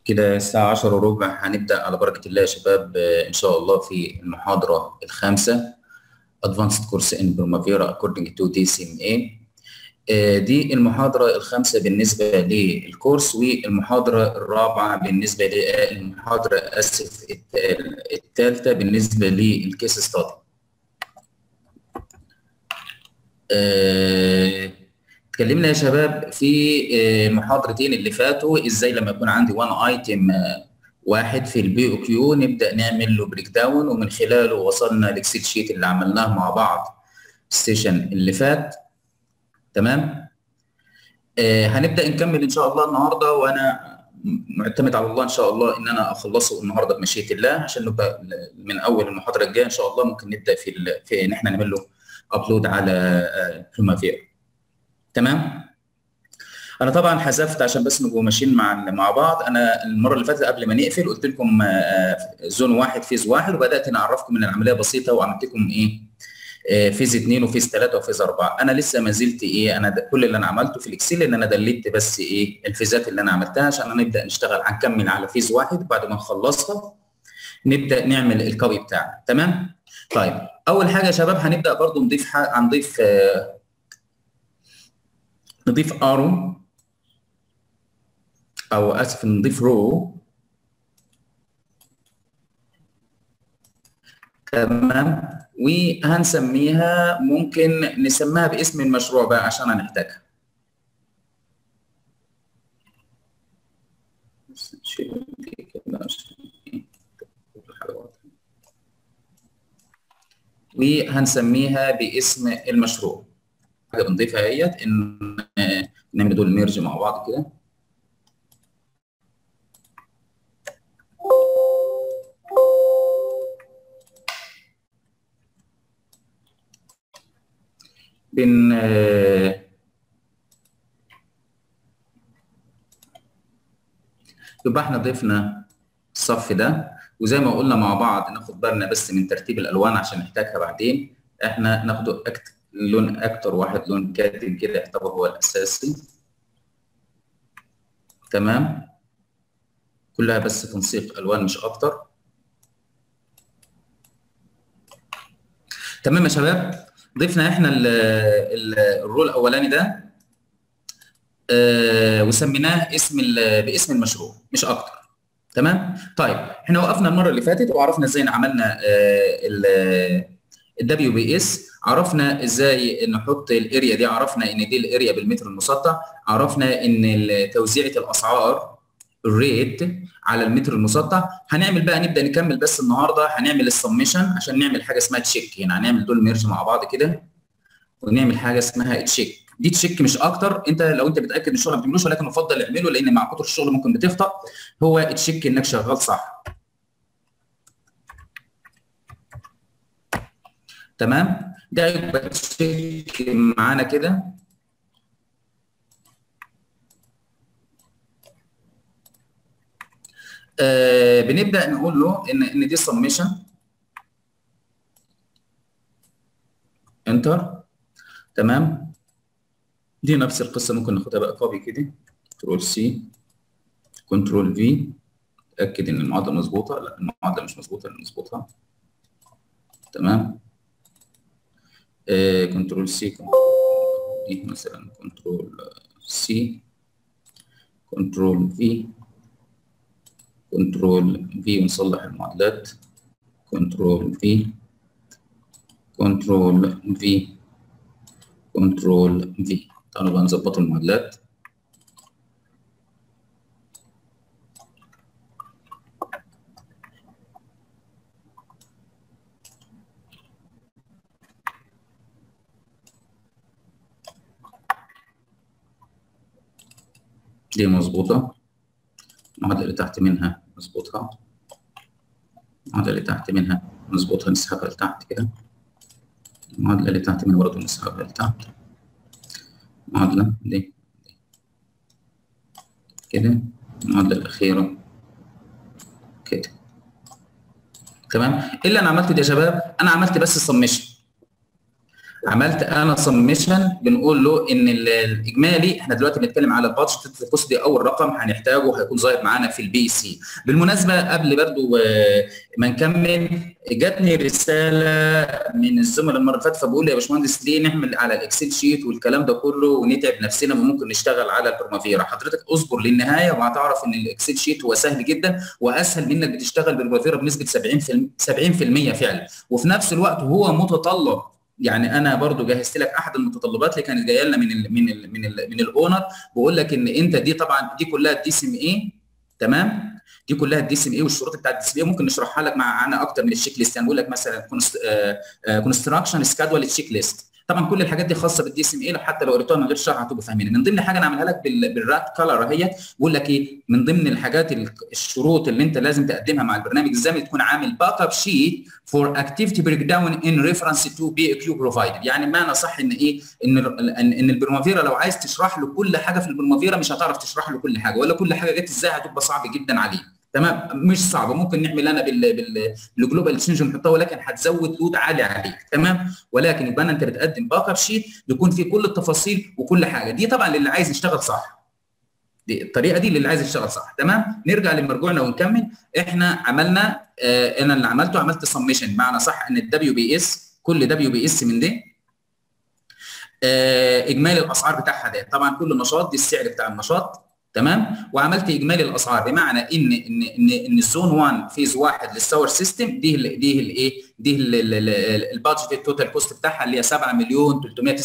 كده الساعة 10 وربع هنبدأ على بركة الله يا شباب آه، إن شاء الله في المحاضرة الخامسة Advanced Course in Primavera according to DCMA آه، دي المحاضرة الخامسة بالنسبة للكورس والمحاضرة الرابعة بالنسبة للمحاضرة آسف الثالثة بالنسبة للكيس ستادي آه، اتكلمنا يا شباب في آه، محاضرتين اللي فاتوا ازاي لما يكون عندي وان ايتم واحد في البي او كيو نبدا نعمل له بريك داون ومن خلاله وصلنا للاكسل شيت اللي عملناه مع بعض السيشن اللي فات تمام آه هنبدا نكمل ان شاء الله النهارده وانا معتمد على الله ان شاء الله ان انا اخلصه النهارده بمشيئه الله عشان نبقى من اول المحاضره الجايه ان شاء الله ممكن نبدا في ال... في ان احنا نعمل له ابلود على بريمافيرا تمام انا طبعا حذفت عشان بس نبقوا ماشيين مع مع بعض انا المره اللي فاتت قبل ما نقفل قلت لكم زون واحد فيز واحد وبدات اعرفكم ان العمليه بسيطه وعملت لكم ايه فيز اثنين وفيز ثلاثه وفيز اربعه انا لسه ما زلت ايه انا كل اللي انا عملته في الاكسل ان انا دليت بس ايه الفيزات اللي انا عملتها عشان نبدا نشتغل هنكمل على فيز واحد بعد ما نخلصها نبدا نعمل الكوبي بتاعنا تمام طيب اول حاجه يا شباب هنبدا برضو نضيف هنضيف آه نضيف ارو او اسف نضيف رو تمام وهنسميها ممكن نسميها باسم المشروع بقى عشان هنحتاجها وهنسميها باسم المشروع حاجه بنضيفها اهيت ان نعمل دول ميرج مع بعض كده بن يبقى احنا ضفنا الصف ده وزي ما قلنا مع بعض ناخد بالنا بس من ترتيب الالوان عشان نحتاجها بعدين احنا ناخده أكت... لون اكتر واحد لون كاتم كده يعتبر هو الاساسي تمام كلها بس تنسيق الوان مش اكتر تمام يا شباب ضفنا احنا ال ال الرول الاولاني ده آه وسميناه اسم باسم المشروع مش اكتر تمام طيب احنا وقفنا المره اللي فاتت وعرفنا ازاي عملنا آه الدبليو بي اس عرفنا ازاي نحط الاريا دي عرفنا ان دي الاريا بالمتر المسطح عرفنا ان توزيعه الاسعار الريت على المتر المسطح هنعمل بقى نبدا نكمل بس النهارده هنعمل السمشن عشان نعمل حاجه اسمها تشيك هنا هنعمل دول ميرج مع بعض كده ونعمل حاجه اسمها تشيك دي تشيك مش اكتر انت لو انت متاكد ان الشغل ما بتعملوش ولكن يفضل اعمله لان مع كتر الشغل ممكن بتخطا هو تشيك انك شغال صح تمام ده يبقى تشيك معانا كده آه بنبدا نقول له ان ان دي سميشن انتر تمام دي نفس القصه ممكن ناخدها بقى كوبي كده كنترول سي كنترول في اتاكد ان المعادله مظبوطه لا المعادله مش مظبوطه نظبطها تمام كنترول سي دي مثلا كنترول سي كنترول في كنترول في ونصلح المعادلات كنترول في كنترول في كنترول في تعالوا بقى نظبط المعادلات دي مظبوطة المعادلة اللي تحت منها نظبطها المعادلة اللي تحت منها نظبطها نسحبها لتحت كده المعادلة اللي تحت منها برضه نسحبها لتحت المعادلة دي كده المعادلة الأخيرة كده تمام ايه اللي انا عملته دي يا شباب انا عملت بس السمشن عملت انا سمشن بنقول له ان الاجمالي احنا دلوقتي بنتكلم على البادجت الكوست دي اول رقم هنحتاجه هيكون ظاهر معانا في البي سي بالمناسبه قبل برضو ما نكمل جاتني رساله من الزملاء المره اللي فاتت فبقول لي يا باشمهندس ليه نعمل على الاكسل شيت والكلام ده كله ونتعب نفسنا وممكن نشتغل على البرمافيرا حضرتك اصبر للنهايه وهتعرف ان الاكسل شيت هو سهل جدا واسهل منك بتشتغل بالبرمافيرا بنسبه 70% 70% فعلا وفي نفس الوقت هو متطلب يعني انا برضو جهزت لك احد المتطلبات اللي كانت جايه لنا من ال من ال من ال من الاونر بقول لك ان انت دي طبعا دي كلها الدي سي ام اي تمام دي كلها الدي سي ام اي والشروط بتاعت الدي سي ام اي ممكن نشرحها لك معانا اكتر من الشيك ليست يعني بقول لك مثلا كونستراكشن سكادول تشيك ليست طبعا كل الحاجات دي خاصه بالدي سي ام اي حتى لو قريتوها من غير شرح هتبقوا فاهمين من ضمن حاجه انا اعملها لك بالرات كلر اهيت بقول لك ايه من ضمن الحاجات الشروط اللي انت لازم تقدمها مع البرنامج الزمني تكون عامل باك اب شيت فور اكتيفيتي بريك داون ان ريفرنس تو بي كيو بروفايدد يعني معنى صح ان ايه ان ان البرمافيرا لو عايز تشرح له كل حاجه في البرمافيرا مش هتعرف تشرح له كل حاجه ولا كل حاجه جت ازاي هتبقى صعب جدا عليه تمام مش صعبه ممكن نعمل انا بال بالجلوبال اكسشينج ونحطها ولكن هتزود لود عالي عليك تمام ولكن يبقى انت بتقدم باك اب شيت يكون فيه كل التفاصيل وكل حاجه دي طبعا للي عايز يشتغل صح دي الطريقه دي للي عايز يشتغل صح تمام نرجع لمرجوعنا ونكمل احنا عملنا آه انا اللي عملته عملت سميشن معنى صح ان الدبليو بي اس كل دبليو بي اس من دي آه اجمالي الاسعار بتاعها ده طبعا كل نشاط دي السعر بتاع النشاط تمام وعملت اجمالي الاسعار بمعنى ان ان ان ان الزون 1 فيز 1 للساور سيستم دي ال دي الايه دي البادجت التوتال كوست بتاعها اللي هي 7 مليون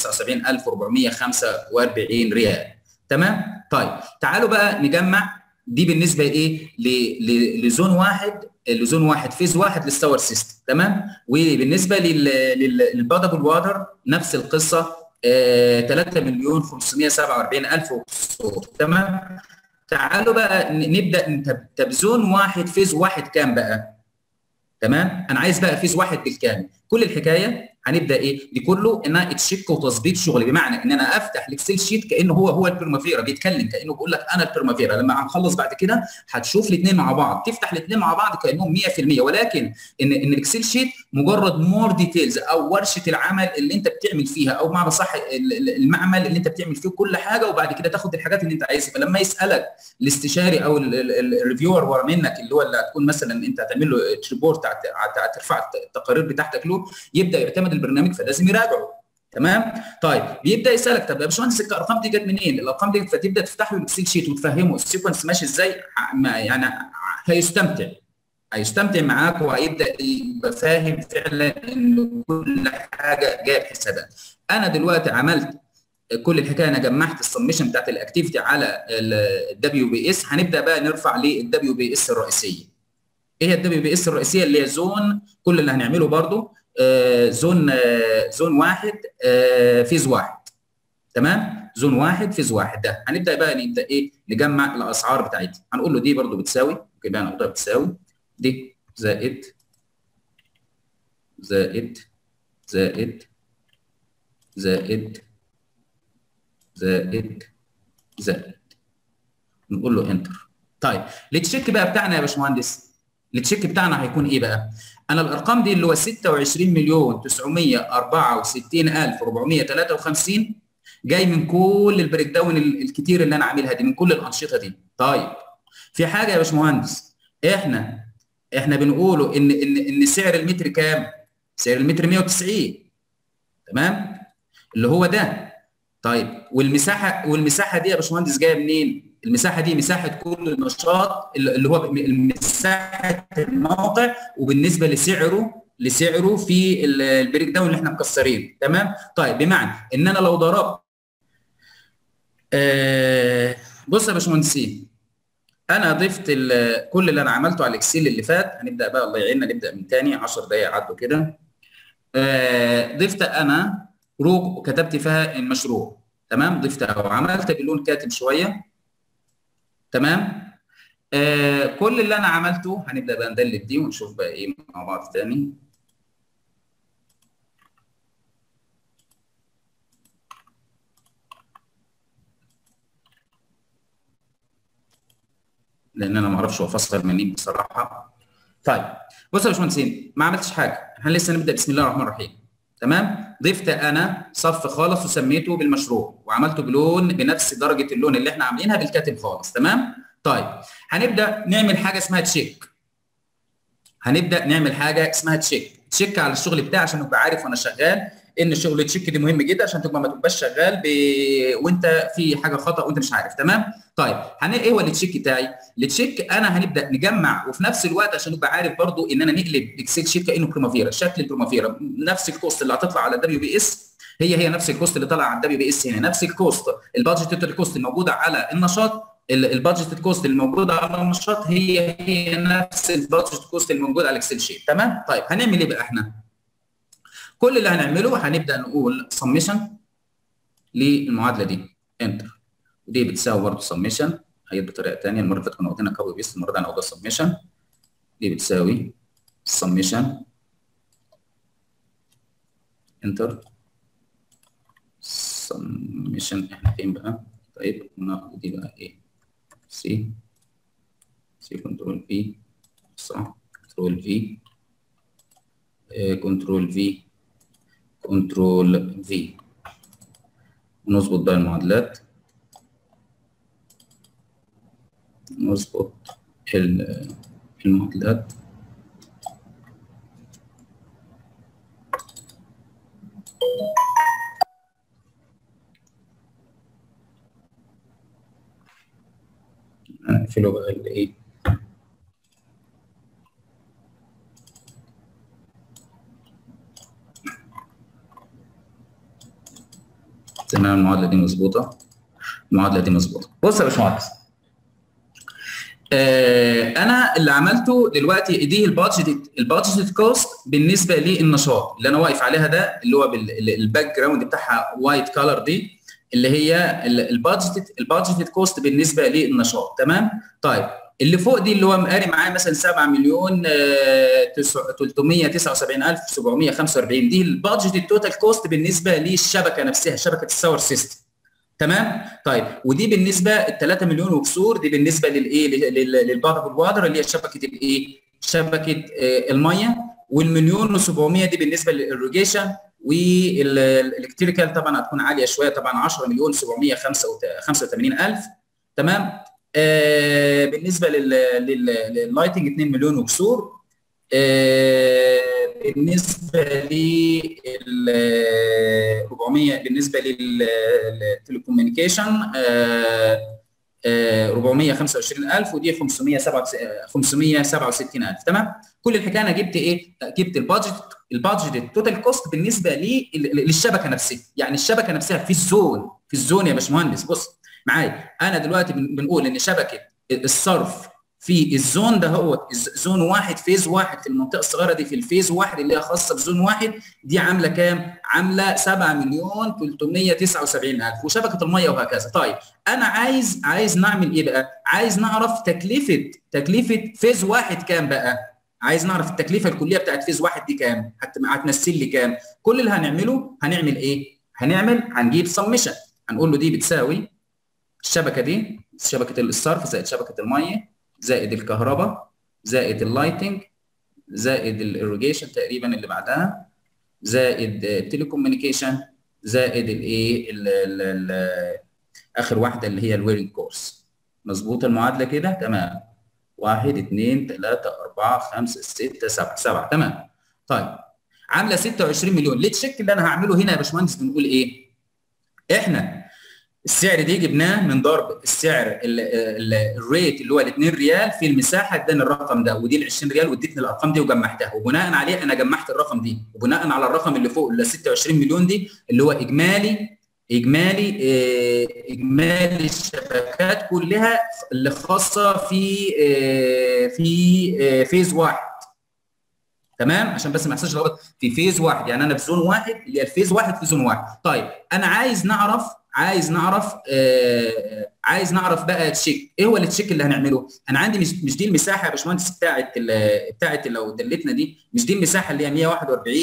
379445 ريال تمام طيب تعالوا بقى نجمع دي بالنسبه ايه لزون واحد لزون واحد فيز واحد للساور سيستم تمام وبالنسبه للبادبل واتر نفس القصه 3 مليون 547 الف صوت تمام تعالوا بقى نبدا طب زون واحد فيز واحد كام بقى تمام انا عايز بقى فيز واحد بالكامل كل الحكايه هنبدا ايه دي كله انها تشيك وتظبيط شغل بمعنى ان انا افتح الاكسل شيت كانه هو هو البرمافيرا بيتكلم كانه بيقول لك انا البرمافيرا لما هنخلص بعد كده هتشوف الاثنين مع بعض تفتح الاثنين مع بعض كانهم 100% ولكن ان ان الاكسل شيت مجرد مور ديتيلز او ورشه العمل اللي انت بتعمل فيها او بمعنى صح المعمل اللي انت بتعمل فيه كل حاجه وبعد كده تاخد الحاجات اللي انت عايزها فلما يسالك الاستشاري او الريفيور ورا منك اللي هو اللي هتكون مثلا انت هتعمل له ريبورت ترفع التقارير بتاعتك له يبدا يعتمد البرنامج فلازم يراجعه تمام طيب بيبدا يسالك طب يا باشمهندس الارقام دي جت منين؟ الارقام دي فتبدا تفتح له الاكسل شيت وتفهمه السيكونس ماشي ازاي يعني هيستمتع هيستمتع معاك وهيبدا يبقى فاهم فعلا ان كل حاجه جايه بحسابها انا دلوقتي عملت كل الحكايه انا جمعت السمشن بتاعت الاكتيفيتي على الدبليو بي اس هنبدا بقى نرفع للدبليو بي اس الرئيسيه ايه هي الدبليو بي اس الرئيسيه اللي هي زون كل اللي هنعمله برضو آه زون آه زون واحد آه فيز واحد تمام زون واحد فيز واحد ده هنبدا بقى نبدا ايه نجمع الاسعار بتاعتها هنقول له دي برضو بتساوي ممكن بقى نقولها بتساوي دي زائد زائد زائد زائد زائد زائد نقول له انتر طيب التشيك بقى بتاعنا يا باشمهندس التشيك بتاعنا هيكون ايه بقى؟ انا الارقام دي اللي هو 26 مليون 964 الف 453 جاي من كل البريك داون الكتير اللي انا عاملها دي من كل الانشطه دي طيب في حاجه يا باشمهندس احنا احنا بنقوله ان ان ان سعر المتر كام؟ سعر المتر 190 تمام؟ اللي هو ده طيب والمساحه والمساحه دي يا باشمهندس جايه منين؟ المساحه دي مساحه كل نشاط اللي هو مساحه الموقع وبالنسبه لسعره لسعره في البريك داون اللي احنا مكسرينه تمام طيب بمعنى ان انا لو ضربت آه بص يا باشمهندسين انا ضفت كل اللي انا عملته على الاكسل اللي فات هنبدا بقى الله يعيننا نبدا من تاني 10 دقائق عدوا كده آه ضفت انا رو كتبت فيها المشروع تمام ضفتها وعملت باللون كاتب شويه تمام آه كل اللي انا عملته هنبدا بقى ندلت دي ونشوف بقى ايه مع بعض تاني لان انا ما اعرفش هو فصل منين بصراحه طيب بصوا يا باشمهندسين ما عملتش حاجه احنا لسه نبدا بسم الله الرحمن الرحيم تمام ضفت انا صف خالص وسميته بالمشروع وعملته بلون بنفس درجه اللون اللي احنا عاملينها بالكاتب خالص تمام طيب هنبدا نعمل حاجه اسمها تشيك هنبدا نعمل حاجه اسمها تشيك تشيك على الشغل بتاعي عشان ابقى عارف وانا شغال ان شغل تشيك دي مهم جدا عشان تبقى ما تبقاش شغال ب... وانت في حاجه خطا وانت مش عارف تمام طيب هن ايه هو التشيك بتاعي التشيك انا هنبدا نجمع وفي نفس الوقت عشان ابقى عارف برضو ان انا نقلب اكسل شيت كانه بريمافيرا شكل البريمافيرا نفس الكوست اللي هتطلع على الدبليو بي اس هي هي نفس الكوست اللي طلع على الدبليو بي اس هنا نفس الكوست البادجت الكوست الموجوده على النشاط البادجت كوست الموجوده على النشاط هي هي نفس البادجت كوست الموجود على الاكسل شيت تمام طيب هنعمل ايه بقى احنا كل اللي هنعمله هنبدا نقول سميشن للمعادله دي انتر ودي بتساوي برضه سميشن هي بطريقه ثانيه المره اللي فاتت كنا واخدينها كوبي بيست المره دي هناخدها سميشن دي بتساوي سميشن انتر سميشن احنا فين بقى طيب ناخد دي بقى ايه سي سي كنترول في صح كنترول في كنترول في كنترول في نظبط بقى المعادلات نظبط المعادلات هنقفله بقى الايه تمام المعادله دي مظبوطه المعادله دي مظبوطه بص يا باشمهندس آه انا اللي عملته دلوقتي دي البادجت البادجت كوست بالنسبه للنشاط اللي انا واقف عليها ده اللي هو الباك جراوند بتاعها وايت كلر دي اللي هي البادجت البادجت كوست بالنسبه للنشاط تمام طيب اللي فوق دي اللي هو مقاري معاه مثلا 7 مليون 379745 دي البادجت التوتال كوست بالنسبه للشبكه نفسها شبكه الساور سيستم تمام طيب ودي بالنسبه ال 3 مليون وكسور دي بالنسبه للايه للبادر والوادر اللي هي شبكه الايه شبكه الميه والمليون و700 دي بالنسبه للإيريجيشن والالكتريكال طبعا هتكون عاليه شويه طبعا 10 مليون 785 الف تمام آه بالنسبه لللايتنج 2 مليون وكسور آه بالنسبه ل 400 بالنسبه للتليكوميونيكيشن آه 425000 ودي 567000 تمام كل الحكايه انا جبت ايه جبت البادجت البادجت التوتال كوست بالنسبه لي للشبكه نفسها يعني الشبكه نفسها في الزون في الزون يا باشمهندس بص معايا انا دلوقتي بنقول ان شبكه الصرف في الزون ده هو زون واحد فيز واحد في المنطقه الصغيره دي في الفيز واحد اللي هي خاصه بزون واحد دي عامله كام؟ عامله 7 مليون 379 الف وشبكه الميه وهكذا طيب انا عايز عايز نعمل ايه بقى؟ عايز نعرف تكلفه تكلفه فيز واحد كام بقى؟ عايز نعرف التكلفه الكليه بتاعت فيز واحد دي كام؟ هتمثل لي كام؟ كل اللي هنعمله هنعمل ايه؟ هنعمل هنجيب سمشن هنقول له دي بتساوي الشبكه دي شبكه الصرف زائد شبكه الميه زائد الكهرباء زائد اللايتنج زائد الايريجيشن تقريبا اللي بعدها زائد التليكوميونيكيشن زائد الايه اخر واحده اللي هي الويرنج كورس مظبوط المعادله كده تمام واحد اثنين ثلاثة أربعة خمسة ستة سبعة سبعة تمام طيب عاملة 26 مليون ليه التشيك اللي أنا هعمله هنا يا باشمهندس بنقول إيه؟ إحنا السعر دي جبناه من ضرب السعر الريت اللي هو ال 2 ريال في المساحه اداني الرقم ده ودي ال 20 ريال وادتني الارقام دي وجمعتها وبناء عليه انا جمعت الرقم دي وبناء على الرقم اللي فوق اللي 26 مليون دي اللي هو اجمالي اجمالي اجمالي الشبكات كلها اللي خاصه في في فيز واحد تمام عشان بس ما يحصلش غلط في فيز واحد يعني انا في زون واحد اللي هي الفيز واحد في زون واحد طيب انا عايز نعرف عايز نعرف آه عايز نعرف بقى تشيك ايه هو التشيك اللي هنعمله انا عندي مش, مش دي المساحه يا باشمهندس بتاعت بتاعت لو دلتنا دي مش دي المساحه اللي هي 141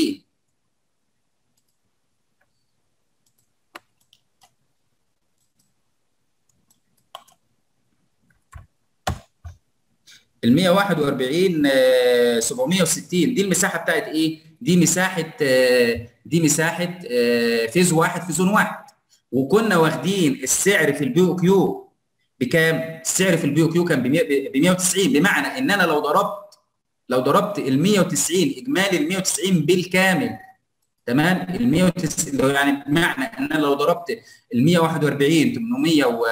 ال 141 760 دي المساحه بتاعت ايه؟ دي مساحه دي مساحه فيز واحد في زون واحد وكنا واخدين السعر في البي او كيو بكام؟ السعر في البي او كيو كان ب 190 بمعنى ان انا لو ضربت لو ضربت ال 190 اجمالي ال 190 بالكامل تمام ال 190 يعني بمعنى ان انا لو ضربت ال 141 800 و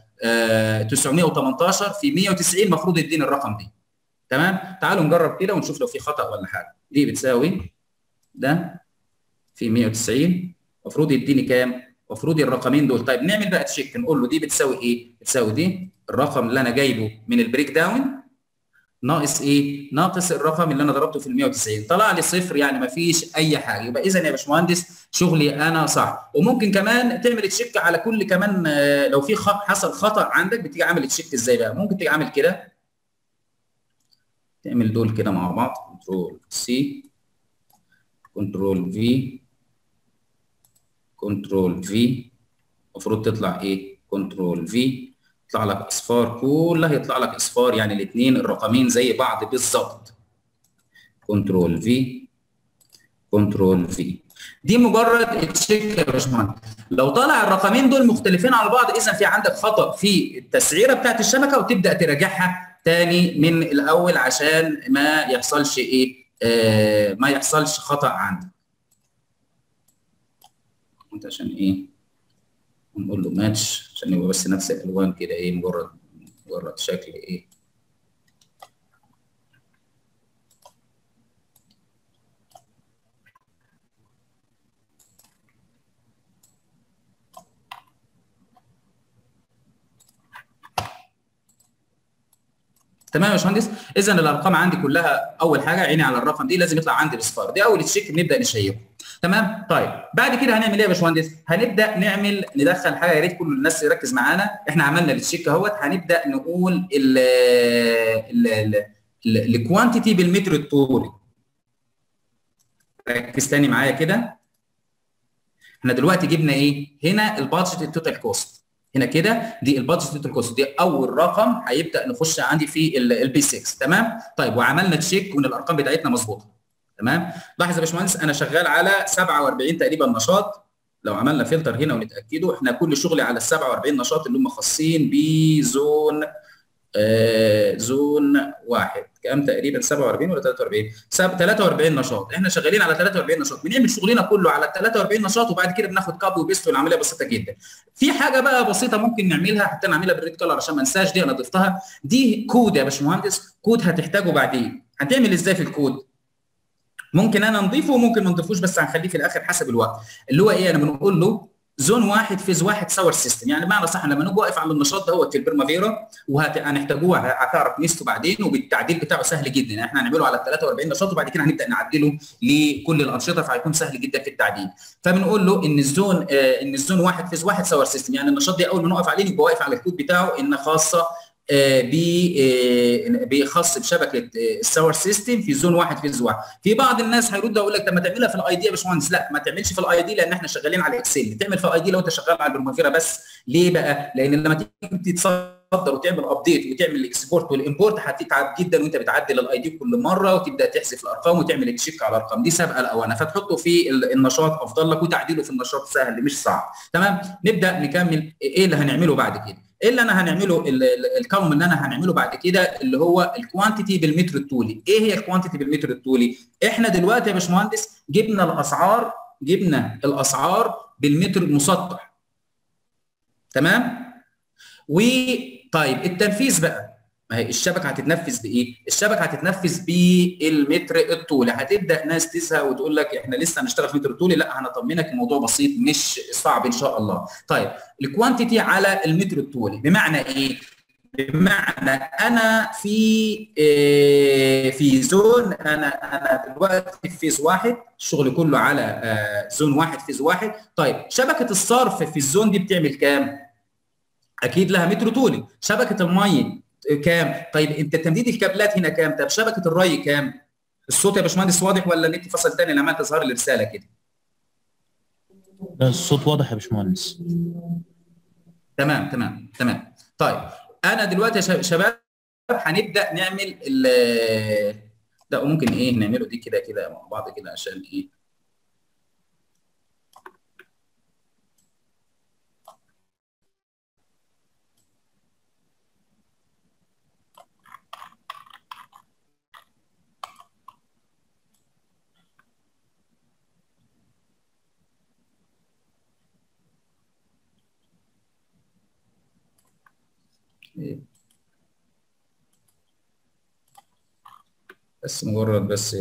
918 في 190 المفروض يديني الرقم دي تمام تعالوا نجرب كده ونشوف لو في خطا ولا حاجه دي بتساوي ده في 190 المفروض يديني كام المفروض الرقمين دول طيب نعمل بقى تشيك نقول له دي بتساوي ايه بتساوي دي الرقم اللي انا جايبه من البريك داون ناقص ايه ناقص الرقم اللي انا ضربته في ال 190 طلع لي صفر يعني ما فيش اي حاجه يبقى اذا يا باشمهندس شغلي انا صح وممكن كمان تعمل تشيك على كل كمان لو في حصل خطا عندك بتيجي عامل تشيك ازاي بقى ممكن تيجي عامل كده تعمل دول كده مع بعض كنترول سي كنترول في كنترول في المفروض تطلع ايه كنترول في يطلع لك اصفار كلها يطلع لك اصفار يعني الاثنين الرقمين زي بعض بالظبط كنترول في كنترول في دي مجرد تشيك يا باشمهندس لو طلع الرقمين دول مختلفين على بعض اذا في عندك خطا في التسعيره بتاعت الشبكه وتبدا تراجعها تاني من الاول عشان ما يحصلش ايه آه ما يحصلش خطا عندك انت عشان ايه ونقول له ماتش عشان يبقى بس نفس الالوان كده ايه مجرد مجرد شكل ايه تمام يا باشمهندس اذا الارقام عندي كلها اول حاجه عيني على الرقم دي لازم يطلع عندي الاصفار دي اول تشيك نبدا نشيكه تمام طيب بعد كده هنعمل ايه يا باشمهندس هنبدا نعمل ندخل حاجه يا ريت كل الناس يركز معانا احنا عملنا التشيك اهوت هنبدا نقول ال الكوانتيتي بالمتر الطولي ركز تاني معايا كده احنا دلوقتي جبنا ايه هنا البادجت التوتال كوست هنا كده دي البادجت توتال كوست دي اول رقم هيبدا نخش عندي في البي 6 تمام طيب وعملنا تشيك وان الارقام بتاعتنا مظبوطه تمام لاحظ يا باشمهندس انا شغال على 47 تقريبا نشاط لو عملنا فلتر هنا ونتاكدوا احنا كل شغلي على ال 47 نشاط اللي هم خاصين بزون آه زون واحد كام تقريبا 47 ولا 43 43 نشاط احنا شغالين على 43 نشاط بنعمل شغلنا كله على ال 43 نشاط وبعد كده بناخد كاب وبيست والعمليه بسيطه جدا في حاجه بقى بسيطه ممكن نعملها حتى نعملها بالريد كلر عشان ما انساش دي انا ضفتها دي كود يا باشمهندس كود هتحتاجه بعدين هتعمل ازاي في الكود ممكن انا نضيفه وممكن ما نضيفوش بس هنخليه في الاخر حسب الوقت اللي هو ايه انا بنقول له زون واحد فيز واحد ساور سيستم يعني بمعنى صح لما نيجي واقف على النشاط دوت في البرمافيرا وهنحتاجوه هتعرف ميزته بعدين وبالتعديل بتاعه سهل جدا يعني احنا هنعمله على 43 نشاط وبعد كده هنبدا نعدله لكل الانشطه فهيكون سهل جدا في التعديل فبنقول له ان الزون آه ان الزون واحد فيز واحد ساور سيستم يعني النشاط دي اول ما نقف عليه يبقى واقف على الكود بتاعه ان خاصه بخاص بشبكه الساور سيستم في زون واحد فيز واحد في بعض الناس هيرد يقول لك طب ما تعملها في الاي دي يا باشمهندس لا ما تعملش في الاي دي لان احنا شغالين على اكسل تعمل في الاي دي لو انت شغال على البرمافيرا بس ليه بقى لان لما تيجي تصدر وتعمل ابديت وتعمل الاكسبورت والامبورت هتتعب جدا وانت بتعدل الاي دي كل مره وتبدا تحذف الارقام وتعمل تشيك على الارقام دي سابقه الاوانه فتحطه في النشاط افضل لك وتعديله في النشاط سهل مش صعب تمام نبدا نكمل ايه اللي هنعمله بعد كده ايه اللي انا هنعمله الكولوم اللي انا هنعمله بعد كده اللي هو الكوانتيتي بالمتر الطولي ايه هي الكوانتيتي بالمتر الطولي احنا دلوقتي يا باشمهندس جبنا الاسعار جبنا الاسعار بالمتر المسطح تمام وطيب التنفيذ بقى ما هي الشبكه هتتنفذ بايه؟ الشبكه هتتنفذ بالمتر الطولي، هتبدا ناس تزهق وتقول لك احنا لسه هنشتغل في متر طولي، لا هنطمنك الموضوع بسيط مش صعب ان شاء الله. طيب الكوانتيتي على المتر الطولي بمعنى ايه؟ بمعنى انا في إيه في زون انا انا دلوقتي في فيز واحد الشغل كله على آه زون واحد فيز واحد طيب شبكه الصرف في الزون دي بتعمل كام؟ اكيد لها متر طولي شبكه الميه كام؟ طيب انت تمديد الكابلات هنا كام؟ طب شبكه الري كام؟ الصوت يا باشمهندس واضح ولا النت فصل تاني لما تظهر لي رساله كده؟ الصوت واضح يا باشمهندس تمام تمام تمام طيب انا دلوقتي يا شباب هنبدا نعمل ال ده ممكن ايه نعمله دي كده كده مع بعض كده عشان ايه بس مجرد بس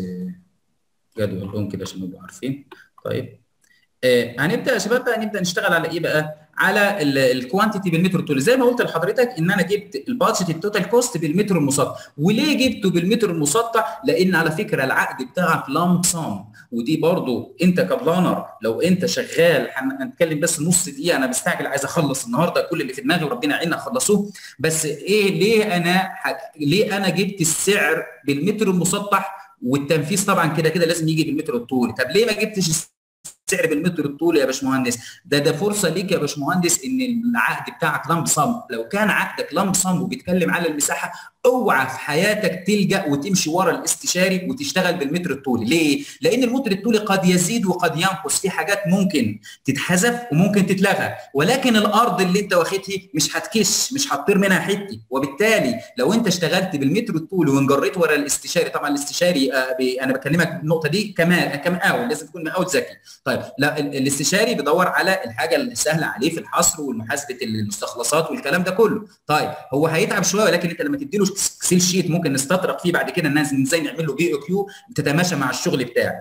جدول لهم كده عشان نبقوا عارفين طيب آه هنبدا يا شباب بقى نبدا نشتغل على ايه بقى؟ على الكوانتيتي بالمتر الطولي زي ما قلت لحضرتك ان انا جبت البادجت التوتال كوست بالمتر المسطح وليه جبته بالمتر المسطح لان على فكره العقد بتاعك لام سام ودي برضو انت كبلانر لو انت شغال هنتكلم بس نص دقيقه انا مستعجل عايز اخلص النهارده كل اللي في دماغي وربنا يعيننا اخلصوه بس ايه ليه انا ليه انا جبت السعر بالمتر المسطح والتنفيذ طبعا كده كده لازم يجي بالمتر الطولي طب ليه ما جبتش سعر بالمتر الطولي يا باشمهندس ده ده فرصه ليك يا باشمهندس ان العقد بتاعك لمب صم لو كان عقدك لمب صم وبيتكلم على المساحه اوعى في حياتك تلجا وتمشي ورا الاستشاري وتشتغل بالمتر الطولي ليه لان المتر الطولي قد يزيد وقد ينقص في حاجات ممكن تتحذف وممكن تتلغى ولكن الارض اللي انت واخدها مش هتكش مش هتطير منها حته وبالتالي لو انت اشتغلت بالمتر الطولي وانجريت ورا الاستشاري طبعا الاستشاري آه انا بكلمك النقطه دي كمان كمقاول لازم تكون مقاول ذكي طيب لا الاستشاري بيدور على الحاجه السهله عليه في الحصر والمحاسبه المستخلصات والكلام ده كله طيب هو هيتعب شويه ولكن انت لما تديله اكسل شيت ممكن نستطرق فيه بعد كده الناس ازاي نعمل له بي او كيو تتماشى مع الشغل بتاعك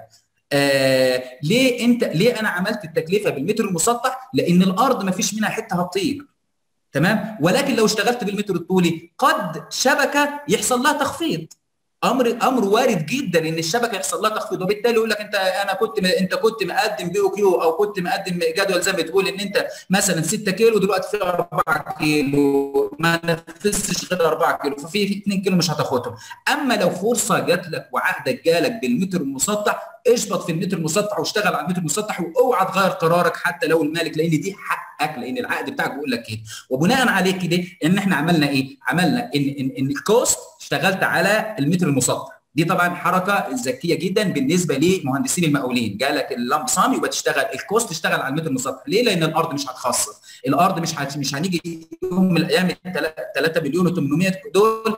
آه ليه انت ليه انا عملت التكلفه بالمتر المسطح لان الارض ما فيش منها حته هتطير تمام ولكن لو اشتغلت بالمتر الطولي قد شبكه يحصل لها تخفيض امر امر وارد جدا ان الشبكه يحصل لها تخفيض وبالتالي يقول لك انت انا كنت م... انت كنت مقدم بي او كيو او كنت مقدم جدول زي ما بتقول ان انت مثلا 6 كيلو دلوقتي في 4 كيلو ما نفذتش غير 4 كيلو ففي 2 كيلو مش هتاخدهم اما لو فرصه جات لك وعقدك جالك بالمتر المسطح اشبط في المتر المسطح واشتغل على المتر المسطح واوعى تغير قرارك حتى لو المالك لان دي حقك لان العقد بتاعك بيقول لك كده وبناء عليه كده ان احنا عملنا ايه؟ عملنا ان ان, إن الكوست اشتغلت على المتر المسطح دي طبعا حركه ذكيه جدا بالنسبه لمهندسين المقاولين جالك اللامب سام يبقى تشتغل الكوست تشتغل على المتر المسطح ليه؟ لان الارض مش هتخسر الارض مش هت... مش هنيجي يوم من الايام 3 مليون و800 دول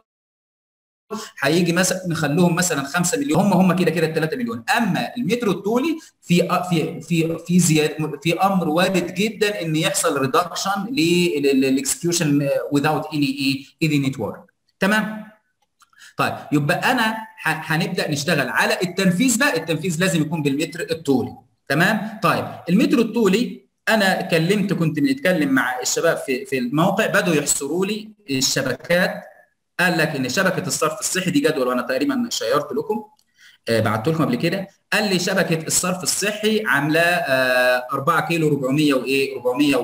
هيجي مثلا نخلوهم مثلا 5 مليون هم هم كده كده 3 مليون اما المترو الطولي في في في في زياده في امر وارد جدا ان يحصل ريدكشن للاكسكيوشن without any any network تمام طيب يبقى انا هنبدا نشتغل على التنفيذ بقى التنفيذ لازم يكون بالمتر الطولي تمام طيب المتر الطولي انا كلمت كنت بنتكلم مع الشباب في في الموقع بداوا يحصروا لي الشبكات قال لك ان شبكه الصرف الصحي دي جدول وانا تقريبا شيرت لكم آه بعت لكم قبل كده قال لي شبكه الصرف الصحي عامله آه 4 كيلو 400 وايه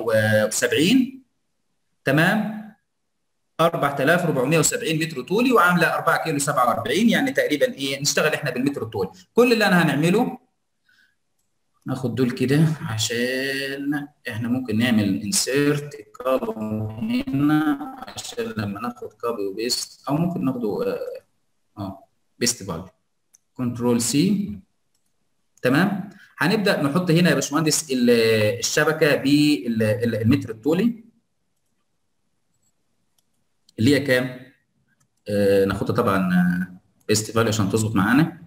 470 تمام 4470 متر طولي وعامله 4 كيلو 47 يعني تقريبا ايه نشتغل احنا بالمتر الطولي كل اللي انا هنعمله ناخد دول كده عشان احنا ممكن نعمل انسيرت كولوم هنا عشان لما ناخد كوبي وبيست او ممكن ناخده اه بيست فاليو كنترول سي تمام هنبدا نحط هنا يا باشمهندس الشبكه بالمتر الطولي اللي هي كام؟ آه ناخدها طبعا بيست فاليو عشان تظبط معانا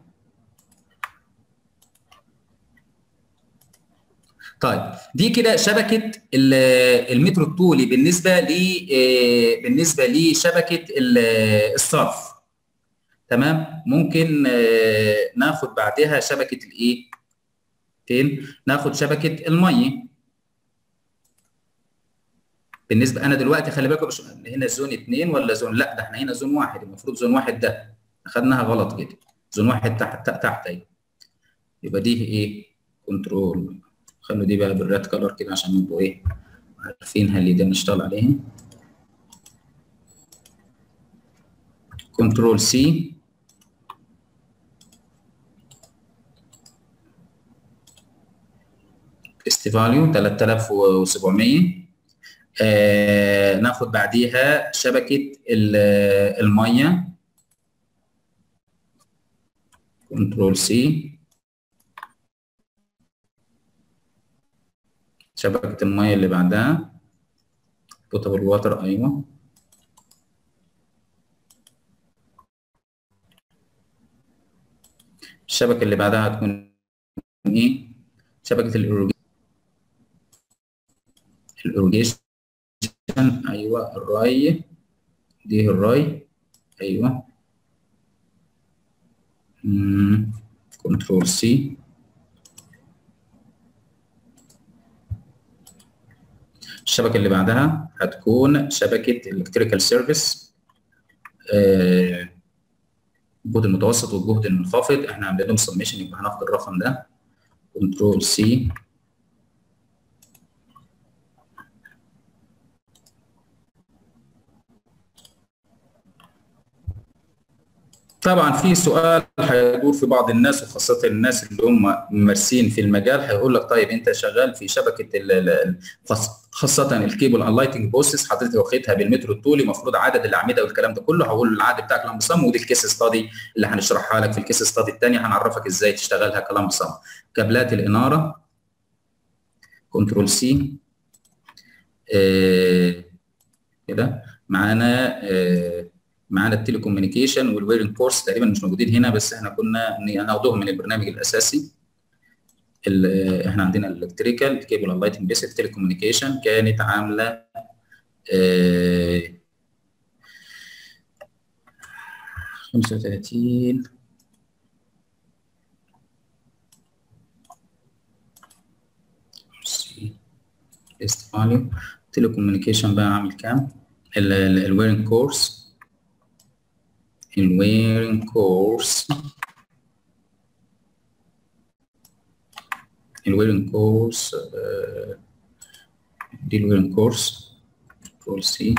طيب دي كده شبكه المتر الطولي بالنسبه ل بالنسبه لشبكه الصرف تمام ممكن ناخد بعدها شبكه الايه فين ناخد شبكه الميه بالنسبه انا دلوقتي خلي بالكم هنا زون اثنين ولا زون لا ده احنا هنا زون واحد المفروض زون واحد ده اخدناها غلط كده زون واحد تحت تحت اهي يبقى دي ايه كنترول خلوا دي بقى بالريد كلر كده عشان نبقوا ايه عارفين هل ده نشتغل عليه كنترول سي بيست فاليو 3700 آه ناخد بعديها شبكة المية كنترول سي شبكة المية اللي بعدها بوتابل واتر أيوة الشبكة اللي بعدها هتكون إيه؟ شبكة الإيروجيشن أيوة الري دي الراي ايوه كنترول سي الشبكه اللي بعدها هتكون شبكه الكتريكال سيرفيس الجهد المتوسط والجهد المنخفض احنا عاملين لهم سبمشن يبقى هناخد الرقم ده كنترول سي طبعا في سؤال هيدور في بعض الناس وخاصه الناس اللي هم ممارسين في المجال هيقول لك طيب انت شغال في شبكه خاصه الكيبل ان لايتنج بوسس حضرتك واخدها بالمتر الطولي المفروض عدد الاعمده والكلام ده كله هقول العدد بتاعك لمبسم ودي الكيس ستادي اللي هنشرحها لك في الكيس ستادي الثانيه هنعرفك ازاي تشتغلها كلمبسم كابلات الاناره كنترول سي آه كده معانا آه معانا التليكوميونيكيشن والويرنج كورس تقريبا مش موجودين هنا بس احنا كنا ناخدهم من البرنامج الاساسي احنا عندنا الالكتريكال كيبل لايتنج بيس التليكوميونيكيشن كانت عامله خمسة وثلاثين بيست فاليو تليكوميونيكيشن بقى عامل كام الويرنج كورس الويرنج كورس الويرنج كورس دي الويرنج كورس كنترول سي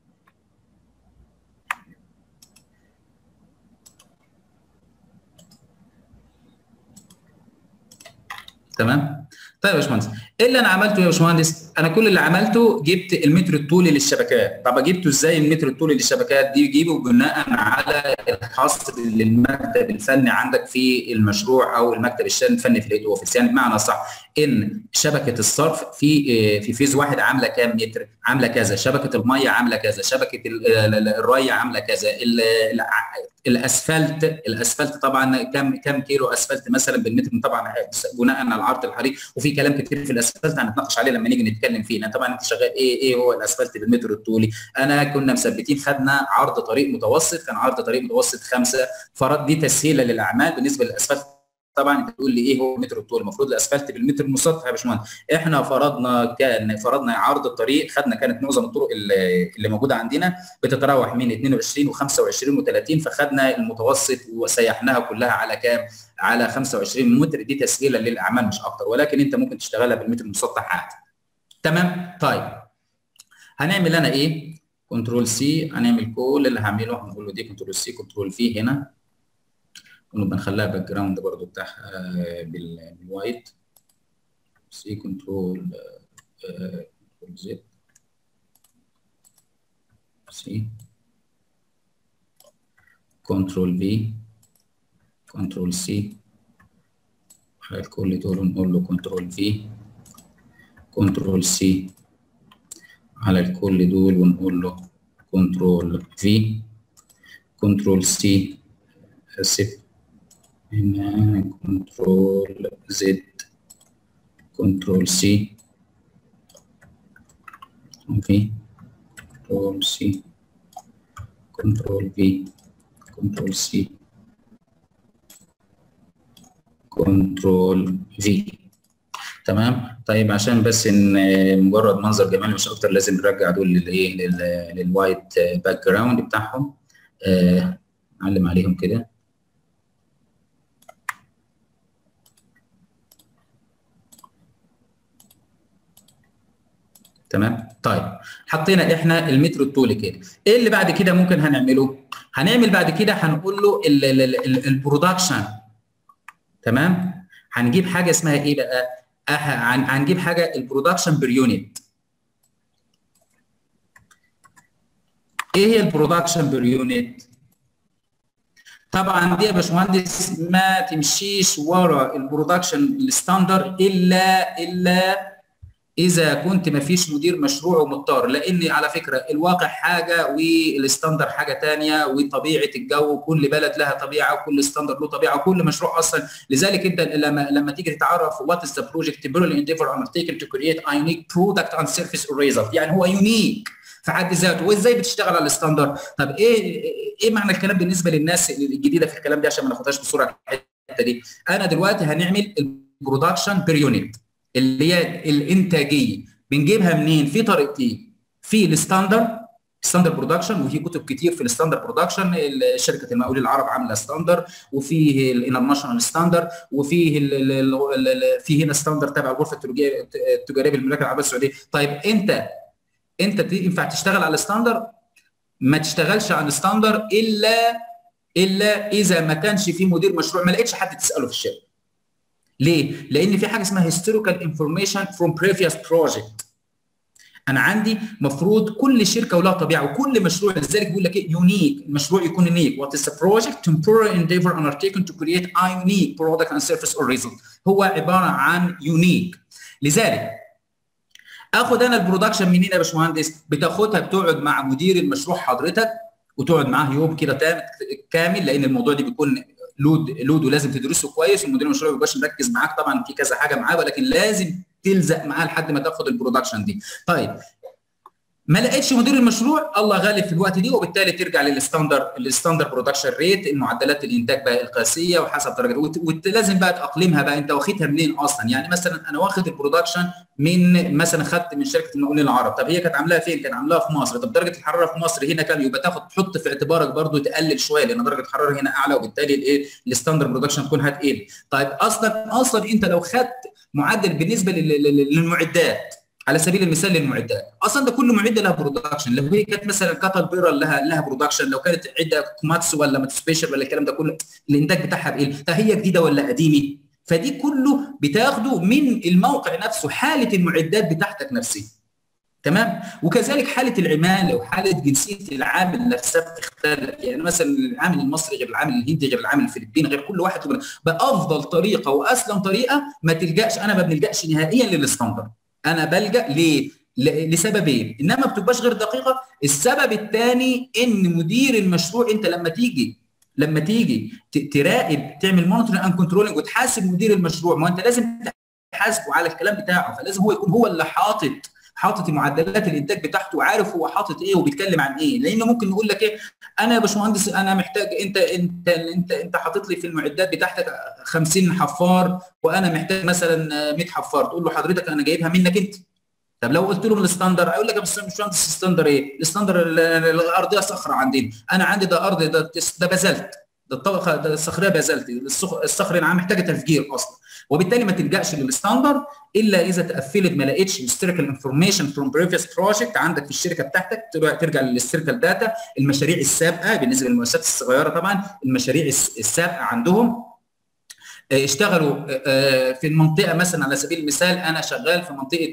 تمام طيب يا باشمهندس ايه اللي انا عملته يا باشمهندس انا كل اللي عملته جبت المتر الطولي للشبكات طب جبته ازاي المتر الطولي للشبكات دي جيبه بناء على الحصر للمكتب الفني عندك في المشروع او المكتب الفني في الهيد اوفيس يعني بمعنى صح ان شبكه الصرف في في فيز واحد عامله كام متر عامله كذا شبكه الميه عامله كذا شبكه الري عامله كذا الاسفلت الاسفلت طبعا كم كم كيلو اسفلت مثلا بالمتر طبعا بناء على عرض الحريق وفي كلام كتير في الاسفلت هنتناقش عليه لما نيجي نتكلم فيه طبعا انت شغال ايه ايه هو الاسفلت بالمتر الطولي انا كنا مثبتين خدنا عرض طريق متوسط كان عرض طريق متوسط خمسه فرد دي تسهيله للاعمال بالنسبه للاسفلت طبعا انت تقول لي ايه هو متر الطول المفروض الاسفلت بالمتر المسطح يا باشمهندس احنا فرضنا كان فرضنا عرض الطريق خدنا كانت معظم الطرق اللي, اللي موجوده عندنا بتتراوح من 22 و25 و30 فخدنا المتوسط وسيحناها كلها على كام على 25 متر دي تسهيلا للاعمال مش اكتر ولكن انت ممكن تشتغلها بالمتر المسطح عادي تمام طيب هنعمل انا ايه كنترول سي هنعمل كل اللي هعمله هنقول له دي كنترول سي كنترول في هنا ونبقى نخليها باك جراوند برضو بتاعها بالوايت سي كنترول كنترول زد سي كنترول في كنترول سي على الكل دول نقول له كنترول في كنترول سي على الكل دول ونقول له كنترول في كنترول سي اسف هنا كنترول زد كنترول سي في كنترول سي كنترول في كنترول سي كنترول في تمام طيب عشان بس ان مجرد منظر جمالي مش اكتر لازم نرجع دول للايه للوايت باك جراوند بتاعهم آه علم عليهم كده تمام طيب حطينا احنا المتر الطولي كده ايه اللي بعد كده ممكن هنعمله هنعمل بعد كده هنقول له البرودكشن تمام هنجيب حاجه اسمها ايه بقى هنجيب حاجه البرودكشن بير يونت ايه هي البرودكشن بير يونت طبعا دي يا باشمهندس ما تمشيش ورا البرودكشن الستاندر الا الا اذا كنت ما فيش مدير مشروع ومضطر لان على فكره الواقع حاجه والستاندر حاجه ثانيه وطبيعه الجو كل بلد لها طبيعه وكل ستاندر له طبيعه وكل مشروع اصلا لذلك انت لما لما تيجي تتعرف وات از ذا بروجكت temporally endeavor undertaken to create a unique product and service or result يعني هو يونيك في حد ذاته وازاي بتشتغل على الستاندر طب ايه ايه معنى الكلام بالنسبه للناس الجديده في الكلام ده عشان ما ناخدهاش بسرعه الحته دي انا دلوقتي هنعمل البرودكشن بير يونت اللي هي الانتاجيه بنجيبها منين في طريقتين في الستاندر ستاندر برودكشن وفي كتب كتير في الستاندر برودكشن شركه المقاولين العرب عامله ستاندر وفيه الانترناشونال ستاندر وفيه في هنا ستاندر تبع الغرفه التجاريه بالمملكه العربيه السعوديه طيب انت انت ينفع تشتغل على الستاندر ما تشتغلش على الستاندر الا الا اذا ما كانش في مدير مشروع ما لقيتش حد تساله في الشركه ليه؟ لان في حاجه اسمها هيستوريكال انفورميشن فروم بريفيوس بروجكت انا عندي مفروض كل شركه ولها طبيعه وكل مشروع لذلك بيقول لك ايه يونيك المشروع يكون يونيك وات از بروجكت temporary endeavor undertaken to create a unique product and service or result هو عباره عن يونيك لذلك اخد انا البرودكشن منين يا باشمهندس بتاخدها بتقعد مع مدير المشروع حضرتك وتقعد معاه يوم كده كامل لان الموضوع ده بيكون لود لود ولازم تدرسه كويس ومدير المشروع ما بيبقاش مركز معاك طبعا في كذا حاجه معاه ولكن لازم تلزق معاه لحد ما تاخد البرودكشن دي طيب ما لقيتش مدير المشروع الله غالب في الوقت دي وبالتالي ترجع للستاندر الستاندر برودكشن ريت المعدلات الانتاج بقى القياسيه وحسب درجه ولازم بقى تاقلمها بقى انت واخدها منين اصلا يعني مثلا انا واخد البرودكشن من مثلا خدت من شركه المقاولين العرب طب هي كانت عاملاها فين؟ كانت عاملاها في مصر طب درجه الحراره في مصر هنا كام يبقى تاخد تحط في اعتبارك برضو تقلل شويه لان درجه الحراره هنا اعلى وبالتالي الايه الستاندر برودكشن تكون هتقل طيب اصلا اصلا انت لو خدت معدل بالنسبه للمعدات على سبيل المثال للمعدات اصلا ده كل معده لها برودكشن لو هي كانت مثلا كاتل بيرا لها لها برودكشن لو كانت عده كوماتسو ولا ماتسبيشر ولا الكلام ده كله الانتاج بتاعها بيقل فهي جديده ولا قديمه فدي كله بتاخده من الموقع نفسه حاله المعدات بتاعتك نفسها تمام وكذلك حاله العماله وحاله جنسيه العامل نفسها بتختلف يعني مثلا العامل المصري غير العامل الهندي غير العامل الفلبيني غير كل واحد بافضل طريقه واسلم طريقه ما تلجاش انا ما بنلجاش نهائيا للستاندرد انا بلجا ليه؟ لسببين انما ما بتبقاش غير دقيقه السبب الثاني ان مدير المشروع انت لما تيجي لما تيجي تراقب تعمل مونيتورنج اند كنترولنج وتحاسب مدير المشروع ما انت لازم تحاسبه على الكلام بتاعه فلازم هو يكون هو اللي حاطط حاطط معدلات الانتاج بتاعته وعارف هو حاطط ايه وبيتكلم عن ايه لانه ممكن نقول لك ايه انا يا باشمهندس انا محتاج انت انت انت انت حاطط لي في المعدات بتاعتك 50 حفار وانا محتاج مثلا 100 حفار تقول له حضرتك انا جايبها منك انت طب لو قلت له من الستاندر هيقول لك يا باشمهندس الستاندر ايه؟ الستاندر الارضيه صخره عندنا انا عندي ده ارض ده ده بازلت ده الطبقه ده الصخريه بازلت الصخر انا محتاجه تفجير اصلا وبالتالي ما تلجاش للستاندر الا اذا تقفلت ما لقيتش هيستوريكال انفورميشن فروم بريفيوس بروجكت عندك في الشركه بتاعتك ترجع للهيستوريكال داتا المشاريع السابقه بالنسبه للمؤسسات الصغيره طبعا المشاريع السابقه عندهم اشتغلوا في المنطقه مثلا على سبيل المثال انا شغال في منطقه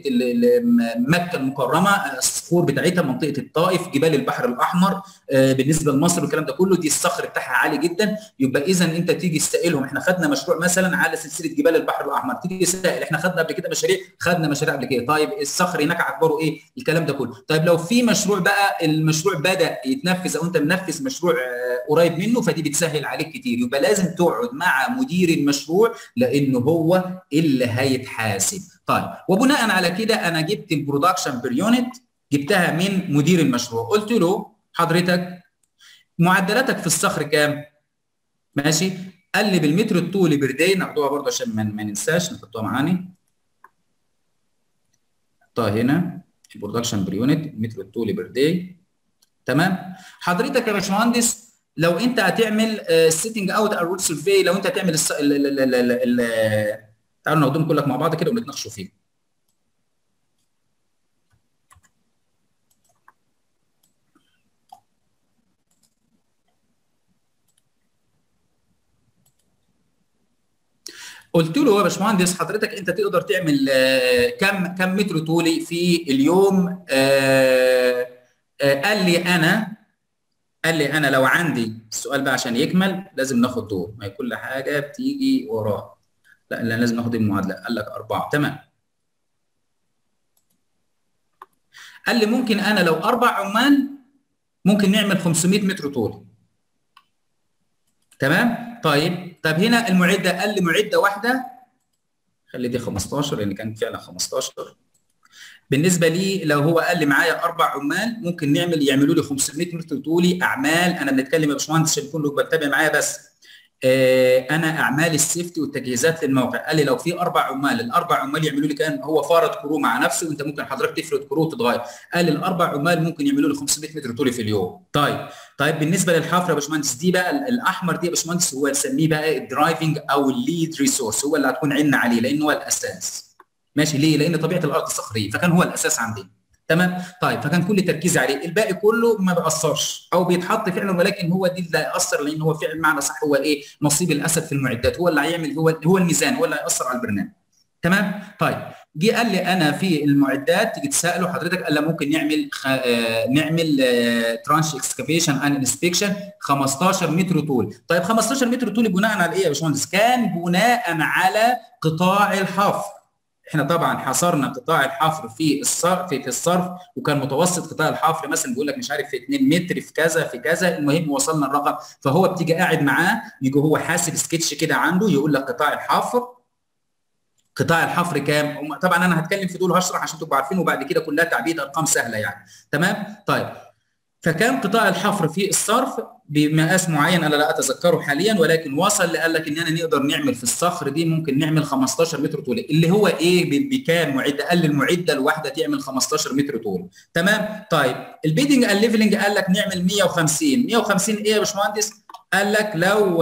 مكه المكرمه الصخور بتاعتها منطقه الطائف جبال البحر الاحمر بالنسبه لمصر والكلام ده كله دي الصخر بتاعها عالي جدا يبقى اذا انت تيجي تسالهم احنا خدنا مشروع مثلا على سلسله جبال البحر الاحمر تيجي تسال احنا خدنا قبل كده مشاريع خدنا مشاريع قبل كده طيب الصخر هناك اخباره ايه الكلام ده كله طيب لو في مشروع بقى المشروع بدا يتنفذ او انت منفذ مشروع قريب منه فدي بتسهل عليك كتير يبقى لازم تقعد مع مدير المشروع المشروع لانه هو اللي هيتحاسب طيب وبناء على كده انا جبت البرودكشن بير يونت جبتها من مدير المشروع قلت له حضرتك معدلاتك في الصخر كام ماشي قال لي بالمتر الطولي بردي ناخدوها برضه عشان ما ننساش نحطوها معانا نحطها هنا البرودكشن بير يونت المتر الطولي بردي تمام حضرتك يا باشمهندس لو انت هتعمل سيتنج اوت او روت سيرفي لو انت هتعمل الس... ال... ال... ال... ال... ال... تعالوا ناخدهم كلك مع بعض كده ونتناقشوا فيه قلت له يا باشمهندس حضرتك انت تقدر تعمل كم كم متر طولي في اليوم قال لي انا قال لي انا لو عندي السؤال بقى عشان يكمل لازم ناخد دور ما هي كل حاجه بتيجي وراه لا لا لازم ناخد المعادله قال لك اربعه تمام قال لي ممكن انا لو اربع عمال ممكن نعمل 500 متر طول تمام طيب طب هنا المعده قال لي معده واحده خلي دي 15 لان كانت فعلا 15 بالنسبه لي لو هو قال لي معايا اربع عمال ممكن نعمل يعملوا لي 500 متر طولي اعمال انا بنتكلم يا باشمهندس عشان يكون بتابع معايا بس آه انا اعمال السيفتي والتجهيزات للموقع قال لي لو في اربع عمال الاربع عمال يعملوا لي كان هو فارض كرو مع نفسه وانت ممكن حضرتك تفرض كرو وتتغير قال لي الاربع عمال ممكن يعملوا لي 500 متر طولي في اليوم طيب طيب بالنسبه للحفر يا باشمهندس دي بقى الاحمر دي يا باشمهندس هو نسميه بقى الدرايفنج او الليد ريسورس هو اللي هتكون عيننا عليه لان هو الاساس ماشي ليه؟ لان طبيعه الارض صخريه فكان هو الاساس عندنا تمام طيب فكان كل تركيزي عليه الباقي كله ما بيأثرش او بيتحط فعلا ولكن هو دي اللي هيأثر لان هو فعلا معنى صح هو ايه نصيب الاسد في المعدات هو اللي هيعمل هو هو الميزان هو اللي هيأثر على البرنامج تمام طيب جه قال لي انا في المعدات تيجي تساله حضرتك قال لي ممكن نعمل خ... آه نعمل آه ترانش اكسكافيشن اند انسبكشن 15 متر طول طيب 15 متر طول بناء على ايه يا باشمهندس كان بناء على قطاع الحفر احنا طبعا حصرنا قطاع الحفر في الصرف في الصرف وكان متوسط قطاع الحفر مثلا بيقول لك مش عارف في 2 متر في كذا في كذا المهم وصلنا الرقم فهو بتيجي قاعد معاه يجي هو حاسب سكتش كده عنده يقول لك قطاع الحفر قطاع الحفر كام طبعا انا هتكلم في دول هشرح عشان تبقوا عارفين وبعد كده كلها تعبيد ارقام سهله يعني تمام طيب فكان قطاع الحفر في الصرف بمقاس معين انا لا اتذكره حاليا ولكن وصل قال لك اننا نقدر نعمل في الصخر دي ممكن نعمل 15 متر طول اللي هو ايه بكام معده قال المعده الواحده تعمل 15 متر طول تمام طيب البيدنج الليفلنج قال لك نعمل 150 150 ايه يا باشمهندس قال لك لو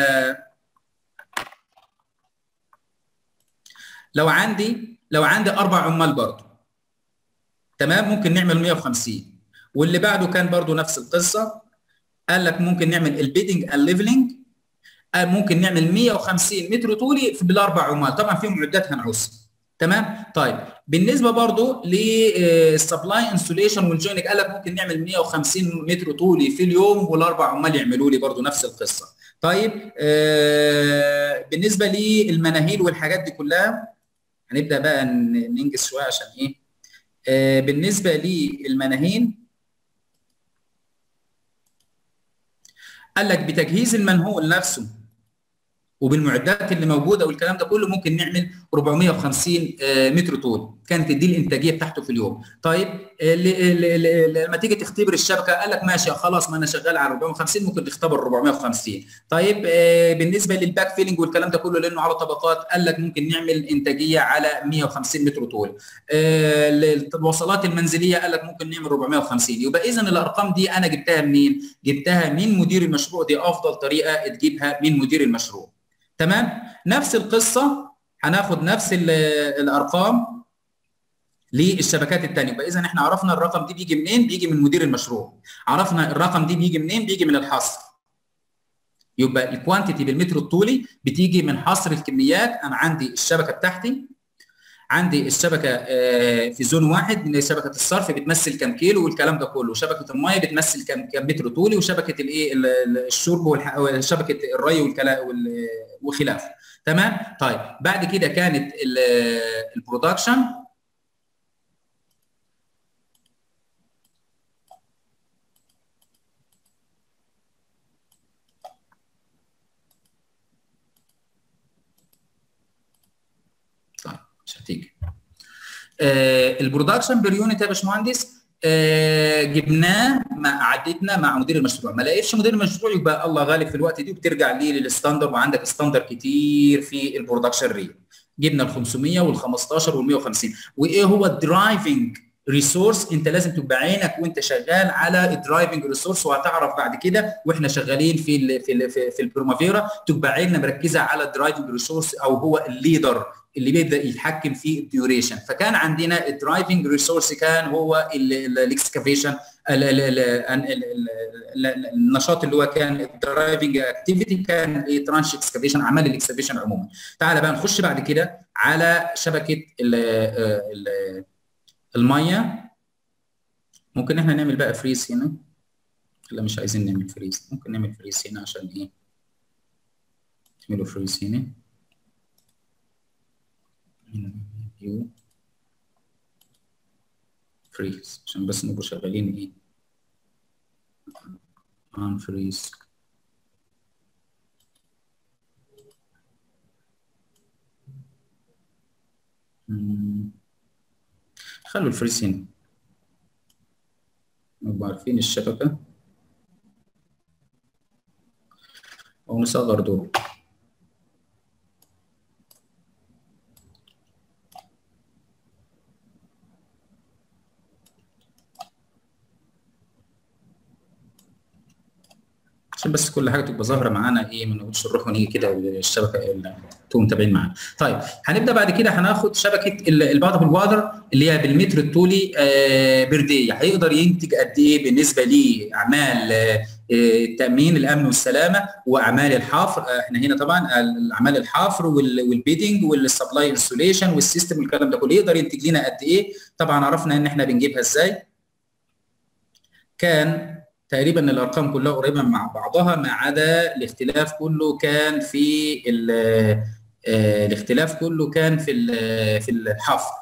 لو عندي لو عندي اربع عمال برضه تمام ممكن نعمل 150 واللي بعده كان برضو نفس القصه قال لك ممكن نعمل البيدنج الليفلنج ممكن نعمل 150 متر طولي بالاربع عمال طبعا في معدات هنعوزها تمام طيب بالنسبه برضو للسبلاي انسوليشن والجويننج قال لك ممكن نعمل 150 متر طولي في اليوم والاربع عمال يعملوا لي برضو نفس القصه طيب آه بالنسبه للمناهيل والحاجات دي كلها هنبدا بقى ننجز شويه عشان ايه آه بالنسبه للمناهيل قال لك بتجهيز المنهول نفسه وبالمعدات اللي موجوده والكلام ده كله ممكن نعمل 450 متر طول كانت دي الانتاجيه بتاعته في اليوم طيب لما تيجي تختبر الشبكه قال لك ماشي خلاص ما انا شغال على 450 ممكن تختبر 450 طيب بالنسبه للباك فيلنج والكلام ده كله لانه على طبقات قال لك ممكن نعمل انتاجيه على 150 متر طول الوصلات المنزليه قال لك ممكن نعمل 450 يبقى اذا الارقام دي انا جبتها منين جبتها من مدير المشروع دي افضل طريقه تجيبها من مدير المشروع تمام نفس القصه هناخد نفس الارقام للشبكات الثانيه يبقى اذا احنا عرفنا الرقم دي بيجي منين بيجي من مدير المشروع عرفنا الرقم دي بيجي منين بيجي من الحصر يبقى الكوانتيتي بالمتر الطولي بتيجي من حصر الكميات انا عندي الشبكه بتاعتي عندي الشبكه في زون واحد من شبكه الصرف بتمثل كام كيلو والكلام ده كله شبكه الميه بتمثل كام كام متر طولي وشبكه الايه الشرب وشبكه الري والكلام وخلافه تمام طيب بعد كده كانت البرودكشن طيب مش هتيجي آه البرودكشن بير يونت يا باشمهندس آه جبناه مع عدتنا مع مدير المشروع ما لقيتش مدير المشروع يبقى الله غالب في الوقت دي وبترجع ليه للستاندر وعندك ستاندر كتير في البرودكشن ريت جبنا ال 500 وال 15 وال 150 وايه هو الدرايفنج ريسورس انت لازم تبقى عينك وانت شغال على الدرايفنج ريسورس وهتعرف بعد كده واحنا شغالين في ال في ال في, في البرومافيرا تبقى عيننا مركزه على الدرايفنج ريسورس او هو الليدر اللي بيبدا يتحكم في الديوريشن فكان عندنا الدرايفنج ريسورس كان هو الاكسكافيشن النشاط اللي هو كان الدرايفنج اكتيفيتي كان ترانش اكسكافيشن اعمال الاكسكافيشن عموما تعال بقى نخش بعد كده على شبكه ال ال الميه ممكن احنا نعمل بقى فريز هنا ولا مش عايزين نعمل فريز ممكن نعمل فريز هنا عشان ايه نعمله فريز هنا فيو فريز عشان بس نبقوا شغالين ايه on فريز خلوا الفريز هنا نبقى عارفين الشبكة أو نصغر دول عشان بس كل حاجه تبقى ظاهره معانا ايه ما نقولش نروح ونيجي كده الشبكه انتوا متابعين معانا. طيب هنبدا بعد كده هناخد شبكه البعض بالوادر اللي هي بالمتر الطولي آه بردي هيقدر ينتج قد ايه بالنسبه لاعمال آه التامين الامن والسلامه واعمال الحفر احنا هنا طبعا اعمال الحفر والبيدنج والسبلاي انسوليشن والسيستم والكلام ده كله يقدر ينتج لنا قد ايه طبعا عرفنا ان احنا بنجيبها ازاي كان تقريبا الارقام كلها قريبه مع بعضها ما عدا الاختلاف كله كان في الاختلاف كله كان في في الحفر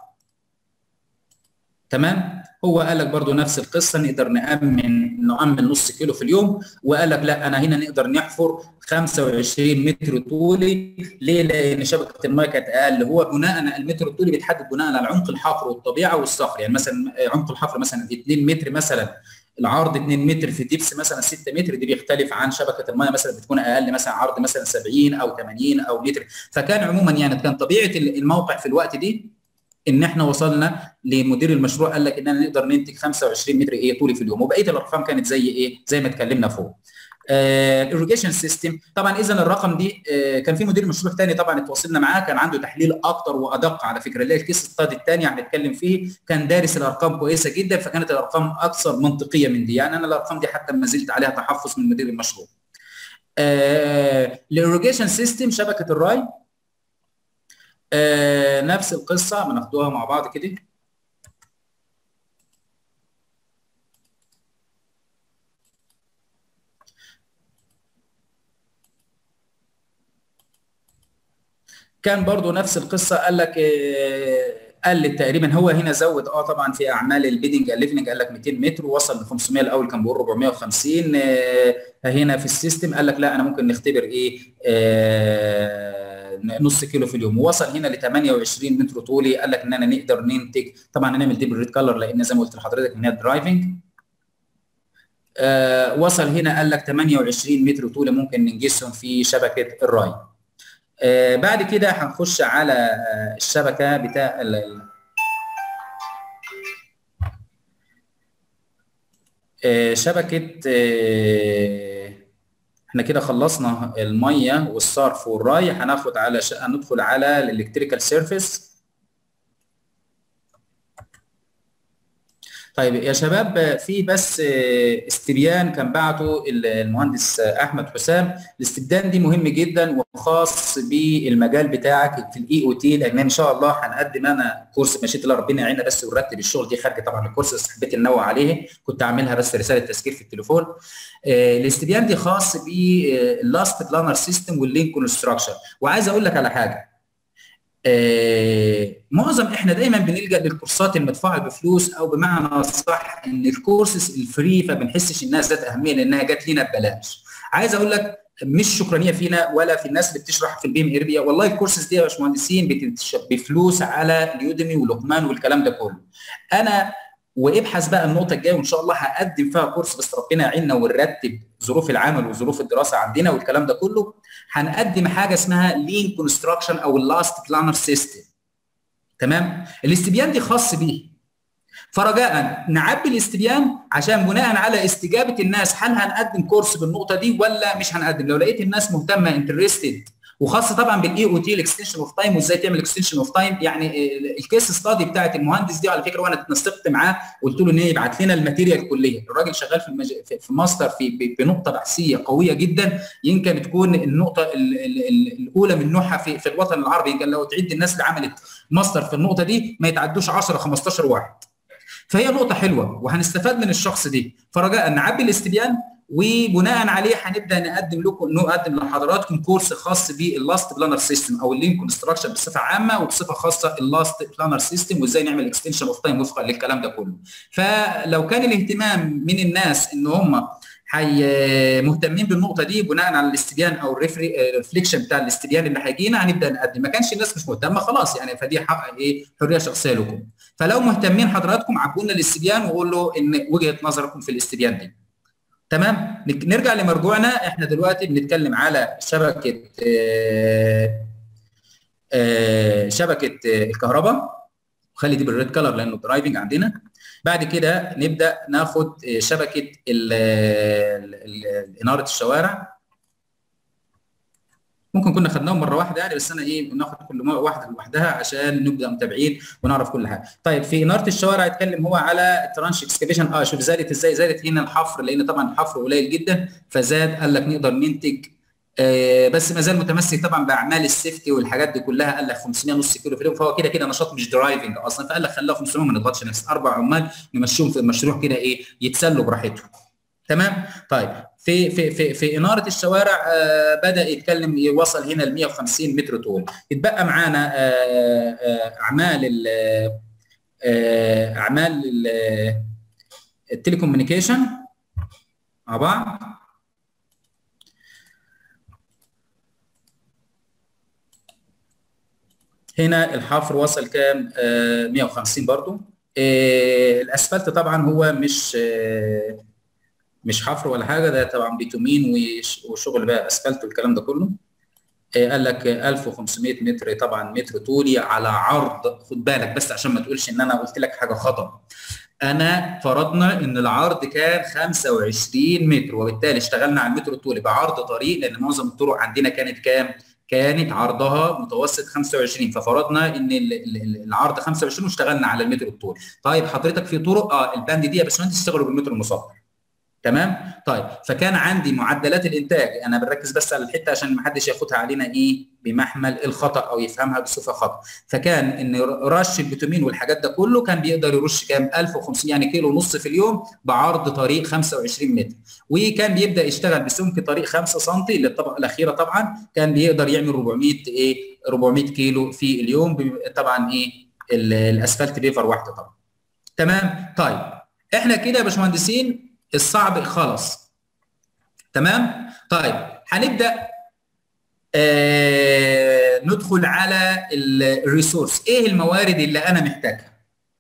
تمام هو قال لك برضو نفس القصه نقدر نامن نامن نص كيلو في اليوم وقال لك لا انا هنا نقدر نحفر 25 متر طولي ليه؟ لان شبكه الماء كانت اقل هو بناء المتر الطولي بيتحدد بناء على عمق الحفر والطبيعه والصخر يعني مثلا عمق الحفر مثلا 2 متر مثلا العرض 2 متر في الدبس مثلا 6 متر دي بيختلف عن شبكه الماء مثلا بتكون اقل مثلا عرض مثلا 70 او 80 او متر فكان عموما يعني كان طبيعه الموقع في الوقت دي ان احنا وصلنا لمدير المشروع قال لك اننا نقدر ننتج 25 متر ايه طولي في اليوم وبقيه الارقام كانت زي ايه زي ما اتكلمنا فوق الاريجيشن آه سيستم طبعا اذا الرقم دي آه كان في مدير مشروع ثاني طبعا اتواصلنا معاه كان عنده تحليل اكتر وادق على فكره اللي هي الكيس ستادي الثاني هنتكلم فيه كان دارس الارقام كويسه جدا فكانت الارقام اكثر منطقيه من دي يعني انا الارقام دي حتى ما زلت عليها تحفظ من مدير المشروع آه الاريجيشن سيستم شبكه الراي آه نفس القصه بناخدوها مع بعض كده كان برضو نفس القصه قال لك قلت تقريبا هو هنا زود اه طبعا في اعمال البيدنج الليفنج قال لك 200 متر ووصل ل 500 الاول كان بيقول 450 آه هنا في السيستم قال لك لا انا ممكن نختبر ايه آه نص كيلو في اليوم ووصل هنا ل 28 متر طولي قال لك اننا نقدر ننتج طبعا هنعمل دي بالريد كلر لان زي ما قلت لحضرتك ان هي درايفنج آه وصل هنا قال لك 28 متر طولي ممكن ننجزهم في شبكه الراي آه بعد كده هنخش على آه الشبكه بتاع آه شبكه احنا كده خلصنا الميه والصرف والراي هناخد على ش... هندخل على الالكتريكال سيرفيس طيب يا شباب في بس استبيان كان بعته المهندس احمد حسام الاستبيان دي مهم جدا وخاص بالمجال بتاعك في الاي او تي لان ان شاء الله هنقدم انا كورس مشيت الله ربنا يعيننا بس ونرتب الشغل دي خارجه طبعا الكورس بس حبيت ننوع عليه كنت عاملها بس رساله تذكير في التليفون الاستبيان دي خاص باللاست بلانر سيستم واللينك كونستراكشن وعايز اقول لك على حاجه آه معظم احنا دايما بنلجا للكورسات المدفوعه بفلوس او بمعنى صح ان الكورسز الفري فبنحسش انها ذات اهميه لانها جت لنا ببلاش عايز اقول لك مش شكرانيه فينا ولا في الناس اللي بتشرح في البيم اربيا والله الكورسز دي يا باشمهندسين بفلوس على اليوديمي ولقمان والكلام ده كله انا وابحث بقى النقطه الجايه وان شاء الله هقدم فيها كورس بس ربنا يعيننا ونرتب ظروف العمل وظروف الدراسه عندنا والكلام ده كله هنقدم حاجه اسمها لين كونستراكشن او اللاست بلانر سيستم تمام الاستبيان دي خاص بيه فرجاء نعبي الاستبيان عشان بناء على استجابه الناس هل هنقدم كورس بالنقطه دي ولا مش هنقدم لو لقيت الناس مهتمه انترستد وخاصه طبعا بالاي او تي الاكستنشن اوف تايم وازاي تعمل اكستنشن اوف تايم يعني الكيس ستادي بتاعت المهندس دي على فكره وانا اتنسقت معاه قلت له ان يبعت لنا الماتيريال كليه الراجل شغال في المج... في ماستر في بنقطه بحثيه قويه جدا يمكن تكون النقطه ال ال ال الاولى من نوعها في, في الوطن العربي يمكن لو تعد الناس اللي عملت ماستر في النقطه دي ما يتعدوش 10 15 واحد فهي نقطه حلوه وهنستفاد من الشخص دي فرجاء نعبي الاستبيان وبناء عليه هنبدا نقدم لكم نقدم لحضراتكم كورس خاص باللاست بلانر سيستم او اللين كونستراكشن بصفه عامه وبصفه خاصه اللاست بلانر سيستم وازاي نعمل اكستنشن اوف تايم وفقا للكلام ده كله فلو كان الاهتمام من الناس ان هم حي مهتمين بالنقطه دي بناء على الاستبيان او الريفليكشن بتاع الاستبيان اللي هيجينا هنبدا نقدم ما كانش الناس مش مهتمه خلاص يعني فدي حق ايه حريه شخصيه لكم فلو مهتمين حضراتكم عبونا الاستبيان وقول ان وجهه نظركم في الاستبيان دي تمام نرجع لمرجوعنا احنا دلوقتي بنتكلم على شبكه آه آه شبكه الكهرباء خلي دي بالريد كلر لانه درايفنج عندنا بعد كده نبدا ناخد شبكه اناره الشوارع ممكن كنا خدناهم مره واحده يعني بس انا ايه بناخد كل واحده لوحدها عشان نبدا متابعين ونعرف كل حاجه. طيب في اناره الشوارع اتكلم هو على الترانش اكسكافيشن اه شوف زادت ازاي زادت هنا الحفر لان طبعا الحفر قليل جدا فزاد قال لك نقدر ننتج آه بس ما زال متمسك طبعا باعمال السيفتي والحاجات دي كلها قال لك 500 نص كيلو في اليوم فهو كده كده نشاط مش درايفنج اصلا فقال لك خليها 500 ما نضغطش نفس اربع عمال نمشيهم في المشروع كده ايه يتسلوا براحتهم تمام طيب في في في في اناره الشوارع آه بدا يتكلم يوصل هنا ل 150 متر طول اتبقى معانا آه آه اعمال اعمال التليكوميونيكيشن مع بعض هنا الحفر وصل كام 150 برضو الاسفلت طبعا هو مش مش حفر ولا حاجه ده طبعا بيتومين وشغل بقى اسفلت والكلام ده كله قال لك 1500 متر طبعا متر طولي على عرض خد بالك بس عشان ما تقولش ان انا قلت لك حاجه خطا انا فرضنا ان العرض كان 25 متر وبالتالي اشتغلنا على المتر الطولي بعرض طريق لان معظم الطرق عندنا كانت كام؟ كانت عرضها متوسط 25 ففرضنا ان العرض 25 واشتغلنا على المتر الطولي طيب حضرتك في طرق اه الباند دي يا باشمهندس تشتغلوا بالمتر المسطح تمام طيب فكان عندي معدلات الانتاج انا بركز بس على الحته عشان ما حدش ياخدها علينا ايه بمحمل الخطا او يفهمها بصفه خطا فكان ان رش البيتومين والحاجات ده كله كان بيقدر يرش كام 1500 يعني كيلو ونص في اليوم بعرض طريق 25 متر وكان بيبدا يشتغل بسمك طريق 5 سم اللي الطبقه الاخيره طبعا كان بيقدر يعمل 400 ايه 400 كيلو في اليوم طبعا ايه الاسفلت بيفر واحده طبعا تمام طيب احنا كده يا باشمهندسين الصعب خلص تمام طيب هنبدا آه ندخل على الريسورس ايه الموارد اللي انا محتاجها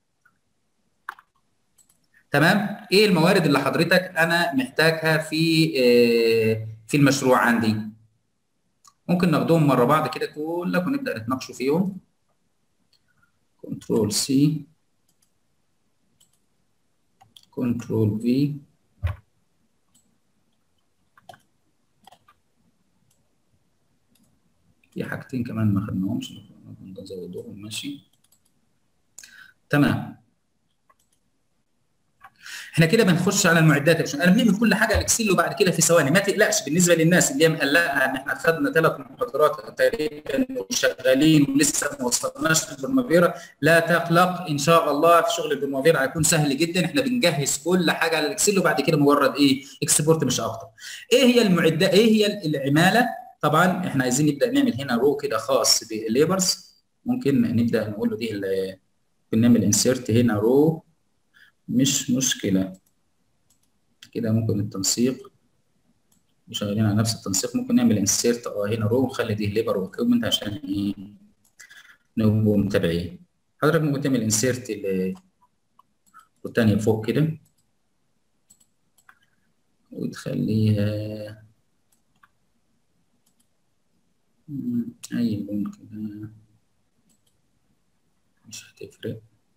تمام ايه الموارد اللي حضرتك انا محتاجها في آه في المشروع عندي ممكن ناخدهم مره بعض كده كلك ونبدا نتناقشوا فيهم كنترول سي كنترول في في حاجتين كمان ما خدناهمش نزودهم ماشي تمام احنا كده بنخش على المعدات يا باشمهندس انا بنعمل كل حاجه الاكسل وبعد كده في ثواني ما تقلقش بالنسبه للناس اللي هي مقلقه ان احنا خدنا ثلاث محاضرات تقريبا وشغالين ولسه ما وصلناش للبرمافيرا لا تقلق ان شاء الله في شغل البرمافيرا هيكون سهل جدا احنا بنجهز كل حاجه على الاكسل وبعد كده مجرد ايه اكسبورت مش اكتر ايه هي المعدات ايه هي العماله طبعا احنا عايزين نبدا نعمل هنا رو كده خاص بالليبرز ممكن نبدا نقول له دي ممكن نعمل انسيرت هنا رو مش مشكله كده ممكن التنسيق شغالين على نفس التنسيق ممكن نعمل انسيرت اه هنا رو ونخلي دي ليبر وكومنت عشان ايه نبقوا متابعين حضرتك ممكن تعمل انسيرت والتانية فوق كده وتخليها أي لون كده مش هتفرق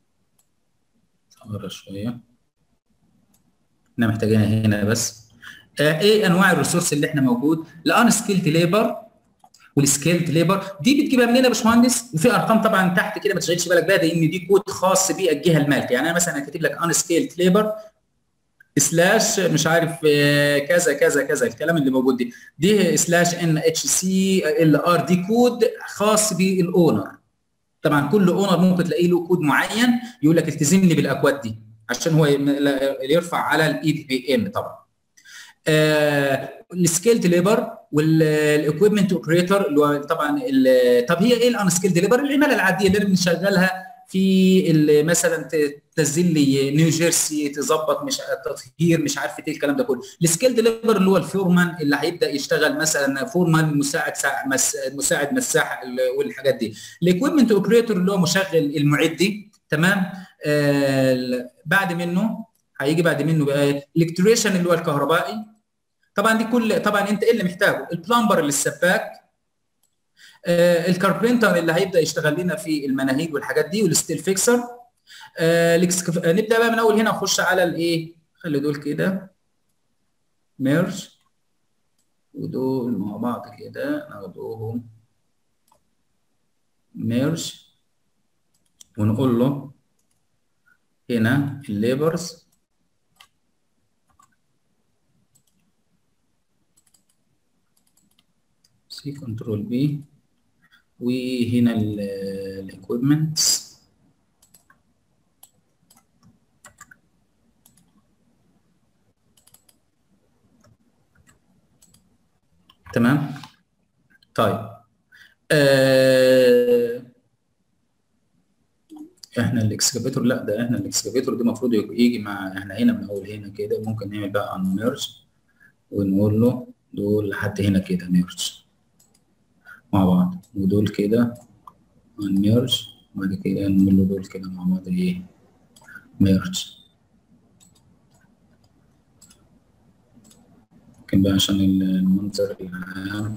صغيرة شوية احنا محتاجينها هنا بس آه ايه انواع الريسورس اللي احنا موجود الان سكيلد ليبر والسكيلد ليبر دي بتجيبها منين يا باشمهندس وفي ارقام طبعا تحت كده ما تشغلش بالك بيها لان دي كود خاص بالجهه المالكه يعني انا مثلا كاتب لك ان سكيلد ليبر سلاش مش عارف كذا كذا كذا الكلام اللي موجود دي دي سلاش ان اتش سي ال ار دي كود خاص بالاونر طبعا كل اونر ممكن تلاقي له كود معين يقول لك التزمني بالاكواد دي عشان هو يرفع على الاي دي بي ام طبعا السكيلد ليبر والاكويبمنت اوبريتور اللي هو طبعا طب هي ايه الان سكيلد ليبر العماله العاديه اللي بنشغلها في مثلا تنزل لي نيو جيرسي تظبط مش تطهير مش عارف ايه الكلام ده كله السكيل ديليفر اللي هو الفورمان اللي هيبدا يشتغل مثلا فورمان مساعد مس... مساعد مساح والحاجات دي الاكويبمنت اوبريتور اللي هو مشغل المعدي تمام آه بعد منه هيجي بعد منه بقى الكتريشن اللي هو الكهربائي طبعا دي كل طبعا انت ايه اللي محتاجه البلمبر اللي السباك آه الكاربنتر اللي هيبدا يشتغل لنا في المناهيج والحاجات دي والستيل فيكسر آه نبدا بقى من اول هنا نخش على الايه خلي دول كده ميرج ودول مع بعض كده ناخدوهم ميرج ونقول له هنا الليبرز سي كنترول بي وهنا الاكويبمنتس تمام طيب آه احنا الاكسكافيتور لا ده احنا الاكسكافيتور ده المفروض يجي مع احنا هنا من اول هنا كده ممكن نعمل بقى ان ميرج ونقول له دول لحد هنا كده ميرج مع بعض ودول كده ان ميرج وبعد كده نقول له دول كده مع بعض ايه ميرج ممكن بقى عشان المنظر العام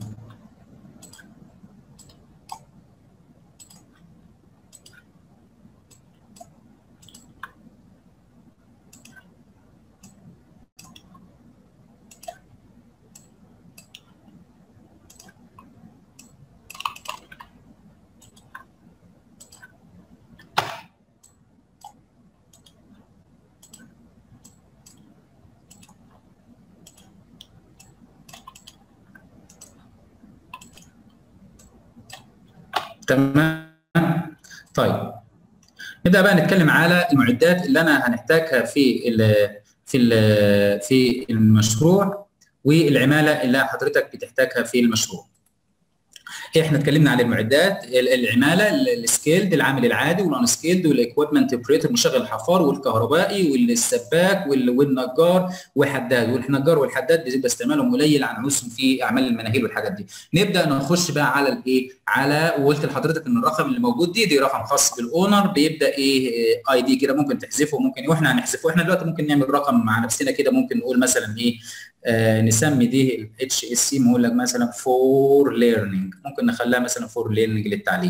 تمام طيب نبدا بقى نتكلم على المعدات اللي انا هنحتاجها في ال في ال في المشروع والعماله اللي حضرتك بتحتاجها في المشروع احنا اتكلمنا عن المعدات العماله السكيلد العامل العادي والان سكيلد والاكويبمنت اوبريتور مشغل الحفار والكهربائي والسباك والنجار وحداد والنجار والحداد بيبقى استعمالهم قليل عن عوزهم في اعمال المناهيل والحاجات دي نبدا نخش بقى على الايه على وقلت لحضرتك ان الرقم اللي موجود دي دي رقم خاص بالاونر بيبدا ايه اي دي كده ممكن تحذفه ممكن واحنا هنحذفه احنا دلوقتي ممكن نعمل رقم مع نفسنا كده ممكن نقول مثلا ايه آه نسمي دي الاتش اس سي نقول لك مثلا فور ليرنينج ممكن نخليها مثلا فور ليرنينج للتعليم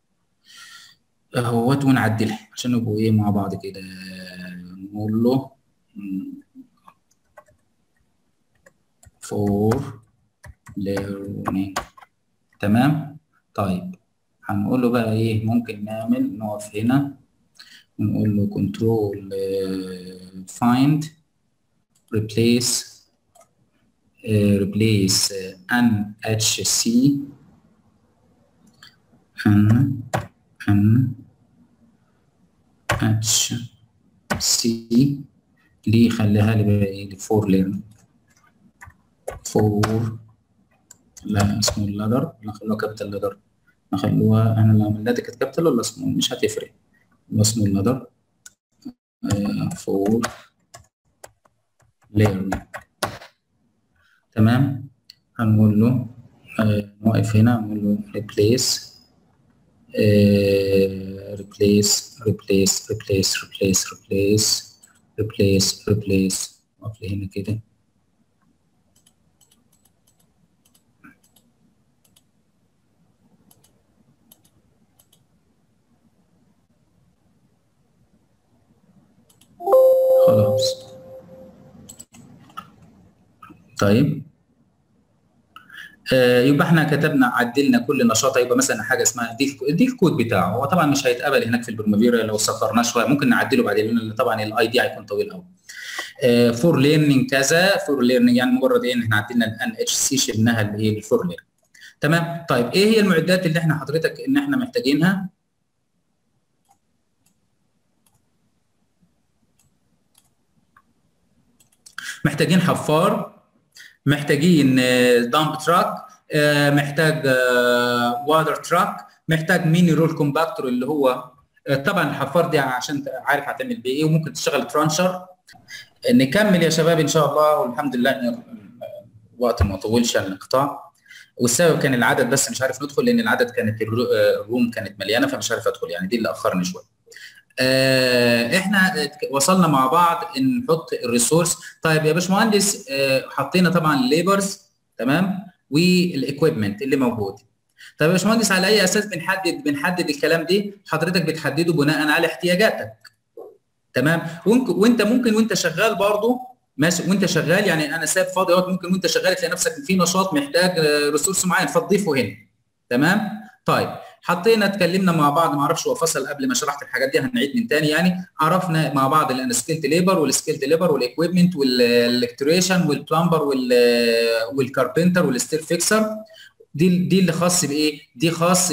اهوت ونعدلها عشان نبقوا ايه مع بعض كده نقول له فور ليرنينج تمام طيب هنقول له بقى ايه ممكن نعمل نقف هنا ونقول له كنترول فايند replace Uh, replace uh, an HC an an HC دي خليها لي بقى ايه فور ليرن فور لا اسمه اللادر نخلوها كابيتال لادر نخلوها انا لو عملناها دي كانت كابيتال ولا اسمه مش هتفرق اسمه اللادر فور ليرن تمام هنقول له آه نوقف هنا هنقول له replace آه replace replace replace replace replace replace replace نقف لي هنا كده خلاص طيب آه يبقى احنا كتبنا عدلنا كل نشاط يبقى مثلا حاجه اسمها دي, دي الكود بتاعه هو طبعا مش هيتقبل هناك في البرمافيرا لو صغرناه شويه ممكن نعدله بعدين لان طبعا الاي دي هيكون طويل قوي آه فور ليرنينج كذا فور ليرنينج يعني مجرد ايه ان احنا عدلنا الان اتش سي شلناها اللي هي الفور ليرنينج تمام طيب ايه هي المعدات اللي احنا حضرتك ان احنا محتاجينها محتاجين حفار محتاجين دامب تراك محتاج واتر تراك محتاج ميني رول كومباكتور اللي هو طبعا الحفار دي عشان عارف هتعمل بيه ايه وممكن تشتغل ترانشر نكمل يا شباب ان شاء الله والحمد لله ان الوقت ما طولش عن القطاع والسبب كان العدد بس مش عارف ندخل لان العدد كانت الروم كانت مليانه فمش عارف ادخل يعني دي اللي اخرني شويه احنا وصلنا مع بعض ان نحط الريسورس طيب يا باشمهندس حطينا طبعا الليبرز تمام والاكويبمنت اللي موجود طيب يا باشمهندس على اي اساس بنحدد بنحدد الكلام دي حضرتك بتحدده بناء على احتياجاتك تمام وانت ممكن وانت شغال برضه ماشي وانت شغال يعني انا ساب فاضي اهوت ممكن وانت شغال تلاقي نفسك في نشاط محتاج ريسورس معين فتضيفه هنا تمام طيب حطينا اتكلمنا مع بعض ما اعرفش هو فصل قبل ما شرحت الحاجات دي هنعيد من تاني يعني عرفنا مع بعض الانسكيلد ليبر والسكيلد ليبر والاكويبمنت والالكتريشن والبلمبر والكاربنتر والستيل فيكسر دي دي اللي خاص بايه؟ دي خاص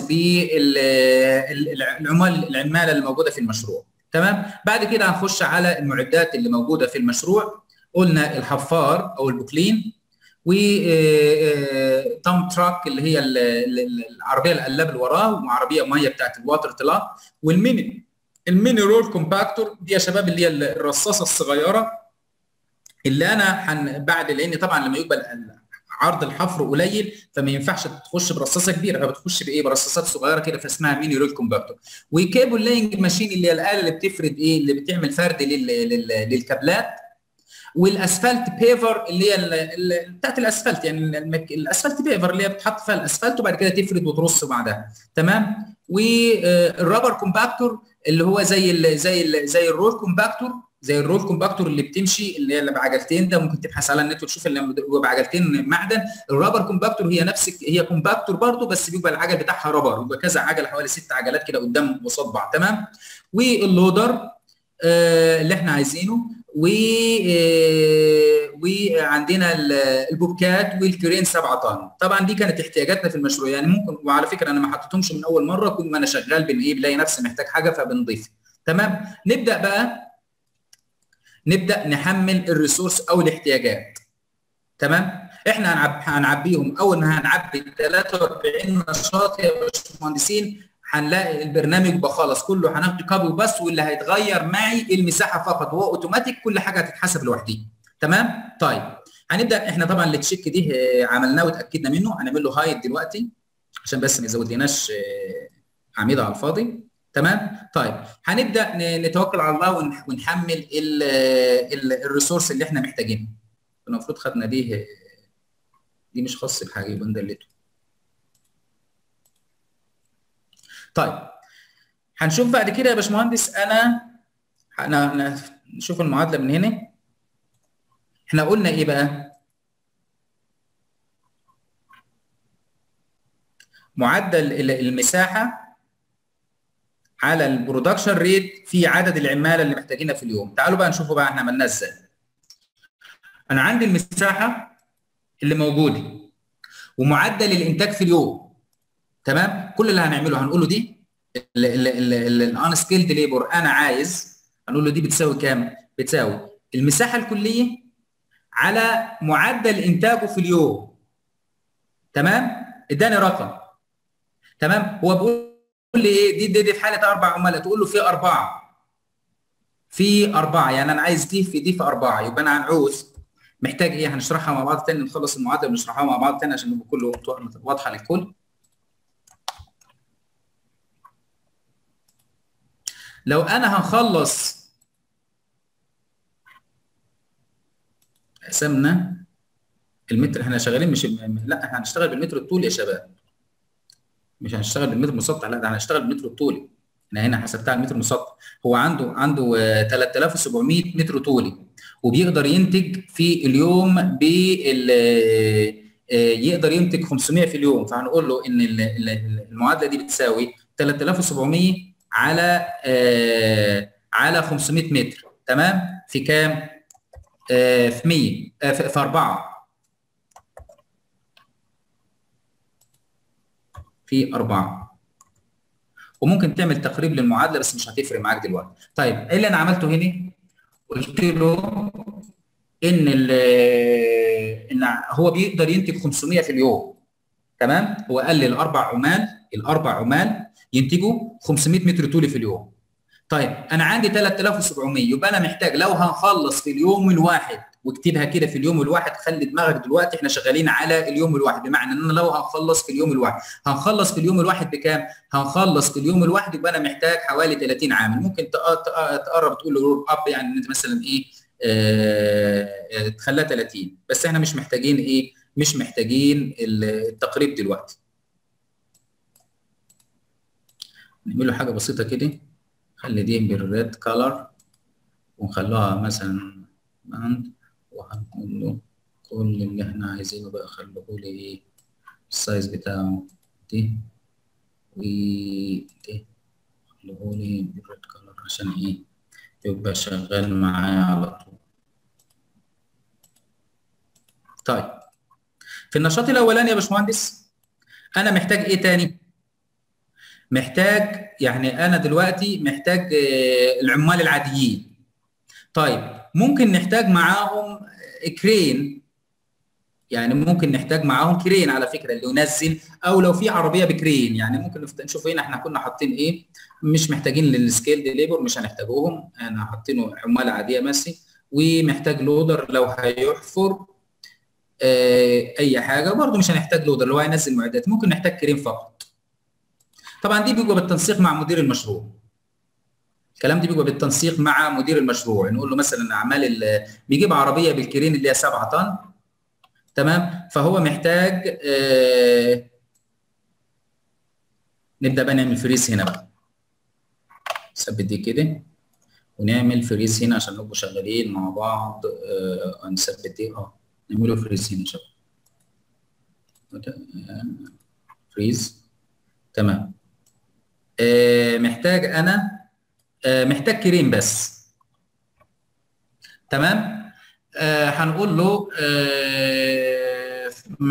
بالعمال العماله اللي موجوده في المشروع تمام؟ بعد كده هنخش على المعدات اللي موجوده في المشروع قلنا الحفار او البوكلين و دام تراك اللي هي العربيه القلاب اللي وراه وعربيه ميه بتاعت الواتر تلاك والميني الميني رول كومباكتور دي يا شباب اللي هي الرصاصه الصغيره اللي انا حن بعد لان طبعا لما يقبل عرض الحفر قليل فما ينفعش تخش برصاصه كبيره فبتخش بايه برصاصات صغيره كده فاسمها ميني رول كومباكتور وكيبل لاينج ماشين اللي هي الاله اللي بتفرد ايه اللي بتعمل فرد للكابلات والاسفلت بيفر اللي هي بتاعت الاسفلت يعني الاسفلت بيفر اللي هي بتحط فيها الاسفلت وبعد كده تفرد وترص بعدها تمام والرابر كومباكتور اللي هو زي ال زي ال زي الرول كومباكتور زي الرول كومباكتور اللي بتمشي اللي هي اللي بعجلتين ده ممكن تبحث على النت وتشوف اللي هو بعجلتين معدن الرابر كومباكتور هي نفس هي كومباكتور برضه بس بيبقى العجل بتاعها رابر بيبقى كذا عجله حوالي ست عجلات كده قدام قصاد بعض تمام واللودر آه اللي احنا عايزينه و وعندنا البوبكات والكرين 7 طن طبعا دي كانت احتياجاتنا في المشروع يعني ممكن وعلى فكره انا ما حطيتهمش من اول مره كل ما انا شغال بن ايه بلاقي نفسي محتاج حاجه فبنضيف تمام نبدا بقى نبدا نحمل الريسورس او الاحتياجات تمام احنا هنعب... هنعبيهم اول ما هنعبي 43 نشاط يا باشمهندسين هنلاقي البرنامج بقى خلاص كله هناخد كابل بس واللي هيتغير معي المساحه فقط هو اوتوماتيك كل حاجه هتتحسب لوحدها تمام طيب هنبدا احنا طبعا التشيك دي عملناه وتاكدنا منه هنعمل له هايد دلوقتي عشان بس ما يزودلناش اعمده على الفاضي تمام طيب هنبدا نتوكل على الله ونحمل الريسورس اللي احنا محتاجينه المفروض خدنا دي دي مش خاص بحاجه يبقى ندلته طيب هنشوف بعد كده يا باشمهندس انا انا نشوف المعادله من هنا احنا قلنا ايه بقى معدل المساحه على البرودكشن ريت في عدد العماله اللي محتاجينها في اليوم تعالوا بقى نشوفوا بقى احنا عملناه ازاي انا عندي المساحه اللي موجوده ومعدل الانتاج في اليوم تمام كل اللي هنعمله هنقول له دي الان سكيلد ليبر انا عايز هنقول له دي بتساوي كام بتساوي المساحه الكليه على معدل انتاجه في اليوم تمام اداني رقم تمام هو بيقول لي ايه دي دي, دي في حاله اربع عملاء تقول له في اربعه في اربعه يعني انا عايز دي في دي في اربعه يبقى انا هنعوز محتاج ايه هنشرحها مع بعض تاني نخلص المعادله ونشرحها مع بعض تاني عشان يبقى كله واضحه للكل لو انا هنخلص قسمنا المتر احنا شغالين مش لا احنا هنشتغل بالمتر الطولي يا شباب مش هنشتغل بالمتر المسطح لا ده هنشتغل بالمتر الطولي انا هنا حسبتها على المتر المسطح هو عنده عنده 3700 متر طولي وبيقدر ينتج في اليوم بال يقدر ينتج 500 في اليوم فهنقول له ان المعادله دي بتساوي 3700 على آه على 500 متر تمام في كام آه في 100 آه في, في 4 في 4 وممكن تعمل تقريب للمعادله بس مش هتفرق معاك دلوقتي طيب ايه اللي انا عملته هنا قلت له ان ان هو بيقدر ينتج 500 في اليوم تمام هو قال لي الاربع عمال الاربع عمال ينتجوا 500 متر طولي في اليوم طيب انا عندي 3700 يبقى انا محتاج لو هنخلص في اليوم الواحد واكتبها كده في اليوم الواحد خلي دماغك دلوقتي احنا شغالين على اليوم الواحد بمعنى ان انا لو هنخلص في اليوم الواحد هنخلص في اليوم الواحد بكام؟ هنخلص في اليوم الواحد يبقى انا محتاج حوالي 30 عامل ممكن تقرب تقول له رول اب يعني ان انت مثلا ايه آه تخليها 30 بس احنا مش محتاجين ايه؟ مش محتاجين التقريب دلوقتي. نعمل له حاجه بسيطه كده خلي دي بالريد كلر ونخلوها مثلا باند وهنقول له كل اللي احنا عايزينه بقى خلوه لي ايه السايز بتاعه دي ودي خلوه لي بالريد كلر عشان ايه يبقى شغال معايا على طول طيب في النشاط الاولاني يا باشمهندس انا محتاج ايه تاني محتاج يعني انا دلوقتي محتاج العمال العاديين طيب ممكن نحتاج معاهم كرين يعني ممكن نحتاج معاهم كرين على فكره اللي ينزل او لو في عربيه بكرين يعني ممكن نشوف هنا احنا كنا حاطين ايه مش محتاجين للسكيل دي ليبر مش هنحتاجوهم انا حاطينه عمال عاديه ماشي ومحتاج لودر لو هيحفر آه اي حاجه برضه مش هنحتاج لودر لو هينزل معدات ممكن نحتاج كرين فقط طبعا دي بيبقى بالتنسيق مع مدير المشروع الكلام دي بيبقى بالتنسيق مع مدير المشروع نقول له مثلا اعمال بيجيب عربيه بالكرين اللي هي 7 طن تمام فهو محتاج آه نبدا بقى نعمل فريز هنا بقى نثبت دي كده ونعمل فريز هنا عشان نبقوا شغالين مع بعض آه نثبت دي اه نعمله فريز هنا شباب فريز تمام آه محتاج انا آه محتاج كريم بس تمام آه هنقول له آه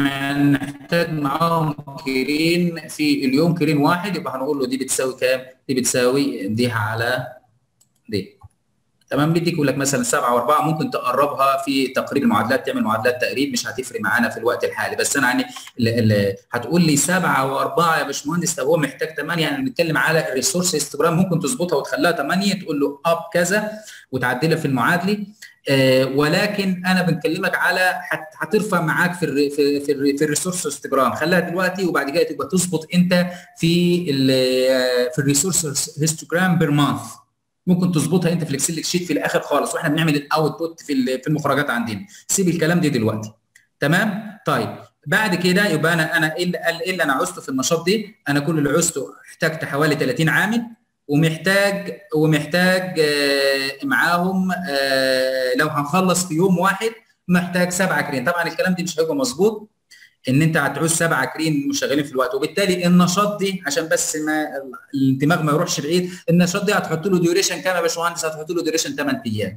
محتاج معاهم كرين في اليوم كرين واحد يبقى هنقول له دي بتساوي كام؟ دي بتساوي دي على دي تمام بيديك يقول لك مثلا 7 و4 ممكن تقربها في تقريب المعادلات تعمل معادلات تقريب مش هتفرق معانا في الوقت الحالي بس انا يعني هتقول لي 7 و4 يا باشمهندس طب هو محتاج 8 يعني بنتكلم على الريسورس هيستوجرام ممكن تظبطها وتخليها 8 تقول له اب كذا وتعدلها في المعادله آه ولكن انا بنكلمك على هترفع معاك في ال في في, ال في الريسورس هيستوجرام خليها دلوقتي وبعد كده تبقى تظبط انت في ال في الريسورس هيستوجرام بير مانث ممكن تظبطها انت في الاكسل شيت في الاخر خالص واحنا بنعمل الاوتبوت في في المخرجات عندنا سيب الكلام ده دلوقتي تمام طيب بعد كده يبقى انا انا ايه اللي, إيه اللي انا عوزته في النشاط دي انا كل اللي عوزته احتاجت حوالي 30 عامل ومحتاج ومحتاج آه معاهم آه لو هنخلص في يوم واحد محتاج سبعه كرين طبعا الكلام ده مش هيبقى مظبوط ان انت هتعوز سبعه كرين مشغلين في الوقت وبالتالي النشاط دي عشان بس ما الدماغ ما يروحش بعيد النشاط دي هتحط له ديوريشن كام يا باشمهندس هتحط له ديوريشن 8 ايام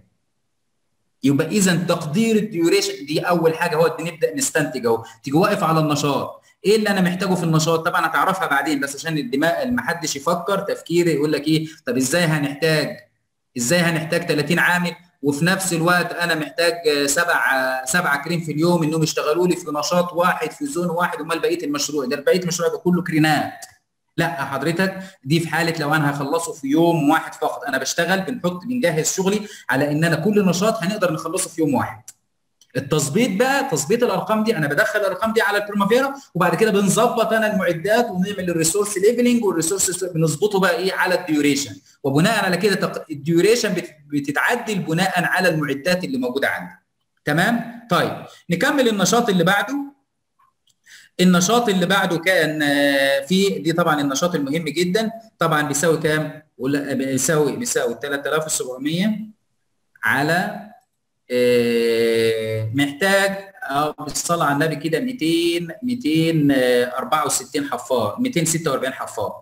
يبقى اذا تقدير الديوريشن دي اول حاجه هو نبدا نستنتج اهو تيجي واقف على النشاط ايه اللي انا محتاجه في النشاط طبعا هتعرفها بعدين بس عشان الدماغ ما حدش يفكر تفكير يقول لك ايه طب ازاي هنحتاج ازاي هنحتاج 30 عامل وفي نفس الوقت انا محتاج سبع سبعه كريم في اليوم انهم يشتغلوا لي في نشاط واحد في زون واحد امال بقيه المشروع ده بقيه المشروع ده كله كرينات لا حضرتك دي في حاله لو انا هخلصه في يوم واحد فقط انا بشتغل بنحط بنجهز شغلي على ان انا كل نشاط هنقدر نخلصه في يوم واحد التظبيط بقى تظبيط الارقام دي انا بدخل الارقام دي على البريمافيرا وبعد كده بنظبط انا المعدات ونعمل الريسورس ليفلنج والريسورس بنظبطه بقى ايه على الديوريشن وبناء على كده الديوريشن بتتعدل بناء على المعدات اللي موجوده عندك تمام طيب نكمل النشاط اللي بعده النشاط اللي بعده كان في دي طبعا النشاط المهم جدا طبعا بيساوي كام بيساوي بيساوي 3700 على محتاج بالصلاه على النبي كده 200 264 حفار 246 حفار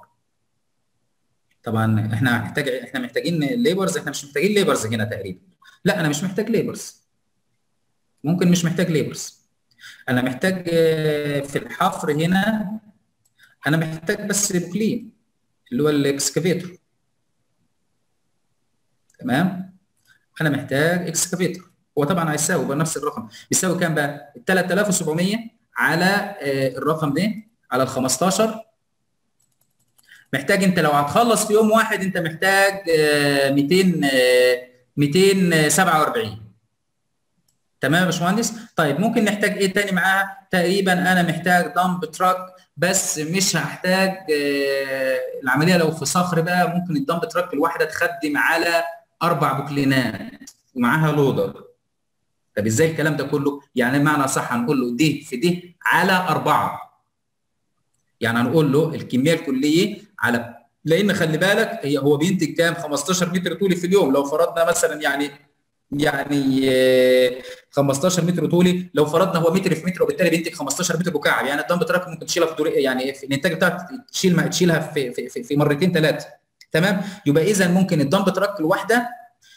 طبعا احنا محتاج احنا محتاجين ليبرز احنا مش محتاجين ليبرز هنا تقريبا لا انا مش محتاج ليبرز ممكن مش محتاج ليبرز انا محتاج في الحفر هنا انا محتاج بس بوكلين اللي هو الاكسكافيتور تمام انا محتاج اكسكافيتور هو طبعا هيساوي بنفس الرقم بيساوي كام بقى 3700 على الرقم ده على ال 15 محتاج انت لو هتخلص في يوم واحد انت محتاج 200 247 تمام يا باشمهندس طيب ممكن نحتاج ايه تاني معاها تقريبا انا محتاج دمب تراك بس مش هحتاج العمليه لو في صخر بقى ممكن الدمب تراك الواحده تخدم على اربع بوكلينات ومعاها لودر طب ازاي الكلام ده كله يعني معنى صح هنقول له دي في دي على أربعة يعني هنقول له الكمية الكلية على لأن خلي بالك هي هو بينتج كام 15 متر طولي في اليوم لو فرضنا مثلا يعني يعني 15 متر طولي لو فرضنا هو متر في متر وبالتالي بينتج 15 متر مكعب يعني الدمب تراك ممكن تشيلها في دور يعني في الانتاج بتاعك تشيل ما تشيلها في في, في مرتين ثلاثه تمام يبقى اذا ممكن الدمب تراك الواحده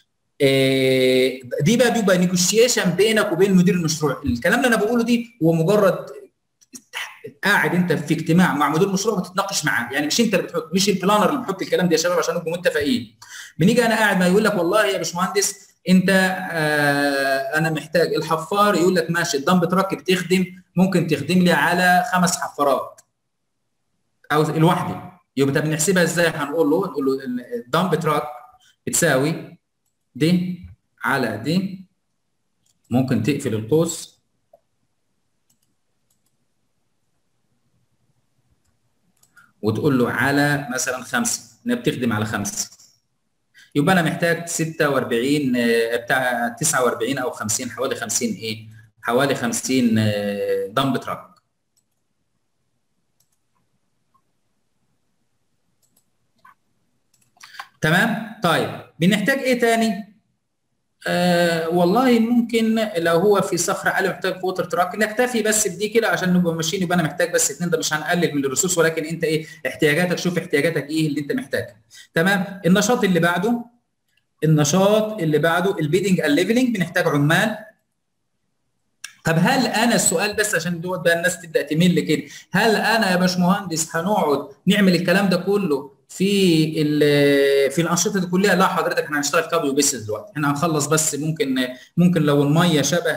دي بقى بيبقى نيجوشيشن بينك وبين مدير المشروع الكلام اللي انا بقوله دي هو مجرد قاعد انت في اجتماع مع مدير المشروع بتتناقش معاه يعني مش انت اللي بتحط مش البلانر اللي بيحط الكلام ده يا شباب عشان نبقوا متفقين بنيجي انا قاعد ما يقول لك والله يا باشمهندس انت آه انا محتاج الحفار يقول لك ماشي الدمب تراك بتخدم ممكن تخدم لي على خمس حفارات او الواحده يبقى طب نحسبها ازاي هنقول له نقول له الدمب تراك بتساوي دي على دي ممكن تقفل القوس وتقول له على مثلا خمسة انها بتخدم على خمسة يبقى انا محتاج 46 بتاع 49 او 50 حوالي 50 ايه حوالي 50 دمب تراك تمام طيب بنحتاج ايه تاني آه والله ممكن لو هو في صخر عالي محتاج ووتر تراك نكتفي بس بدي كده عشان نبقى ماشيين يبقى انا محتاج بس اتنين ده مش هنقلل من الريسورس ولكن انت ايه احتياجاتك شوف احتياجاتك ايه اللي انت محتاجها تمام النشاط اللي بعده النشاط اللي بعده البيدنج الليفلنج بنحتاج عمال طب هل انا السؤال بس عشان دوت بقى الناس تبدا تمل كده هل انا يا باشمهندس هنقعد نعمل الكلام ده كله في في الانشطه دي كلها لا حضرتك احنا هنشتغل كابل وبس دلوقتي احنا هنخلص بس ممكن ممكن لو الميه شبه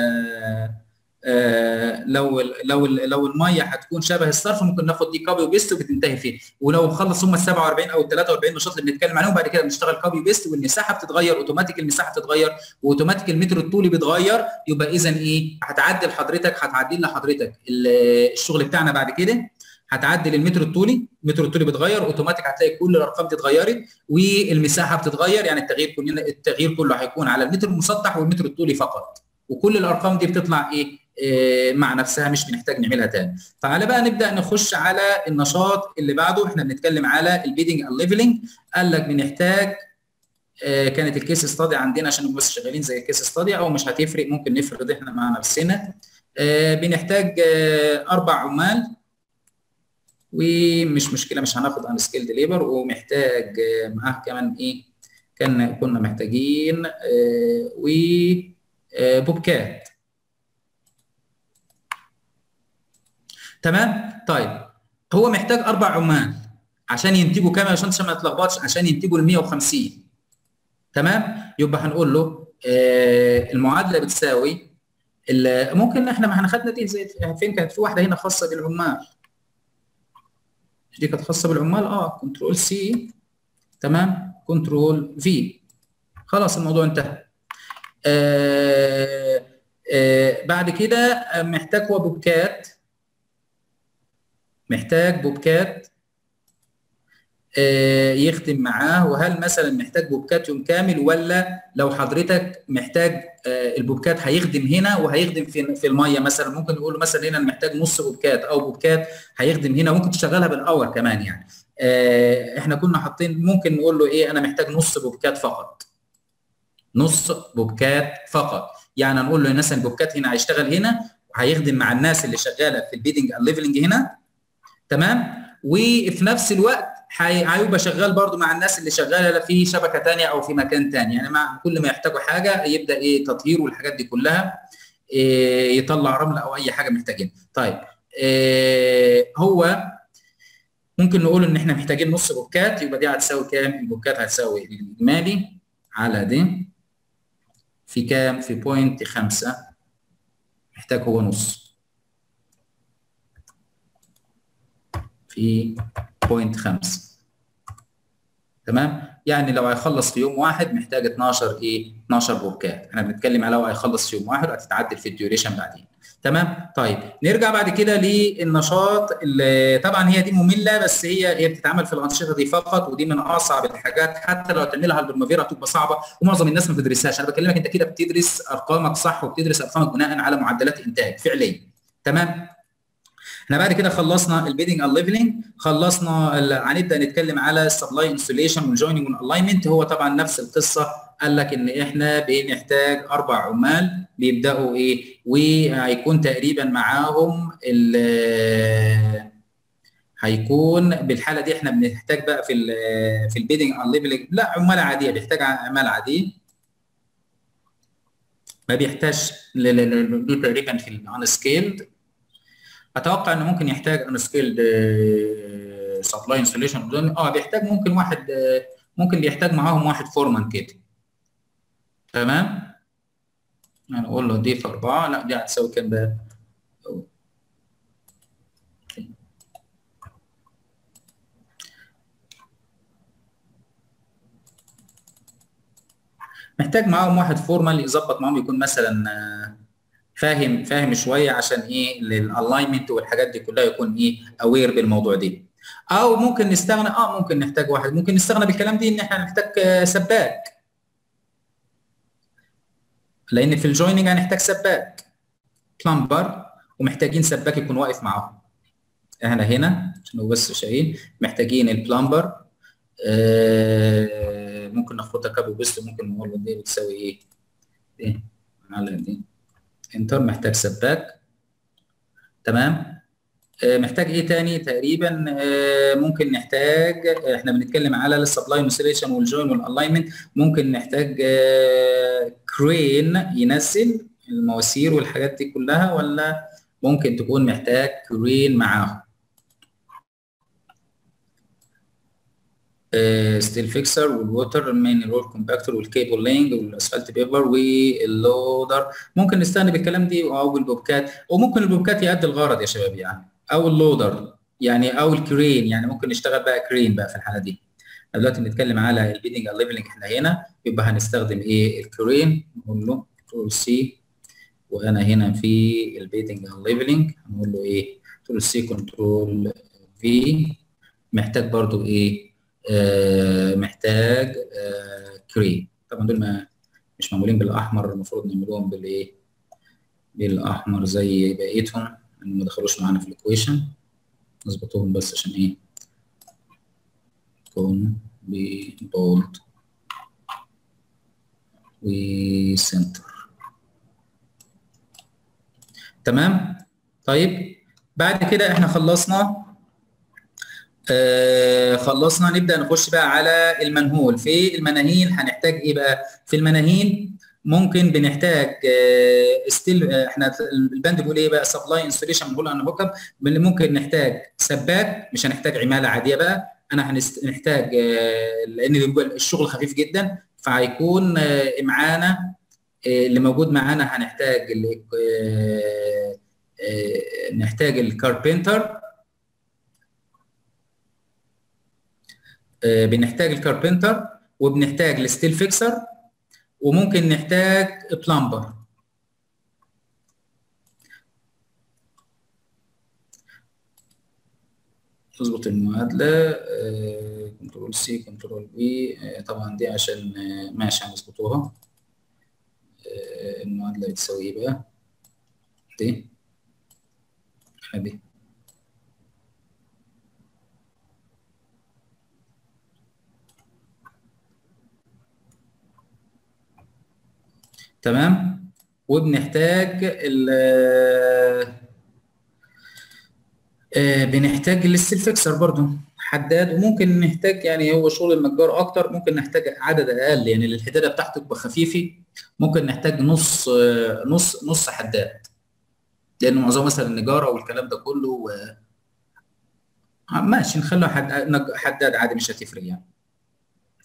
لو لو لو الميه هتكون شبه الصرف ممكن ناخد دي كابي وبيست وبتنتهي فيه ولو نخلص هم ال 47 او ال 43 نشاط اللي بنتكلم عليهم بعد كده بنشتغل كابي وبيست والمساحه بتتغير اوتوماتيك المساحه بتتغير واوتوماتيك المتر الطولي بيتغير يبقى اذا ايه هتعدل حضرتك هتعدل لحضرتك الشغل بتاعنا بعد كده هتعدل المتر الطولي المتر الطولي بيتغير اوتوماتيك هتلاقي كل الارقام دي اتغيرت والمساحه بتتغير يعني التغيير كلنا التغيير كله هيكون على المتر المسطح والمتر الطولي فقط وكل الارقام دي بتطلع ايه, إيه مع نفسها مش بنحتاج نعملها تاني تعالى بقى نبدا نخش على النشاط اللي بعده احنا بنتكلم على البيدنج الليفلنج قال لك بنحتاج آه كانت الكيس ستادي عندنا عشان نبقى بس شغالين زي الكيس ستادي او مش هتفرق ممكن نفرض احنا مع نفسنا آه بنحتاج آه اربع عمال ومش مشكله مش هناخد ان سكيلد ليبر ومحتاج معاه كمان ايه كان كنا محتاجين آه و آه بوبكات تمام طيب هو محتاج اربع عمال عشان ينتجوا كام عشان ما نتلخبطش عشان ينتجوا ال 150 تمام يبقى هنقول له آه المعادله بتساوي ممكن احنا ما احنا خدنا دي زي فين كانت في واحده هنا خاصه بالعمال دي كانت خاصه بالعمال اه كنترول سي تمام كنترول في خلاص الموضوع انتهى آه آه بعد كده محتاج هو بوبكات محتاج بوبكات آه يخدم معاه وهل مثلا محتاج بوبكات يوم كامل ولا لو حضرتك محتاج آه البوبكات هيخدم هنا وهيخدم في في الميه مثلا ممكن نقول مثلا هنا محتاج نص بوبكات او بوبكات هيخدم هنا ممكن تشغلها بالاور كمان يعني آه احنا كنا حاطين ممكن نقول له ايه انا محتاج نص بوبكات فقط نص بوبكات فقط يعني هنقول له مثلا البوبكات هنا هيشتغل هنا وهيخدم مع الناس اللي شغاله في البيدنج الليفلنج هنا تمام وفي نفس الوقت هيبقى شغال برضو مع الناس اللي شغاله في شبكه ثانيه او في مكان ثاني يعني مع كل ما يحتاجوا حاجه يبدا ايه تطهير والحاجات دي كلها إيه يطلع رمل او اي حاجه محتاجينها طيب إيه هو ممكن نقول ان احنا محتاجين نص بوكات يبقى دي هتساوي كام البوكات هتساوي الاجمالي على دي في كام في بوينت خمسة محتاج هو نص في تمام يعني لو هيخلص في يوم واحد محتاج 12 ايه 12 بوكات احنا بنتكلم على لو هيخلص في يوم واحد وهتتعدل في الديوريشن بعدين تمام طيب نرجع بعد كده للنشاط اللي طبعا هي دي ممله بس هي هي بتتعمل في الانشطه دي فقط ودي من اصعب الحاجات حتى لو تعملها البرمافيرا هتبقى صعبه ومعظم الناس ما بتدرسهاش انا بكلمك انت كده بتدرس ارقامك صح وبتدرس ارقامك بناء على معدلات انتاج فعليا تمام احنا بعد كده خلصنا البيدنج اند ليفلنج خلصنا هنبدا نتكلم على السبلاي انستليشن والجويننج والالاينمنت هو طبعا نفس القصه قال لك ان احنا بنحتاج اربع عمال بيبداوا ايه وهيكون تقريبا معاهم هيكون بالحاله دي احنا بنحتاج بقى في ال في البيدنج اند ليفلنج لا عماله عاديه بيحتاج عماله عاديه ما بيحتاج دي تقريبا في الان سكيلد اتوقع انه ممكن يحتاج ان سكيلد سبلاي انستليشن اه بيحتاج ممكن واحد ممكن بيحتاج معاهم واحد فورمان كده تمام يعني اقول له ضيف اربعه لا دي هتساوي كام بقى؟ محتاج معاهم واحد فورمال يظبط معاهم يكون مثلا فاهم فاهم شويه عشان ايه للالاينمنت والحاجات دي كلها يكون ايه اوير بالموضوع دي او ممكن نستغنى اه ممكن نحتاج واحد ممكن نستغنى بالكلام دي ان احنا نحتاج سباك لان في الجويننج هنحتاج سباك بلمبر ومحتاجين سباك يكون واقف معاهم احنا هنا عشان بس شايفين محتاجين البلمبر آه ممكن ناخدها كابو بس ممكن نقول له دي بتساوي ايه؟ دي على دي انتر محتاج سباك تمام آه محتاج ايه تاني تقريبا آه ممكن نحتاج احنا بنتكلم على السبلاي انستليشن والجوين والالاينمنت ممكن نحتاج آه كرين ينزل المواسير والحاجات دي كلها ولا ممكن تكون محتاج كرين معاهم ستيل فيكسر والووتر مين رول كومباكتور والكيبل لينج والاسفلت بيبر واللودر ممكن نستخدم الكلام دي او البوبكات وممكن البوبكات يؤدي الغرض يا شباب يعني او اللودر يعني او الكرين يعني ممكن نشتغل بقى كرين بقى في الحاله دي دلوقتي بنتكلم على البيدنج الليفلنج احنا هنا يبقى هنستخدم ايه الكرين نقول له كنترول سي وانا هنا في البيدنج الليفلنج هنقول له ايه كنترول سي كنترول في محتاج برضو ايه آه محتاج آه كريم طبعا دول ما مش معمولين بالاحمر المفروض نعملوهم بالايه بالاحمر زي بقيتهم ما دخلوش معانا في الايكويشن نظبطهم بس عشان ايه يكون ببولد وسنتر تمام طيب بعد كده احنا خلصنا آه خلصنا نبدا نخش بقى على المنهول في المناهيل هنحتاج ايه بقى في المناهيل ممكن بنحتاج آه ستيل آه احنا البند بيقول ايه بقى سبلاي انستليشن بنقول انا هوك اب ممكن نحتاج سباك مش هنحتاج عماله عاديه بقى انا هنحتاج آه لان الشغل خفيف جدا فهيكون آه معانا آه اللي موجود معانا هنحتاج آه آه نحتاج الكاربنتر بنحتاج الكاربنتر وبنحتاج الستيل فيكسر وممكن نحتاج بلمبر تظبط المعادلة كنترول سي كنترول بي طبعا دي عشان ماشي هنظبطوها المعادلة بتساوي ايه بقى دي ادي تمام وبنحتاج ال بنحتاج الستيل فيكسر برضو حداد وممكن نحتاج يعني هو شغل النجار اكتر ممكن نحتاج عدد اقل يعني الحداده بتاعته تبقى خفيفه ممكن نحتاج نص نص نص حداد لانه معظم مثلا النجاره والكلام ده كله ماشي نخليه حداد عادي مش هتفرق يعني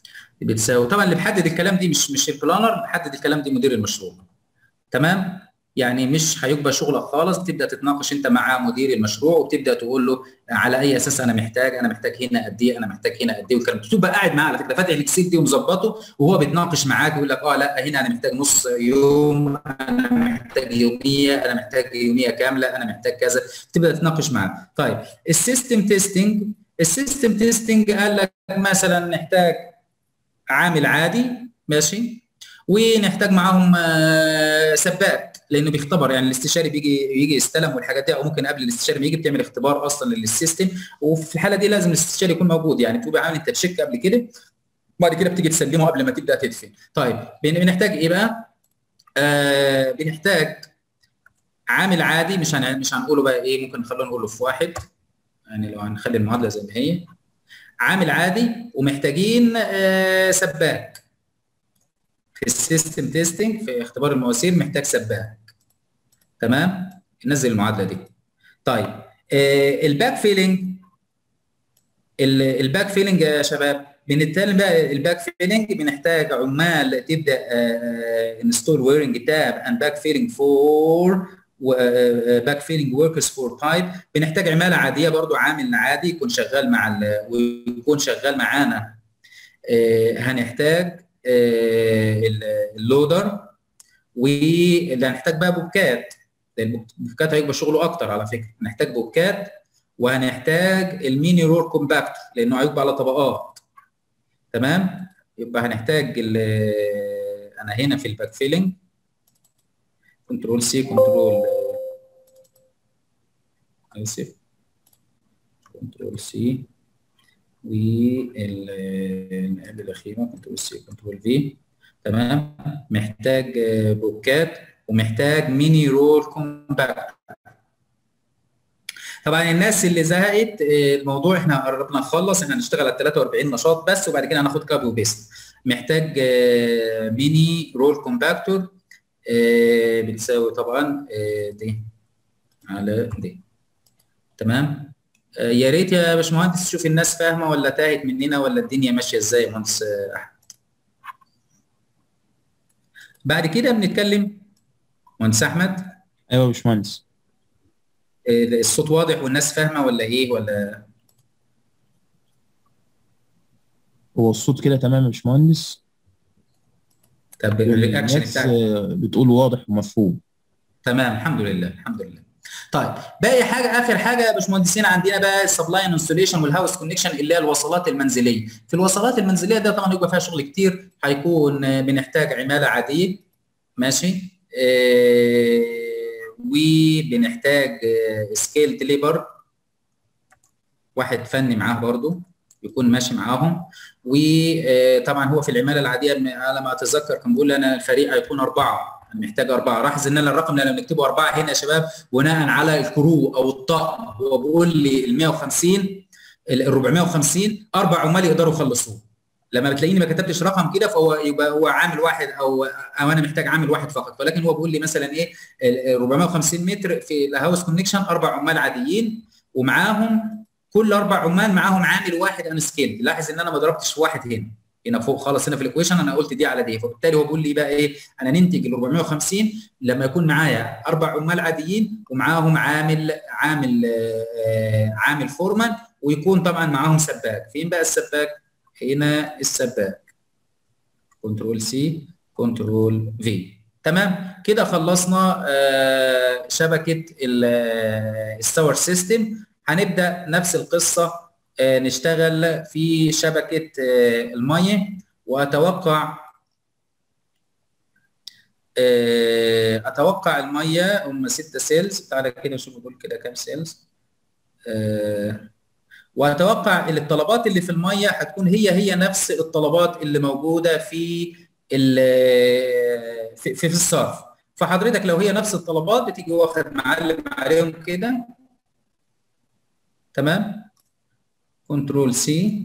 بتساوي طبعا اللي بيحدد الكلام دي مش مش البلانر بيحدد الكلام دي مدير المشروع تمام يعني مش هيبقى شغلك خالص تبدا تتناقش انت مع مدير المشروع وتبدا تقول له على اي اساس انا محتاج انا محتاج هنا قد ايه انا محتاج هنا قد ايه والكلام تبقى قاعد معاه على فكره فاتح الاكسل دي ومظبطه وهو بيتناقش معاك ويقول لك اه لا هنا انا محتاج نص يوم انا محتاج يوميه انا محتاج يوميه كامله انا محتاج كذا تبدا تتناقش معاه طيب السيستم تيستنج السيستم تيستنج قال لك مثلا نحتاج عامل عادي ماشي ونحتاج معاهم سباك لانه بيختبر يعني الاستشاري بيجي يجي يستلم والحاجات دي او ممكن قبل الاستشاري ما يجي بتعمل اختبار اصلا للسيستم وفي الحاله دي لازم الاستشاري يكون موجود يعني بتبقى عامل انت تشيك قبل كده وبعد كده بتيجي تسلمه قبل ما تبدا تدفن طيب بنحتاج ايه بقى؟ آه بنحتاج عامل عادي مش هن... مش هنقوله بقى ايه ممكن نخليه نقوله في واحد يعني لو هنخلي المعادله زي ما هي عامل عادي ومحتاجين آه سباك في السيستم تيستنج في اختبار المواسير محتاج سباك تمام ننزل المعادله دي طيب آه الباك فيلنج الباك فيلنج يا شباب بنتكلم بقى الباك فيلنج بنحتاج عمال تبدا انستول ويرنج تاب اند باك فيلنج فور باك فيلنج وركرز فور بايب بنحتاج عماله عاديه برضو عامل عادي يكون شغال مع ويكون شغال معانا آه هنحتاج اللودر واللي هنحتاج بقى بوكات لان البوكات هيبقى شغله اكتر على فكره هنحتاج بوكات وهنحتاج الميني رور كومباكتور لانه هيبقى على طبقات تمام يبقى هنحتاج انا هنا في الباك فيلنج كنترول سي كنترول اسف كنترول سي والقبل الاخيره كنترول سي كنترول في تمام محتاج بوكات ومحتاج ميني رول كومباكت طبعا الناس اللي زهقت الموضوع احنا قربنا نخلص احنا هنشتغل على 43 نشاط بس وبعد كده هناخد كابي وبيست محتاج ميني رول كومباكتور بتساوي طبعا دي على دي تمام يا ريت يا باشمهندس تشوف الناس فاهمه ولا تاهت مننا ولا الدنيا ماشيه ازاي يا مهندس احمد بعد كده بنتكلم مهندس احمد ايوه يا باشمهندس الصوت واضح والناس فاهمه ولا ايه ولا هو الصوت كده تمام يا باشمهندس طب الرياكشن الناس بتاعك بتقول واضح ومفهوم تمام الحمد لله الحمد لله طيب باقي حاجه اخر حاجه يا باشمهندسين عندنا بقى السبلاي انستوليشن والهاوس كونكشن اللي هي الوصلات المنزليه في الوصلات المنزليه ده طبعا يبقى فيها شغل كتير هيكون بنحتاج عماله عاديه ماشي آه وبنحتاج آه سكيلد ليبر واحد فني معاه برضو يكون ماشي معاهم وطبعا هو في العماله العاديه على ما اتذكر كان بيقول انا الفريق هيكون اربعه محتاج اربعه لاحظ ان انا الرقم اللي بنكتبه اربعه هنا يا شباب بناء على الكرو او الطاقم هو بيقول لي ال 150 ال 450 اربع عمال يقدروا يخلصوه لما بتلاقيني ما كتبتش رقم كده فهو يبقى هو عامل واحد او او انا محتاج عامل واحد فقط ولكن هو بيقول لي مثلا ايه 450 متر في الهاوس كونكشن اربع عمال عاديين ومعاهم كل اربع عمال معاهم عامل واحد ان سكيل لاحظ ان انا ما ضربتش واحد هنا هنا فوق خالص هنا في الايكويشن انا قلت دي على دي فبالتالي هو بيقول لي بقى ايه انا ننتج ال 450 لما يكون معايا اربع عمال عاديين ومعاهم عامل عامل آه عامل فورمان ويكون طبعا معاهم سباك فين بقى السباك هنا السباك كنترول سي كنترول في تمام كده خلصنا آه شبكه الساور سيستم هنبدا نفس القصه نشتغل في شبكه الميه واتوقع اتوقع الميه هم ستة سيلز تعالى كده نشوف دول كده كام سيلز واتوقع الطلبات اللي في الميه هتكون هي هي نفس الطلبات اللي موجوده في في, في الصرف فحضرتك لو هي نفس الطلبات بتيجي واخد معلم عليهم كده تمام كنترول سي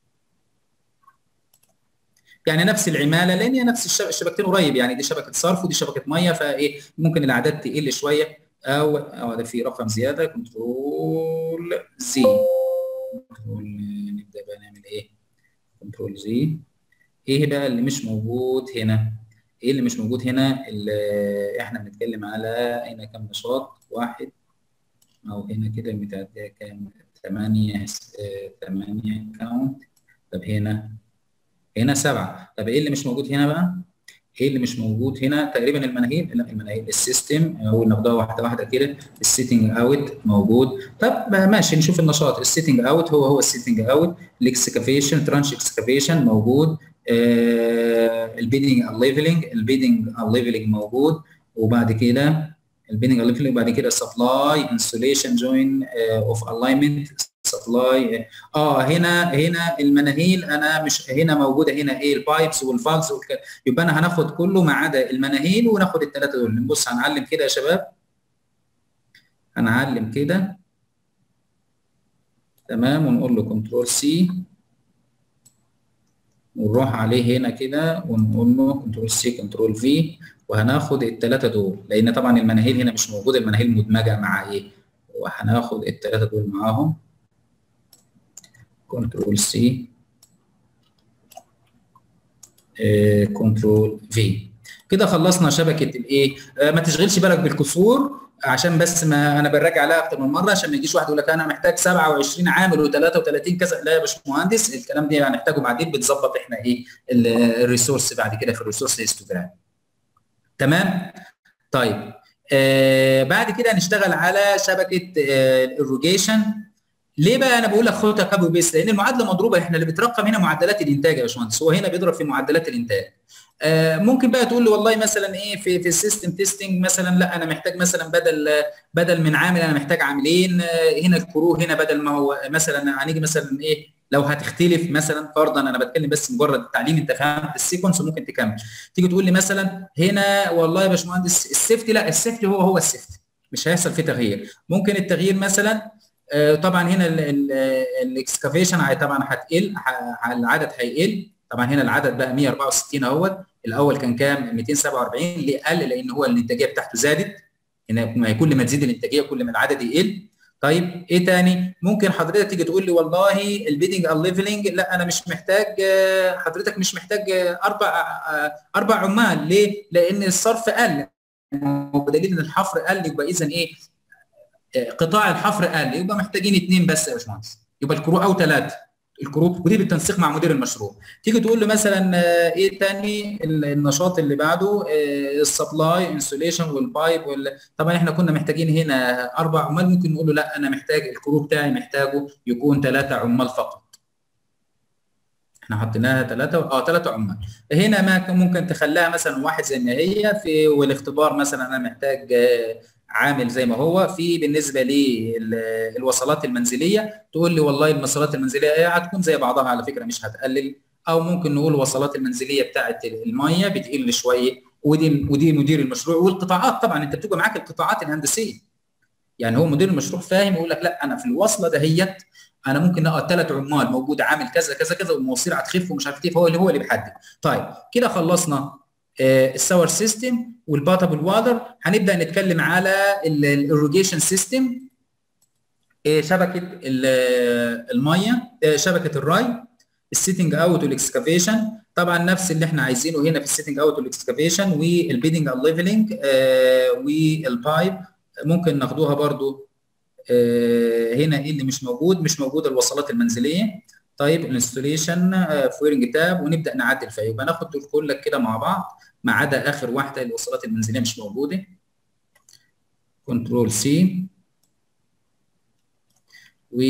يعني نفس العماله لان هي نفس الشبكتين قريب يعني دي شبكه صرف ودي شبكه ميه فايه ممكن الاعداد تقل شويه او او ده في رقم زياده كنترول زي كنترول نبدا بقى نعمل ايه كنترول زي ايه بقى اللي مش موجود هنا ايه اللي مش موجود هنا اللي احنا بنتكلم على هنا كام نشاط واحد او هنا كده متعديه كام 8 8 كاونت طب هنا هنا سبعة طب ايه اللي مش موجود هنا بقى ايه اللي مش موجود هنا تقريبا المناهيل لا المناهيل السيستم اول ناخدها واحده واحده كده السيتنج اوت موجود طب ماشي نشوف النشاط السيتنج اوت هو هو السيتنج اوت الاكسكافيشن ترانش اكسكافيشن موجود آه البيدنج الليفلنج البيدنج الليفلنج موجود وبعد كده البيدنج الليفلنج وبعد كده سبلاي انسوليشن جوين اوف الاينمنت سبلاي اه هنا هنا المناهيل انا مش هنا موجوده هنا ايه البايبس والفالز والك... يبقى انا هناخد كله ما عدا المناهيل وناخد الثلاثه دول نبص هنعلم كده يا شباب هنعلم كده تمام ونقول له كنترول سي ونروح عليه هنا كده ونقول له كنترول سي كنترول في وهناخد الثلاثه دول لان طبعا المناهيل هنا مش موجوده المناهيل مدمجه مع ايه وهناخد الثلاثه دول معاهم كنترول سي كنترول في كده خلصنا شبكه الايه آه ما تشغلش بالك بالكسور عشان بس ما انا براجع عليها اكتر من مره عشان ما يجيش واحد يقول لك انا محتاج 27 عامل و33 كذا لا يا باشمهندس الكلام ده هنحتاجه بعدين بتظبط احنا ايه الريسورس بعد كده في الريسورس هيستوجرام تمام طيب آه بعد كده هنشتغل على شبكه آه الروجيشن ليه بقى انا بقول لك خدها كابو بيس لان المعادله مضروبه احنا اللي بترقم هنا معدلات الانتاج يا باشمهندس هو هنا بيضرب في معدلات الانتاج آه ممكن بقى تقول لي والله مثلا ايه في في السيستم تيستنج مثلا لا انا محتاج مثلا بدل بدل من عامل انا محتاج عاملين آه هنا الكرو هنا بدل ما هو مثلا هنيجي مثلا ايه لو هتختلف مثلا فرضا انا بتكلم بس مجرد تعليم انت فهمت السيكونس وممكن تكمل تيجي تقول لي مثلا هنا والله يا باشمهندس السيفتي لا السيفتي هو هو السيفتي مش هيحصل فيه تغيير ممكن التغيير مثلا طبعا هنا الاكسكافيشن طبعا هتقل العدد هيقل طبعا هنا العدد بقى 164 اهوت الاول كان كام 247 ليه قل لان هو الانتاجيه بتاعته زادت هنا كل ما تزيد الانتاجيه كل ما العدد يقل طيب ايه تاني ممكن حضرتك تيجي تقول لي والله البيدنج الليفلنج لا انا مش محتاج حضرتك مش محتاج اربع اربع عمال ليه لان الصرف قل بدليل ان الحفر قل يبقى اذا ايه قطاع الحفر قل يبقى محتاجين اثنين بس يا باشمهندس يبقى الكرو او ثلاثه الكرو ودي بالتنسيق مع مدير المشروع تيجي تقول له مثلا ايه تاني النشاط اللي بعده السبلاي انسوليشن والبايب وال... طبعا احنا كنا محتاجين هنا اربع عمال ممكن نقول له لا انا محتاج الكرو بتاعي محتاجه يكون ثلاثه عمال فقط احنا حطيناها ثلاثه اه ثلاثه عمال هنا ما ممكن تخليها مثلا واحد زي ما هي في والاختبار مثلا انا محتاج عامل زي ما هو في بالنسبه للوصلات المنزليه تقول لي والله الوصلات المنزليه هتكون زي بعضها على فكره مش هتقلل او ممكن نقول الوصلات المنزليه بتاعه الميه بتقل شويه ودي ودي مدير المشروع والقطاعات طبعا انت بتبقى معاك القطاعات الهندسيه يعني هو مدير المشروع فاهم يقول لك لا انا في الوصله دهيت انا ممكن اه ثلاث عمال موجود عامل كذا كذا كذا والمواسير هتخف ومش عارف ايه فهو اللي هو اللي بيحدد طيب كده خلصنا الساور سيستم والباتابل واتر هنبدا نتكلم على الاريجيشن سيستم شبكه الميه شبكه الري السيتنج اوت والاكسكافيشن طبعا نفس اللي احنا عايزينه هنا في السيتنج اوت والاكسكافيشن والبيدنج الليفلنج والبايب ممكن ناخدوها برضو هنا ايه اللي مش موجود مش موجود الوصلات المنزليه طيب الانستوليشن فويرنج تاب ونبدا نعدل فيها يبقى ناخد دول كلك كده مع بعض ما عدا اخر واحده الوصلات المنزليه مش موجوده كنترول سي و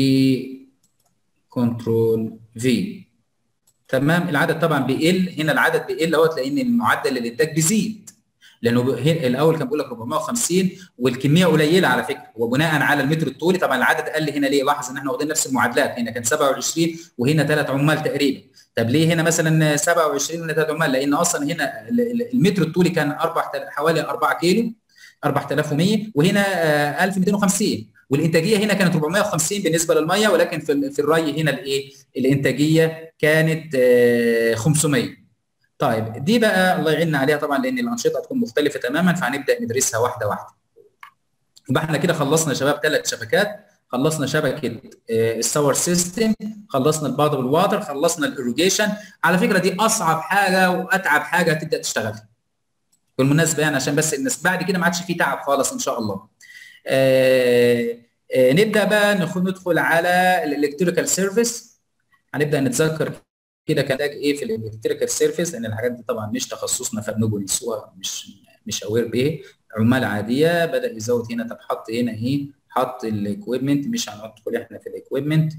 كنترول في تمام العدد طبعا بيقل هنا العدد بيقل اهوت لان المعدل الانتاج بيزيد لانه الاول كان بيقول لك 450 والكميه قليله على فكره وبناء على المتر الطولي طبعا العدد قل هنا ليه لاحظ ان احنا واخدين نفس المعادلات هنا كان 27 وهنا ثلاث عمال تقريبا طب ليه هنا مثلا 27 وهنا ثلاث عمال لان اصلا هنا المتر الطولي كان 4 حوالي 4 كيلو 4100 وهنا 1250 والانتاجيه هنا كانت 450 بالنسبه للميه ولكن في في الري هنا الايه الانتاجيه كانت 500 طيب دي بقى الله يعيننا عليها طبعا لان الانشطه هتكون مختلفه تماما فهنبدا ندرسها واحده واحده يبقى احنا كده خلصنا يا شباب ثلاث شبكات خلصنا شبكه الساور سيستم خلصنا البادل واتر خلصنا الايروجيشن على فكره دي اصعب حاجه واتعب حاجه تبدا تشتغلها بالمناسبه يعني عشان بس الناس بعد كده ما عادش فيه تعب خالص ان شاء الله آه آه نبدا بقى ندخل على الالكتريكال سيرفيس هنبدا نتذكر كده كان ايه في الالكتريكال سيرفيس لان الحاجات دي طبعا مش تخصصنا فبنجوا نسوها مش مش اوير بيه عمال عاديه بدا يزود هنا طب حط هنا ايه حط الاكويبمنت مش هندخل احنا في الاكويبمنت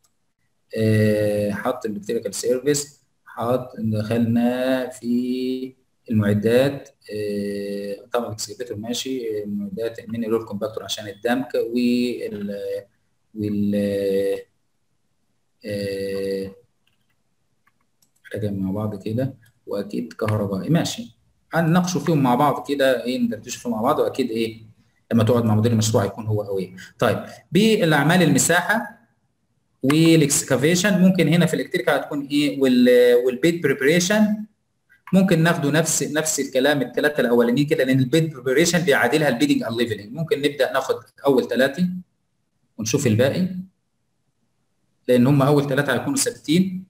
آه حط الالكتريكال سيرفيس حط دخلنا في المعدات آه طبعا الاكسكيفيتور ماشي المعدات الميني رول كومباكتور عشان الدمك وال وال آه حاجه مع بعض كده واكيد كهربائي ماشي هنناقشوا فيهم مع بعض كده ايه ندردشوا فيهم مع بعض واكيد ايه لما تقعد مع مدير المشروع هيكون هو قوي طيب بالاعمال المساحه والاكسكافيشن ممكن هنا في الالكتريكال هتكون ايه والبيت بريبريشن ممكن ناخده نفس نفس الكلام الثلاثه الاولانيين كده لان البيت بريبريشن بيعادلها البيدنج الليفلنج ممكن نبدا ناخد اول ثلاثه ونشوف الباقي لان هم اول ثلاثه هيكونوا ثابتين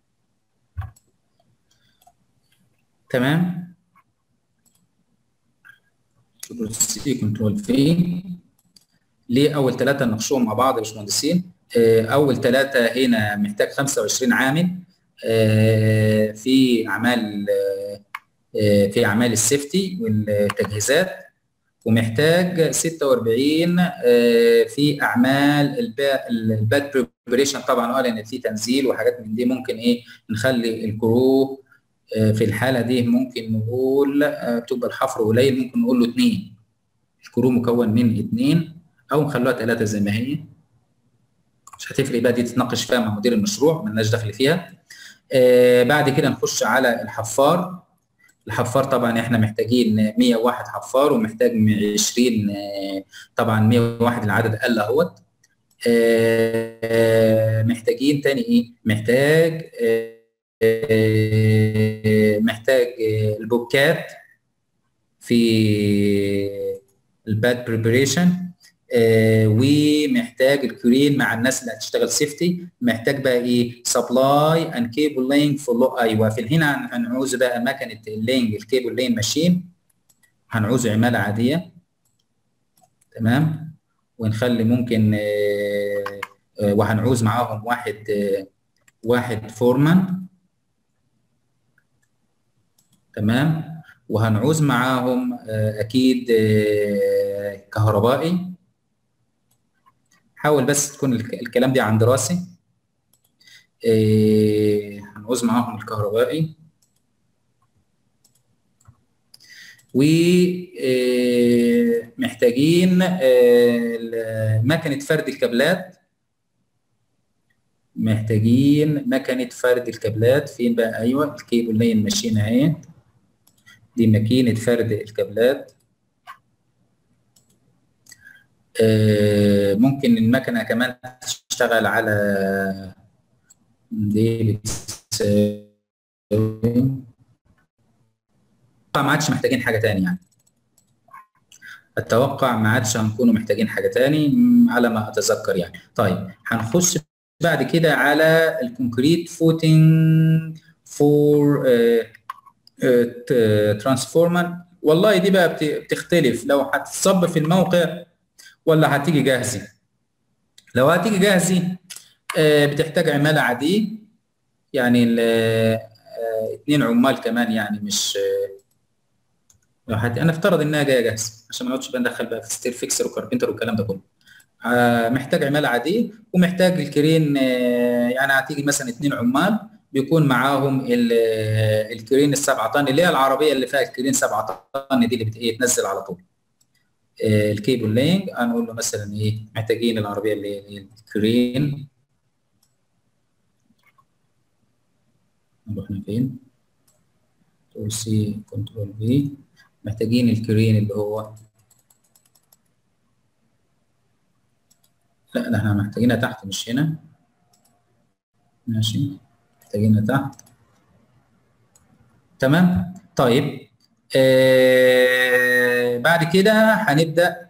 تمام سي كنترول في ليه اول ثلاثه نناقشوهم مع بعض يا باشمهندسين اول ثلاثه هنا محتاج 25 عامل في اعمال في اعمال السيفتي والتجهيزات ومحتاج 46 في اعمال الباد بريبريشن طبعا اه لان في تنزيل وحاجات من دي ممكن ايه نخلي الكرو في الحاله دي ممكن نقول بتبقى الحفر قليل ممكن نقول له اثنين الكرو مكون من اثنين او نخلوها ثلاثه زي ما هي مش هتفرق بقى دي تتناقش فيها مع مدير المشروع مالناش دخل فيها آه بعد كده نخش على الحفار الحفار طبعا احنا محتاجين 101 حفار ومحتاج 20 آه طبعا 101 العدد قل اهوت آه محتاجين تاني ايه محتاج محتاج البوكات في الباد بريبريشن آه ومحتاج الكرين مع الناس اللي هتشتغل سيفتي محتاج بقى ايه سبلاي اند كيبل لينج فولو ايوه في هنا هنعوز بقى مكنه اللينج الكيبل لين ماشين هنعوز عماله عاديه تمام ونخلي ممكن آه آه وهنعوز معاهم واحد واحد فورمان تمام وهنعوز معاهم اكيد كهربائي حاول بس تكون الكلام دي عن دراسي هنعوز معاهم الكهربائي ومحتاجين مكنة فرد الكابلات محتاجين مكنة فرد الكابلات فين بقى ايوه الكيبل لين ماشيين اهي دي ماكينة فرد الكابلات آه ممكن المكنة كمان تشتغل على دي ما عادش محتاجين حاجة تاني يعني اتوقع ما عادش هنكونوا محتاجين حاجة تاني على ما اتذكر يعني طيب هنخش بعد كده على الكونكريت فوتنج فور ترانسفورمر والله دي بقى بتختلف لو هتتصب في الموقع ولا هتيجي جاهزه لو هتيجي جاهزه بتحتاج عماله عاديه يعني اثنين عمال كمان يعني مش لو هت... انا افترض انها جايه جاهزه عشان ما نقعدش بقى ندخل بقى في ستير فيكسر وكاربنتر والكلام ده كله محتاج عماله عاديه ومحتاج الكرين يعني هتيجي مثلا اثنين عمال بيكون معاهم الكرين السبعة طن اللي هي العربيه اللي فيها الكرين سبعة طن دي اللي بت... ايه تنزل على طول الكيبل لينج هنقول له مثلا ايه محتاجين العربيه اللي هي الكرين نروح فين تقول سي كنترول في محتاجين الكرين اللي هو لا ده احنا محتاجينها تحت مش هنا ماشي محتاجينها تحت تمام طيب آه بعد كده هنبدا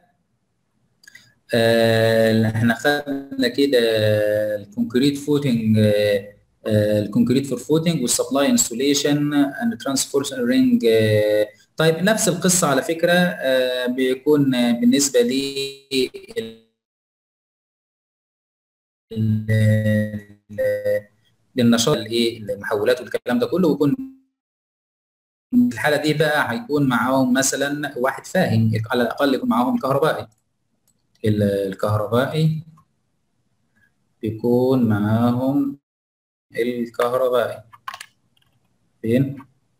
آه احنا خدنا كده الكونكريت فوتنج آه الكونكريت فور فوتنج والسبلاي انستوليشن اند ترانسفورمينج طيب نفس القصه على فكره آه بيكون آه بالنسبه لي للنشاط الايه المحولات والكلام ده كله ويكون في الحاله دي بقى هيكون معاهم مثلا واحد فاهم على الاقل يكون معاهم الكهربائي الكهربائي بيكون معاهم الكهربائي فين؟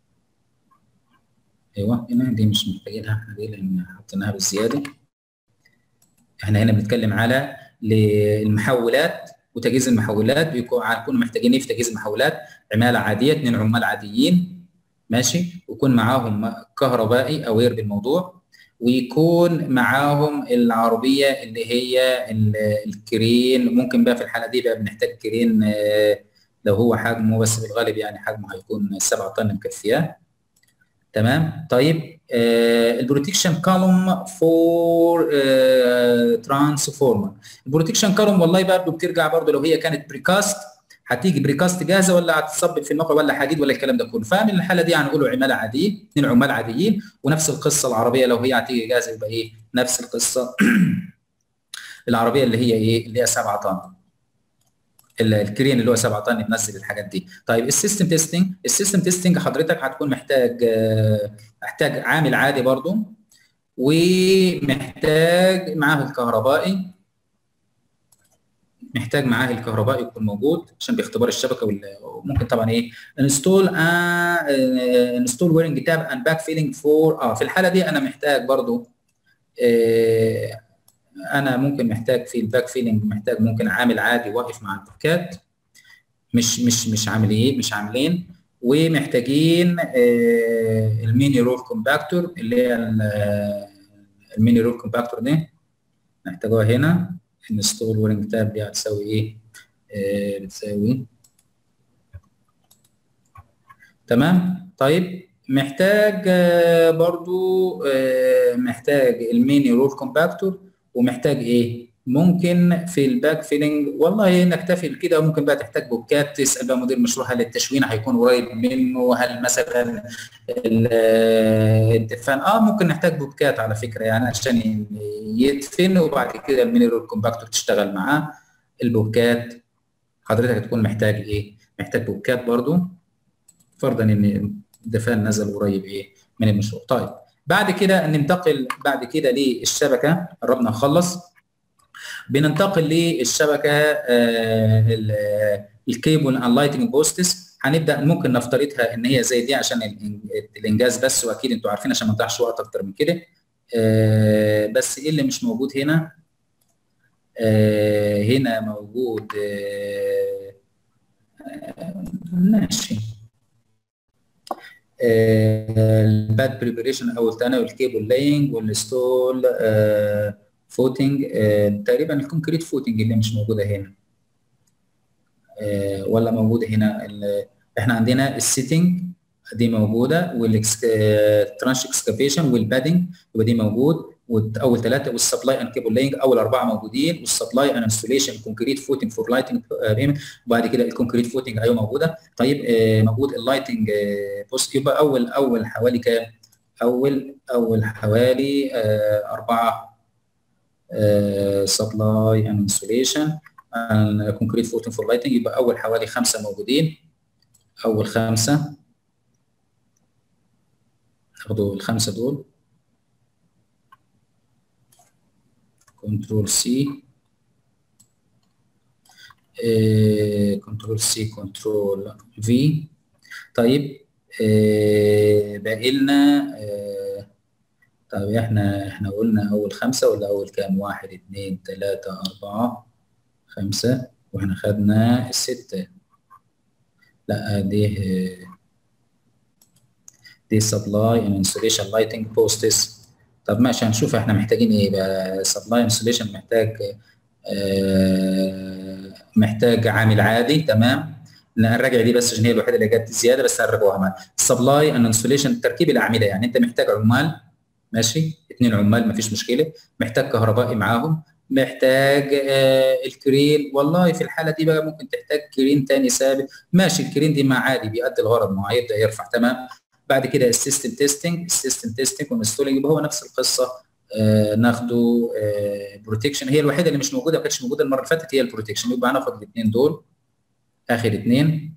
ايوه هنا دي مش محتاجينها احنا دي لان حطيناها بالزياده احنا هنا بنتكلم على المحولات وتجهيز المحولات بيكون هيكونوا محتاجين ايه في تجهيز المحولات عماله عاديه اثنين عمال عاديين ماشي ويكون معاهم كهربائي اوير بالموضوع ويكون معاهم العربيه اللي هي الكرين ممكن بقى في الحاله دي بقى بنحتاج كرين لو هو حجمه بس بالغالب يعني حجمه هيكون 7 طن مكفياه تمام طيب آه البروتكشن كولوم فور ترانسفورمر البروتكشن كولوم والله برضه بترجع برضه لو هي كانت بريكاست هتيجي بريكاست جاهزه ولا هتتصب في الموقع ولا حديد ولا الكلام ده كله فمن الحاله دي هنقوله عماله عاديه اثنين عمال عاديين ونفس القصه العربيه لو هي هتيجي جاهزه يبقى ايه نفس القصه العربيه اللي هي ايه اللي هي 7 طن الكرين اللي هو 7 طن بنزل الحاجات دي طيب السيستم تيستنج السيستم تيستنج حضرتك هتكون محتاج محتاج عامل عادي برضو ومحتاج معاه الكهربائي محتاج معاه الكهربائي يكون موجود عشان بيختبر الشبكه وممكن طبعا ايه انستول انستول ويرنج تاب اند باك فيلينج فور اه في الحاله دي انا محتاج برضو آه انا ممكن محتاج في الباك فيلينج محتاج ممكن عامل عادي واقف مع الباكات مش مش مش عامل ايه مش عاملين ومحتاجين آه الميني رول كومباكتور اللي هي الميني رول كومباكتور دي نحتاجوها هنا انستول ويرنج تاب دي هتساوي ايه آه بتساوي تمام طيب محتاج آه برضو محتاج الميني رول كومباكتور ومحتاج ايه ممكن في الباك فيلنج والله نكتفي كده ممكن بقى تحتاج بوكات تسال بقى مدير مشروع هل التشوين هيكون قريب منه هل مثلا الدفان اه ممكن نحتاج بوكات على فكره يعني عشان يدفن وبعد كده المينيرال كومباكتور تشتغل معاه البوكات حضرتك هتكون محتاج ايه محتاج بوكات برضو فرضا ان الدفان نزل قريب ايه من المشروع طيب بعد كده ننتقل بعد كده للشبكه قربنا نخلص بننتقل للشبكه آه الكيبل ان لايتنج بوستس هنبدا ممكن نفترضها ان هي زي دي عشان الانجاز بس واكيد انتوا عارفين عشان ما نضيعش وقت اكتر من كده آه بس ايه اللي مش موجود هنا آه هنا موجود ماشي الباد بريبريشن اول ثاني والكيبل لاينج والستول فوتنج تقريبا الكونكريت فوتنج اللي مش موجوده هنا ولا موجوده هنا احنا عندنا السيتنج دي موجوده والترانش اكسكافيشن والبادنج يبقى دي موجود اول ثلاثه والسبلاي اند كيبل لاينج اول اربعه موجودين والسبلاي اند انستوليشن كونكريت فوتنج فور لايتنج بيمنت وبعد كده الكونكريت فوتنج ايوه موجوده طيب آه موجود اللايتنج آه بوست يبقى اول اول حوالي كام؟ اول اول حوالي آه اربعه سبلاي اند انستوليشن كونكريت فوتنج فور لايتنج يبقى اول حوالي خمسه موجودين اول خمسه ناخدوا الخمسه دول كنترول سي كنترول سي كنترول في طيب آه باقي لنا آه طيب احنا احنا قلنا اول خمسه ولا اول كام واحد اتنين تلاته اربعه خمسه واحنا خدنا السته لا دي دي سبلاي ان انسوليشن لايتنج بوستس طب ماشي هنشوف احنا محتاجين ايه بقى سبلاي انسوليشن محتاج آه محتاج عامل عادي تمام نراجع دي بس عشان هي الوحيده اللي جت زياده بس هنراجعوها معانا السبلاي ان انسوليشن تركيب الاعمده يعني انت محتاج عمال ماشي اثنين عمال مفيش مشكله محتاج كهربائي معاهم محتاج آه الكرين والله في الحاله دي بقى ممكن تحتاج كرين تاني ثابت ماشي الكرين دي ما عادي بيأدي الغرض ما هيبدا يرفع تمام بعد كده السيستم تيستنج السيستم تيستنج والانستولينج يبقى هو نفس القصه آه ناخده آه بروتكشن هي الوحيده اللي مش موجوده ما كانتش موجوده المره اللي فاتت هي البروتكشن يبقى هناخد الاثنين دول اخر اثنين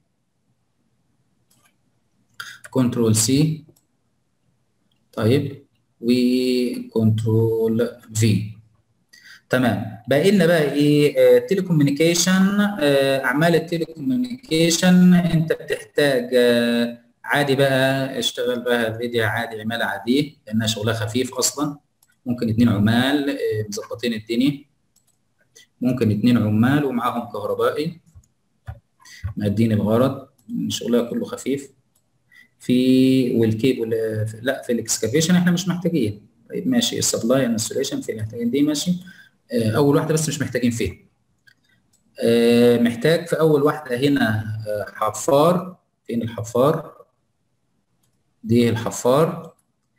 كنترول سي طيب وكنترول في تمام باقي لنا بقى ايه تيلي كوميونيكيشن اعمال التيلي كوميونيكيشن انت بتحتاج آه عادي بقى اشتغل بقى الفيديو عادي عماله عاديه لانها شغلها خفيف اصلا ممكن اتنين عمال آه مظبطين الدنيا ممكن اتنين عمال ومعاهم كهربائي مادين الغرض شغلها كله خفيف في والكيبل لا في الاكسكافيشن احنا مش محتاجين طيب ماشي السبلاي انستليشن في محتاجين دي ماشي اول واحده بس مش محتاجين فيها محتاج في اول واحده هنا حفار فين الحفار دي الحفار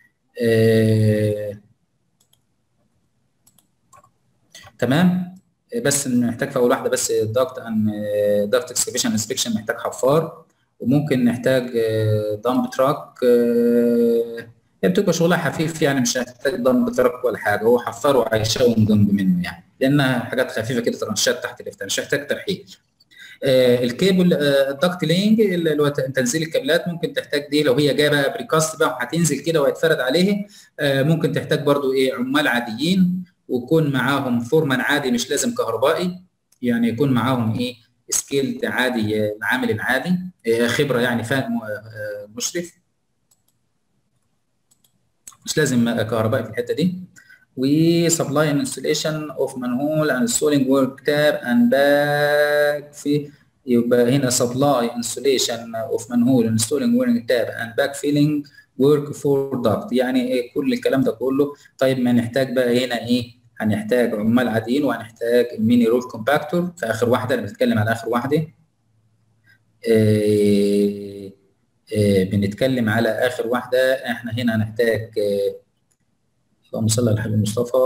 تمام بس محتاج في اول واحده بس داكت ان داكت اكسكافيشن انسبكشن محتاج حفار وممكن نحتاج دمب تراك هي بتبقى شغلها خفيف يعني مش هتحتاج دمب تراك ولا حاجه هو حفار وهيشاوم جنب منه يعني لانها حاجات خفيفه كده ترانشات تحت الافتان مش هيحتاج ترحيل آه الكيبل آه الدكت لينج اللي هو تنزيل الكابلات ممكن تحتاج دي لو هي جايه بقى بريكاست بقى وهتنزل كده وهيتفرد عليه آه ممكن تحتاج برضو ايه عمال عاديين ويكون معاهم فورمان عادي مش لازم كهربائي يعني يكون معاهم ايه سكيل عادي العامل العادي خبره يعني فاهم مشرف مش لازم كهربائي في الحته دي و supply and installation of manhole and installing work tab and back في يبقى هنا supply installation of manhole and installing work tab and back filling work for duct يعني إيه كل الكلام ده كله طيب ما نحتاج بقى هنا ايه هنحتاج عمال عاديين وهنحتاج الميني رول كومباكتور في اخر واحده اللي بنتكلم على اخر واحده إيه إيه بنتكلم على اخر واحده احنا هنا هنحتاج اللهم صل على الحبيب مصطفى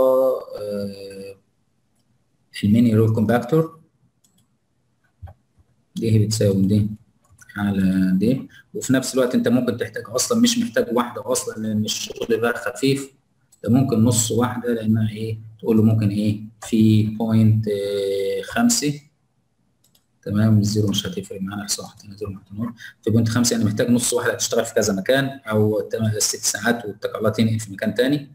الميني رول كومباكتور دي هي بتساوي دي على دي وفي نفس الوقت انت ممكن تحتاج اصلا مش محتاج واحده اصلا لان الشغل بقى خفيف ده ممكن نص واحده لانها ايه تقول له ممكن ايه في بوينت خمسة تمام الزيرو مش هتفرق معانا صح زيرو محتمل في بوينت خمسة انا محتاج نص واحده هتشتغل في كذا مكان او ست ساعات واتكالات تنقل في مكان تاني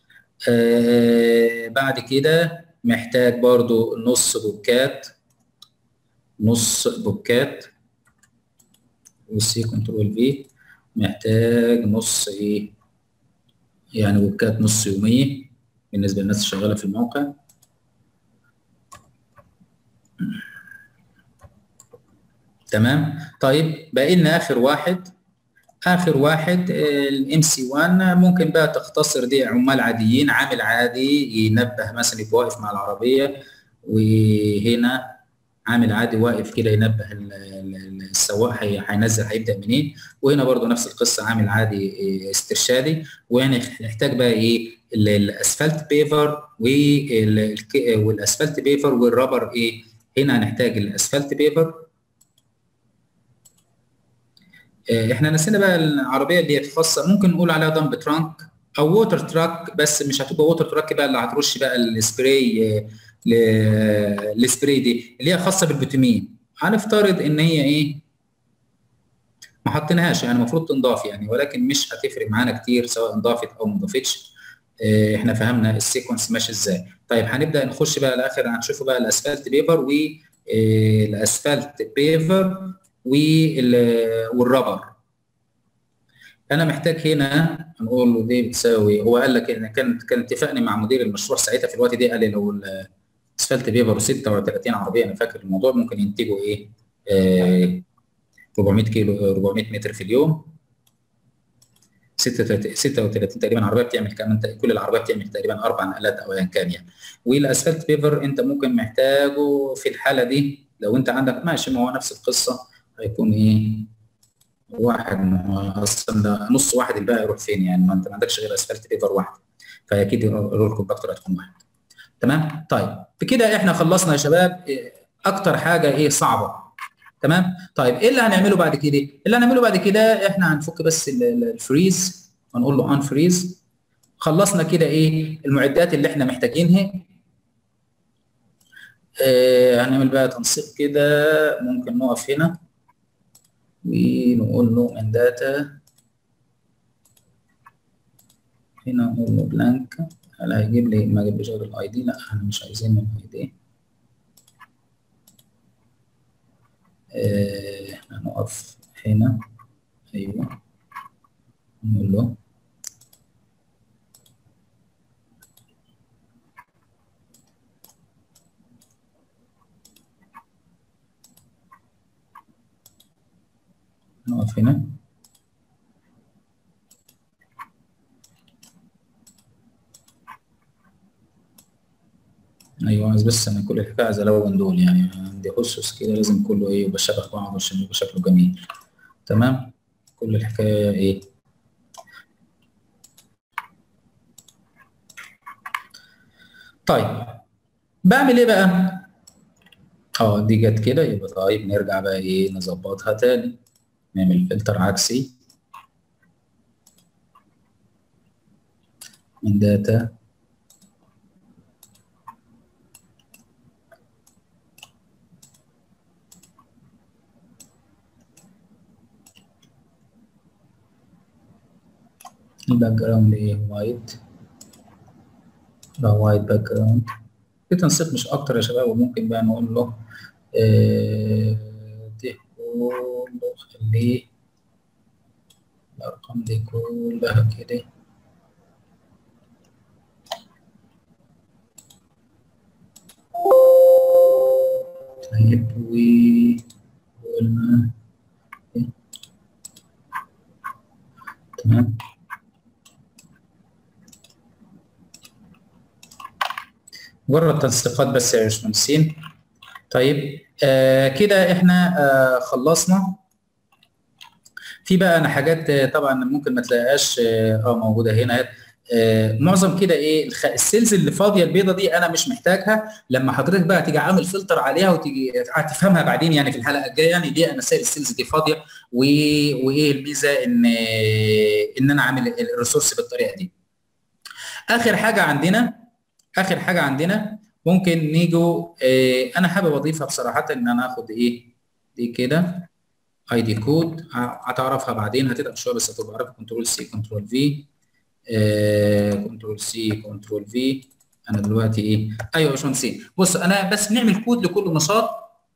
آه بعد كده محتاج برضو نص بوكات نص بوكات والسي كنترول في محتاج نص ايه يعني بوكات نص يوميه بالنسبه للناس الشغاله في الموقع تمام طيب باقي لنا اخر واحد اخر واحد الام سي 1 ممكن بقى تختصر دي عمال عاديين عامل عادي ينبه مثلا يبقى واقف مع العربيه وهنا عامل عادي واقف كده ينبه السواق هينزل هيبدا منين وهنا برضو نفس القصه عامل عادي استرشادي وهنا نحتاج بقى ايه الاسفلت بيفر والاسفلت بيفر والرابر ايه هنا هنحتاج الاسفلت بيفر احنا نسينا بقى العربيه اللي هي خاصه ممكن نقول عليها دمب ترانك او ووتر تراك بس مش هتبقى ووتر تراك بقى اللي هترش بقى السبراي السبراي دي اللي هي خاصه بالبوتامين هنفترض ان هي ايه ما حطيناهاش يعني المفروض تنضاف يعني ولكن مش هتفرق معانا كتير سواء انضافت او ما انضافتش اه احنا فهمنا السيكونس ماشي ازاي طيب هنبدا نخش بقى الاخر هنشوفوا بقى الاسفلت بيفر والاسفلت بيفر والرابر انا محتاج هنا هنقول له دي بتساوي هو قال لك ان كان كان اتفقني مع مدير المشروع ساعتها في الوقت ده قال لي لو الاسفلت بيفر 36 عربيه انا فاكر الموضوع ممكن ينتجوا ايه آه 400 كيلو 400 متر في اليوم 36 36 تقريبا عربيه بتعمل كمان كل العربيات بتعمل تقريبا اربع نقلات او ايا كان يعني والاسفلت بيفر انت ممكن محتاجه في الحاله دي لو انت عندك ماشي ما هو نفس القصه هيكون ايه واحد اصلا ده نص واحد الباقي يروح فين يعني ما انت ما عندكش غير اسفلت بيفر واحد فاكيد الرول كومباكتور هتكون واحد تمام طيب بكده احنا خلصنا يا شباب اكتر حاجه ايه صعبه تمام طيب ايه اللي هنعمله بعد كده اللي هنعمله بعد كده احنا هنفك بس الفريز ونقول له ان فريز خلصنا كده ايه المعدات اللي احنا محتاجينها آه هنعمل بقى تنسيق كده ممكن نقف هنا ونقول له من داتا هنا نقول له بلانك هل هيجيب لي ما جابليش غير الاي دي لا احنا مش عايزين الاي دي احنا آه نقف هنا ايوه نقول له نقف هنا ايوه عايز بس انا كل الحكايه عايز الون دول يعني عندي اسس كده لازم كله ايه يبقى شبه بعض عشان يبقى شكله جميل تمام كل الحكايه ايه طيب بعمل ايه بقى اه دي جت كده يبقى طيب نرجع بقى ايه نظبطها تاني نعمل فلتر عكسي من داتا الباك جراوند ايه وايت ده وايت باك جراوند في تنسيق مش اكتر يا شباب وممكن بقى نقول له آه دي كله خليه الارقام دي كلها كده طيب و قلنا تمام مجرد تنسيقات بس يا باشمهندسين طيب آه كده احنا آه خلصنا في بقى انا حاجات آه طبعا ممكن ما تلاقيهاش اه موجوده هنا آه معظم كده ايه السيلز اللي فاضيه البيضه دي انا مش محتاجها لما حضرتك بقى تيجي عامل فلتر عليها وتيجي هتفهمها بعدين يعني في الحلقه الجايه يعني ليه انا سايب السيلز دي فاضيه وايه الميزه ان ان انا عامل الريسورس بالطريقه دي اخر حاجه عندنا اخر حاجه عندنا ممكن نيجوا آه انا حابب اضيفها بصراحه ان انا اخد ايه دي كده اي دي كود هتعرفها بعدين هتتعب شويه بس هتبقى عارف كنترول سي كنترول في كنترول سي كنترول في انا دلوقتي ايه ايوه يا باشمهندسين بص انا بس بنعمل كود لكل نشاط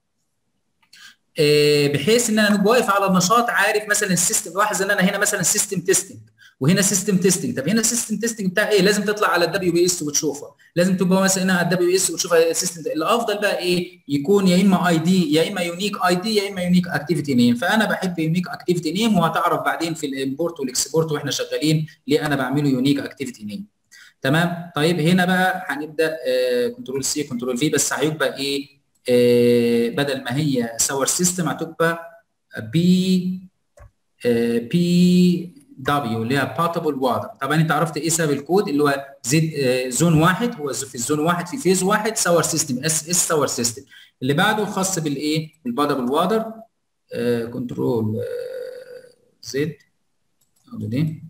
آه بحيث ان انا نبقى واقف على النشاط عارف مثلا السيستم لاحظ ان انا هنا مثلا سيستم تيستنج وهنا سيستم تيستنج طب هنا السيستم تيستنج بتاع ايه لازم تطلع على الدبليو بي اس وتشوفها لازم تبقى مثلا هنا على الدبليو بي اس وتشوف السيستم الافضل بقى ايه يكون يا اما اي دي يا اما يونيك اي دي يا اما يونيك اكتيفيتي نيم فانا بحب يونيك اكتيفيتي نيم وهتعرف بعدين في الامبورت والاكسبورت واحنا شغالين ليه انا بعمله يونيك اكتيفيتي نيم تمام طيب هنا بقى هنبدا كنترول سي كنترول في بس هيبقى ايه آه بدل ما هي ساور سيستم هتبقى بي آه بي دبليو اللي هي باتبل واتر طبعا انت عرفت ايه سبب الكود اللي هو زد آه زون واحد هو في الزون واحد في فيز واحد ساور سيستم اس اس ساور سيستم اللي بعده خاص بالايه بالباتبل واتر كنترول زد او دي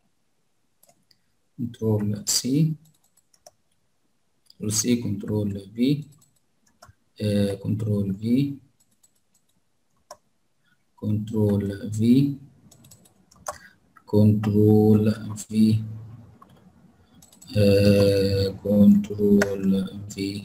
كنترول سي كنترول سي كنترول في كنترول في كنترول في كنترول في كنترول في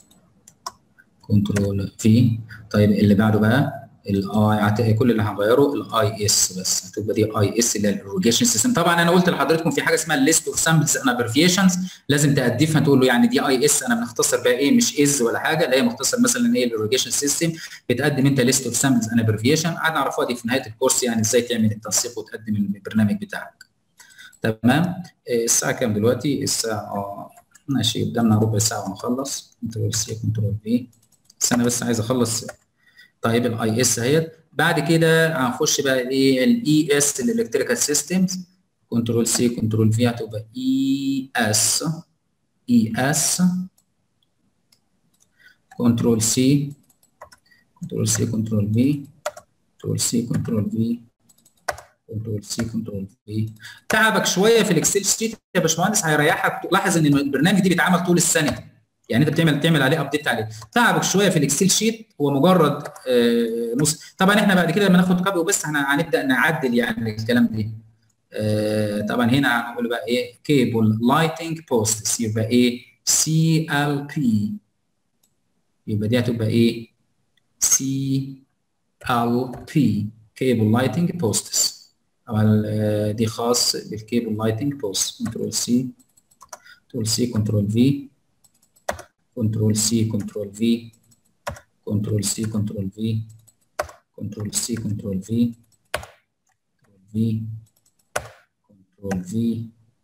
كنترول في طيب اللي بعده بقى الاي كل اللي هنغيره الاي اس بس هتبقى دي اي اس اللي هي الايريجيشن سيستم طبعا انا قلت لحضراتكم في حاجه اسمها ليست اوف سامبلز اند ابريفيشنز لازم تأدفها تقول له يعني دي اي اس انا بنختصر بقى ايه مش از ولا حاجه لا هي مختصر مثلا ايه الايريجيشن سيستم بتقدم انت ليست اوف سامبلز اند ابريفيشن قعدنا نعرفها دي في نهايه الكورس يعني ازاي تعمل التنسيق وتقدم البرنامج بتاعك تمام الساعه كام دلوقتي الساعه اه ماشي قدامنا ربع ساعه ونخلص كنترول سي كنترول في بس انا بس عايز اخلص طيب الاي اس اهيت بعد كده هنخش بقى الايه الاي اس الالكتريكال سيستمز كنترول سي كنترول في هتبقى اي اس اي اس كنترول سي كنترول سي كنترول في كنترول سي كنترول في كنترول سي كنترول في تعبك شويه في الاكسل شيت يا باشمهندس هيريحك لاحظ ان البرنامج دي بيتعمل طول السنه يعني انت بتعمل تعمل عليه ابديت عليه تعبك شويه في الاكسل شيت هو مجرد آه نص طبعا احنا بعد كده لما ناخد كابي وبس هنبدا نعدل يعني الكلام ده آه طبعا هنا هنقول بقى ايه كيبل لايتنج بوستس يبقى ايه سي ال بي يبقى دي هتبقى ايه سي ال بي كيبل لايتنج بوستس طبعا دي خاص بالكيبل لايتنج بوست كنترول سي كنترول سي كنترول في كنترول سي كنترول في كنترول سي كنترول في كنترول سي كنترول في في كنترول في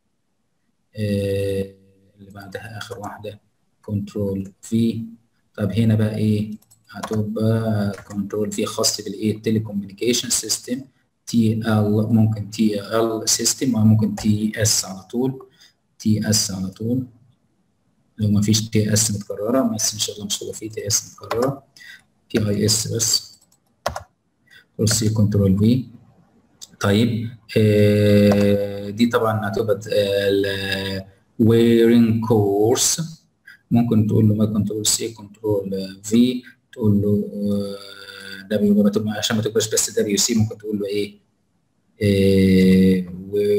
اللي بعدها اخر واحده كنترول في طب هنا بقى ايه هتبقى كنترول في خاص بالايه التليكوميونيكيشن سيستم تي ال ممكن تي ال سيستم او ممكن تي اس على طول تي اس على طول لو ما فيش تي اس متكرره بس ان شاء الله مش هيبقى في تي اس متكرره تي اي اس بس كنترول سي كنترول في طيب آه دي طبعا هتبقى ويرنج كورس ممكن تقول له ما كنترول سي كنترول في تقول له دبليو آه عشان ما تبقاش بس دبليو سي ممكن تقول له ايه, إيه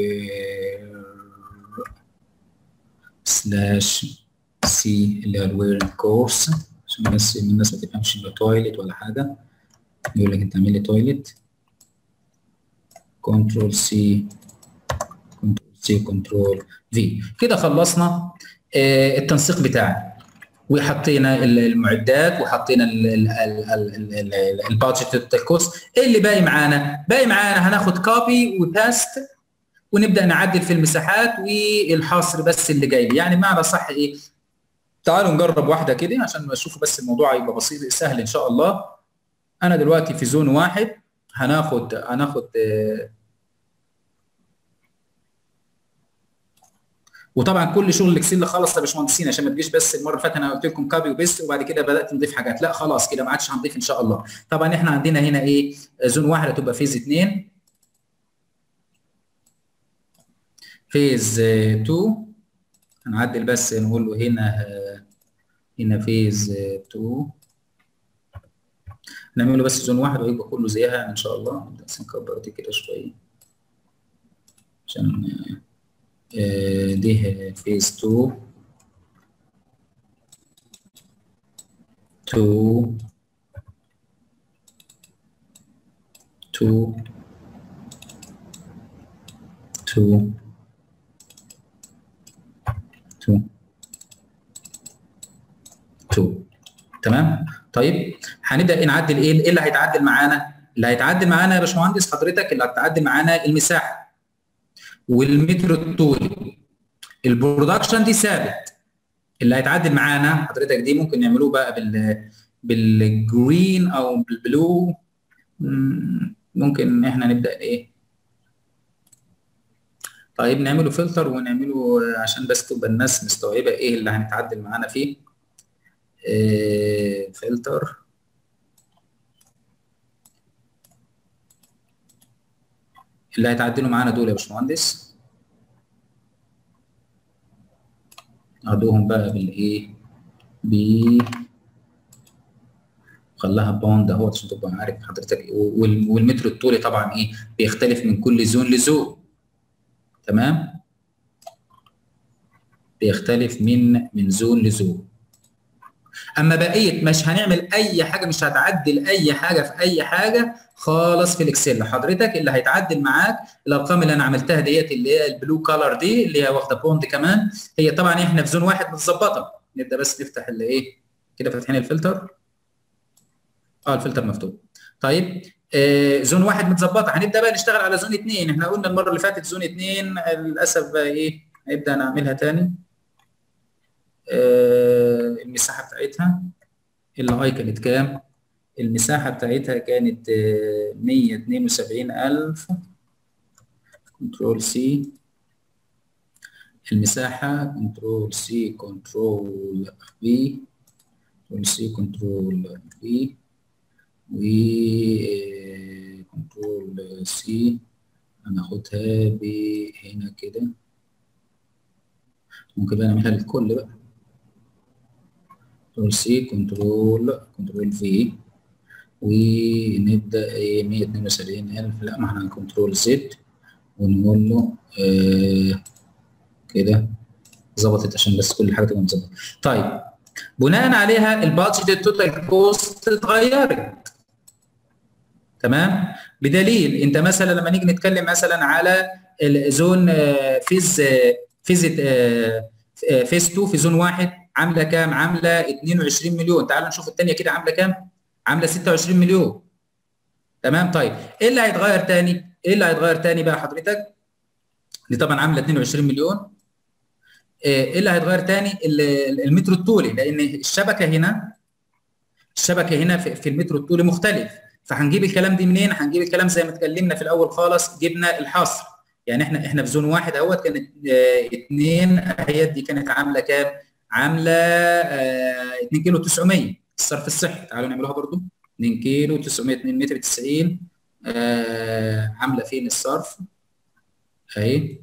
سلاش سي اللي هو الويرنج كورس عشان الناس الناس ما تفهمش انه تويلت ولا حاجه يقول لك انت اعمل لي تويلت كنترول سي كنترول سي كنترول في كده خلصنا آه التنسيق بتاعنا وحطينا المعدات وحطينا البادجت الكوست ايه اللي باقي معانا؟ باقي معانا هناخد كوبي وباست ونبدا نعدل في المساحات والحصر بس اللي جاي لي يعني بمعنى صح ايه؟ تعالوا نجرب واحده كده عشان نشوفوا بس الموضوع هيبقى بسيط سهل ان شاء الله انا دلوقتي في زون واحد هناخد هناخد آه وطبعا كل شغل الاكسل خلص يا باشمهندسين عشان ما تجيش بس المره اللي فاتت انا قلت لكم كابي وبيست وبعد كده بدات نضيف حاجات لا خلاص كده ما عادش هنضيف ان شاء الله طبعا احنا عندنا هنا ايه زون واحد هتبقى فيز 2 فيز 2 هنعدل بس نقول له هنا هنا فيز 2 نعمل له بس زون واحد ويبقى كله زيها ان شاء الله بس نكبر دي كده شويه عشان دي فيز 2 2 2 2 2 2 تمام طيب هنبدا نعدل ايه ايه اللي هيتعدل معانا اللي هيتعدل معانا يا باشمهندس حضرتك اللي هتعدل معانا المساحه والمتر الطولي البرودكشن دي ثابت اللي هيتعدل معانا حضرتك دي ممكن نعملوه بقى بال بالجرين او بالبلو ممكن احنا نبدا ايه طيب نعمله فلتر ونعمله عشان بس تبقى الناس مستوعبه ايه اللي هنتعدل معانا فيه إيه فلتر اللي هيتعدلوا معانا دول يا باشمهندس ناخدوهم بقى بالايه ب خلاها باوند اهوت عشان تبقى عارف حضرتك والمتر الطولي طبعا ايه بيختلف من كل زون لزون تمام بيختلف من من زون لزون اما بقيه مش هنعمل اي حاجه مش هتعدل اي حاجه في اي حاجه خالص في الاكسل حضرتك اللي هيتعدل معاك الارقام اللي انا عملتها ديت اللي هي البلو كولر دي اللي هي واخده بوند كمان هي طبعا احنا في زون واحد متظبطه نبدا بس نفتح اللي ايه كده فاتحين الفلتر اه الفلتر مفتوح طيب آه زون واحد متظبطه هنبدا بقى نشتغل على زون اثنين احنا قلنا المره اللي فاتت زون اثنين للاسف بقى ايه هنبدا نعملها تاني آه المساحه بتاعتها الاي كانت كام المساحه بتاعتها كانت آه 172000 كنترول سي المساحه كنترول سي كنترول في كنترول سي كنترول في و كنترول سي هناخدها بهنا كده ممكن بقى نعملها للكل بقى كنترول سي كنترول كنترول في ونبدا ايه 172000 لا ما احنا كنترول زد ونقول له آه كده ظبطت عشان بس كل حاجه تبقى مظبطه طيب بناء عليها البادجت التوتال كوست اتغيرت تمام بدليل انت مثلا لما نيجي نتكلم مثلا على الزون فيز فيز فيز 2 في زون واحد عامله كام؟ عامله 22 مليون تعال نشوف الثانيه كده عامله كام؟ عامله 26 مليون تمام طيب ايه اللي هيتغير تاني؟ ايه اللي هيتغير تاني بقى حضرتك؟ دي طبعا عامله 22 مليون ايه اللي هيتغير تاني؟ المترو الطولي لان الشبكه هنا الشبكه هنا في المترو الطولي مختلف فهنجيب الكلام دي منين؟ هنجيب الكلام زي ما اتكلمنا في الاول خالص جبنا الحصر يعني احنا احنا في زون واحد اهوت كانت اه اثنين اهيت دي كانت عامله كام؟ عامله اه 2 كيلو 900 الصرف الصحي تعالوا نعملوها برضو 2 كيلو 902 متر 90 اه عامله فين الصرف؟ اهي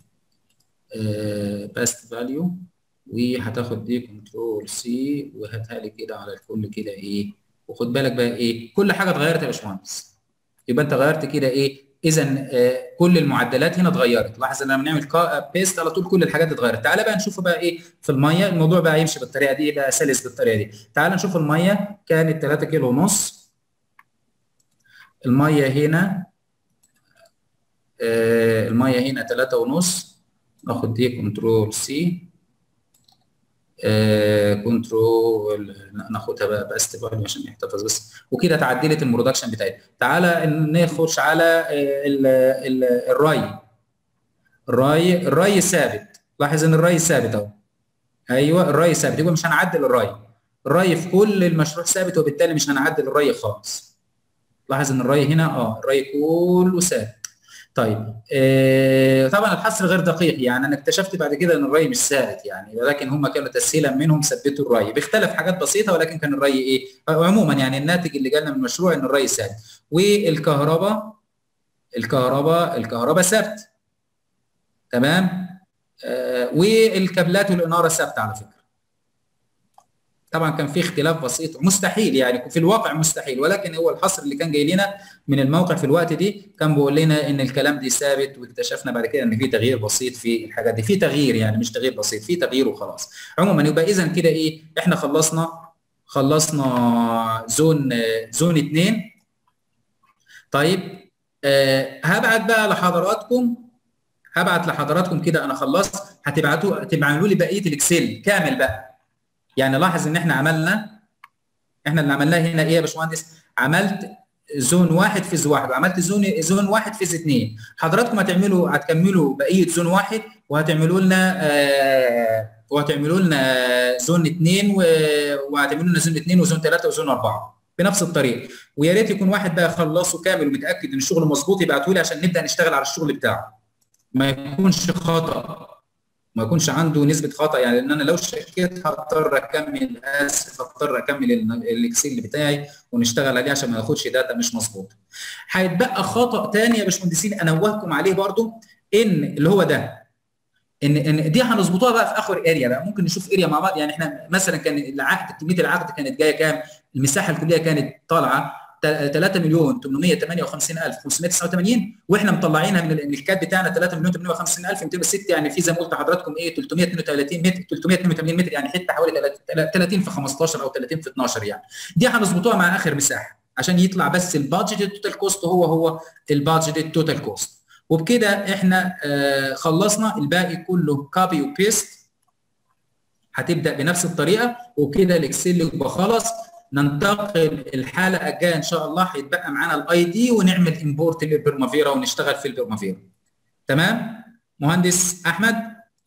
باست فاليو وهتاخد دي كنترول سي وهاتها لي كده على الكل كده ايه وخد بالك بقى ايه كل حاجه اتغيرت يا باشمهندس يبقى انت غيرت كده ايه اذا آه كل المعدلات هنا اتغيرت لاحظ ان لما نعمل بيست على طول كل الحاجات اتغيرت تعالى بقى نشوف بقى ايه في الميه الموضوع بقى يمشي بالطريقه دي بقى سلس بالطريقه دي تعالى نشوف الميه كانت 3 كيلو ونص الميه هنا آه الميه هنا 3 ونص ناخد دي كنترول سي آه كنترول ناخدها بقى باست فاليو عشان نحتفظ بس وكده تعدلت البرودكشن بتاعتها تعالى نخش على ال ال الري الري الري ثابت لاحظ ان الري ثابت اهو ايوه الري ثابت يبقى مش هنعدل الري الري في كل المشروع ثابت وبالتالي مش هنعدل الري خالص لاحظ ان الري هنا اه الري كله ثابت طيب آه طبعا الحصر غير دقيق يعني انا اكتشفت بعد كده ان الري مش ثابت يعني ولكن هم كانوا تسهيلا منهم ثبتوا الري بيختلف حاجات بسيطه ولكن كان الري ايه عموما يعني الناتج اللي جالنا من المشروع ان الري ثابت والكهرباء الكهرباء الكهرباء ثابت تمام آه والكابلات والاناره ثابته على فكره طبعا كان في اختلاف بسيط مستحيل يعني في الواقع مستحيل ولكن هو الحصر اللي كان جاي لنا من الموقع في الوقت دي كان بيقول لنا ان الكلام دي ثابت واكتشفنا بعد كده ان في تغيير بسيط في الحاجات دي في تغيير يعني مش تغيير بسيط في تغيير وخلاص عموما يبقى اذا كده ايه احنا خلصنا خلصنا زون زون 2 طيب أه هبعت بقى لحضراتكم هبعت لحضراتكم كده انا خلصت هتبعتوا هتبعتوا لي بقيه الاكسل كامل بقى يعني لاحظ ان احنا عملنا احنا اللي عملناه هنا ايه يا باشمهندس عملت زون واحد فيز واحد وعملت زون زون واحد فيز اثنين حضراتكم هتعملوا هتكملوا بقيه زون واحد وهتعملوا لنا آه وهتعملوا لنا زون اثنين وهتعملوا لنا زون اثنين وزون ثلاثه وزون اربعه بنفس الطريقه ويا ريت يكون واحد بقى خلصه كامل ومتاكد ان الشغل مظبوط يبعتوا لي عشان نبدا نشتغل على الشغل بتاعه ما يكونش خطا ما يكونش عنده نسبه خطا يعني لان انا لو شكيت هضطر اكمل اسف هضطر اكمل الاكسل بتاعي ونشتغل عليه عشان ما ناخدش داتا مش مظبوط. هيتبقى خطا ثاني يا باشمهندسين انوهكم عليه برضو ان اللي هو ده ان ان دي هنظبطوها بقى في اخر اريا بقى ممكن نشوف اريا مع بعض يعني احنا مثلا كان العقد كميه العقد كانت جايه كام؟ المساحه الكليه كانت طالعه 3 مليون 858 الف 589 واحنا مطلعينها من الكاد بتاعنا 3 مليون 850 الف 206 يعني في زي ما قلت لحضراتكم ايه 332 متر 382 متر يعني حته حوالي 30 في 15 او 30 في 12 يعني دي هنظبطوها مع اخر مساحه عشان يطلع بس البادجت التوتال كوست هو هو البادجت التوتال كوست وبكده احنا آه خلصنا الباقي كله كوبي وبيست هتبدا بنفس الطريقه وكده الاكسل يبقى خلص ننتقل الحلقه الجايه ان شاء الله هيتبقى معانا الاي دي ونعمل امبورت للبرمافيرا ونشتغل في البرمافيرا تمام مهندس احمد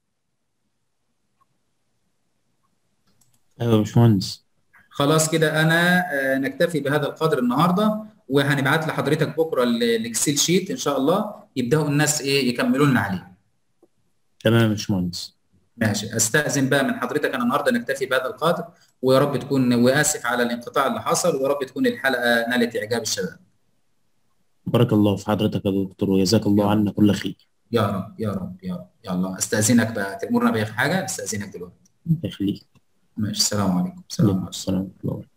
ايوه يا باشمهندس خلاص كده انا نكتفي بهذا القدر النهارده وهنبعت لحضرتك بكره الاكسل شيت ان شاء الله يبداوا الناس ايه يكملوا لنا عليه تمام يا باشمهندس ماشي استاذن بقى من حضرتك انا النهارده نكتفي بهذا القدر ويا رب تكون واسف على الانقطاع اللي حصل ويا رب تكون الحلقه نالت اعجاب الشباب بارك الله في حضرتك يا دكتور وجزاك الله يلا. عنا كل خير يا رب يا رب يا رب يلا استاذنك بقى تامرنا باي حاجه استاذنك دلوقتي الله يخليك ماشي السلام عليكم السلام عليكم عليكم السلام ورحمة الله وبركاته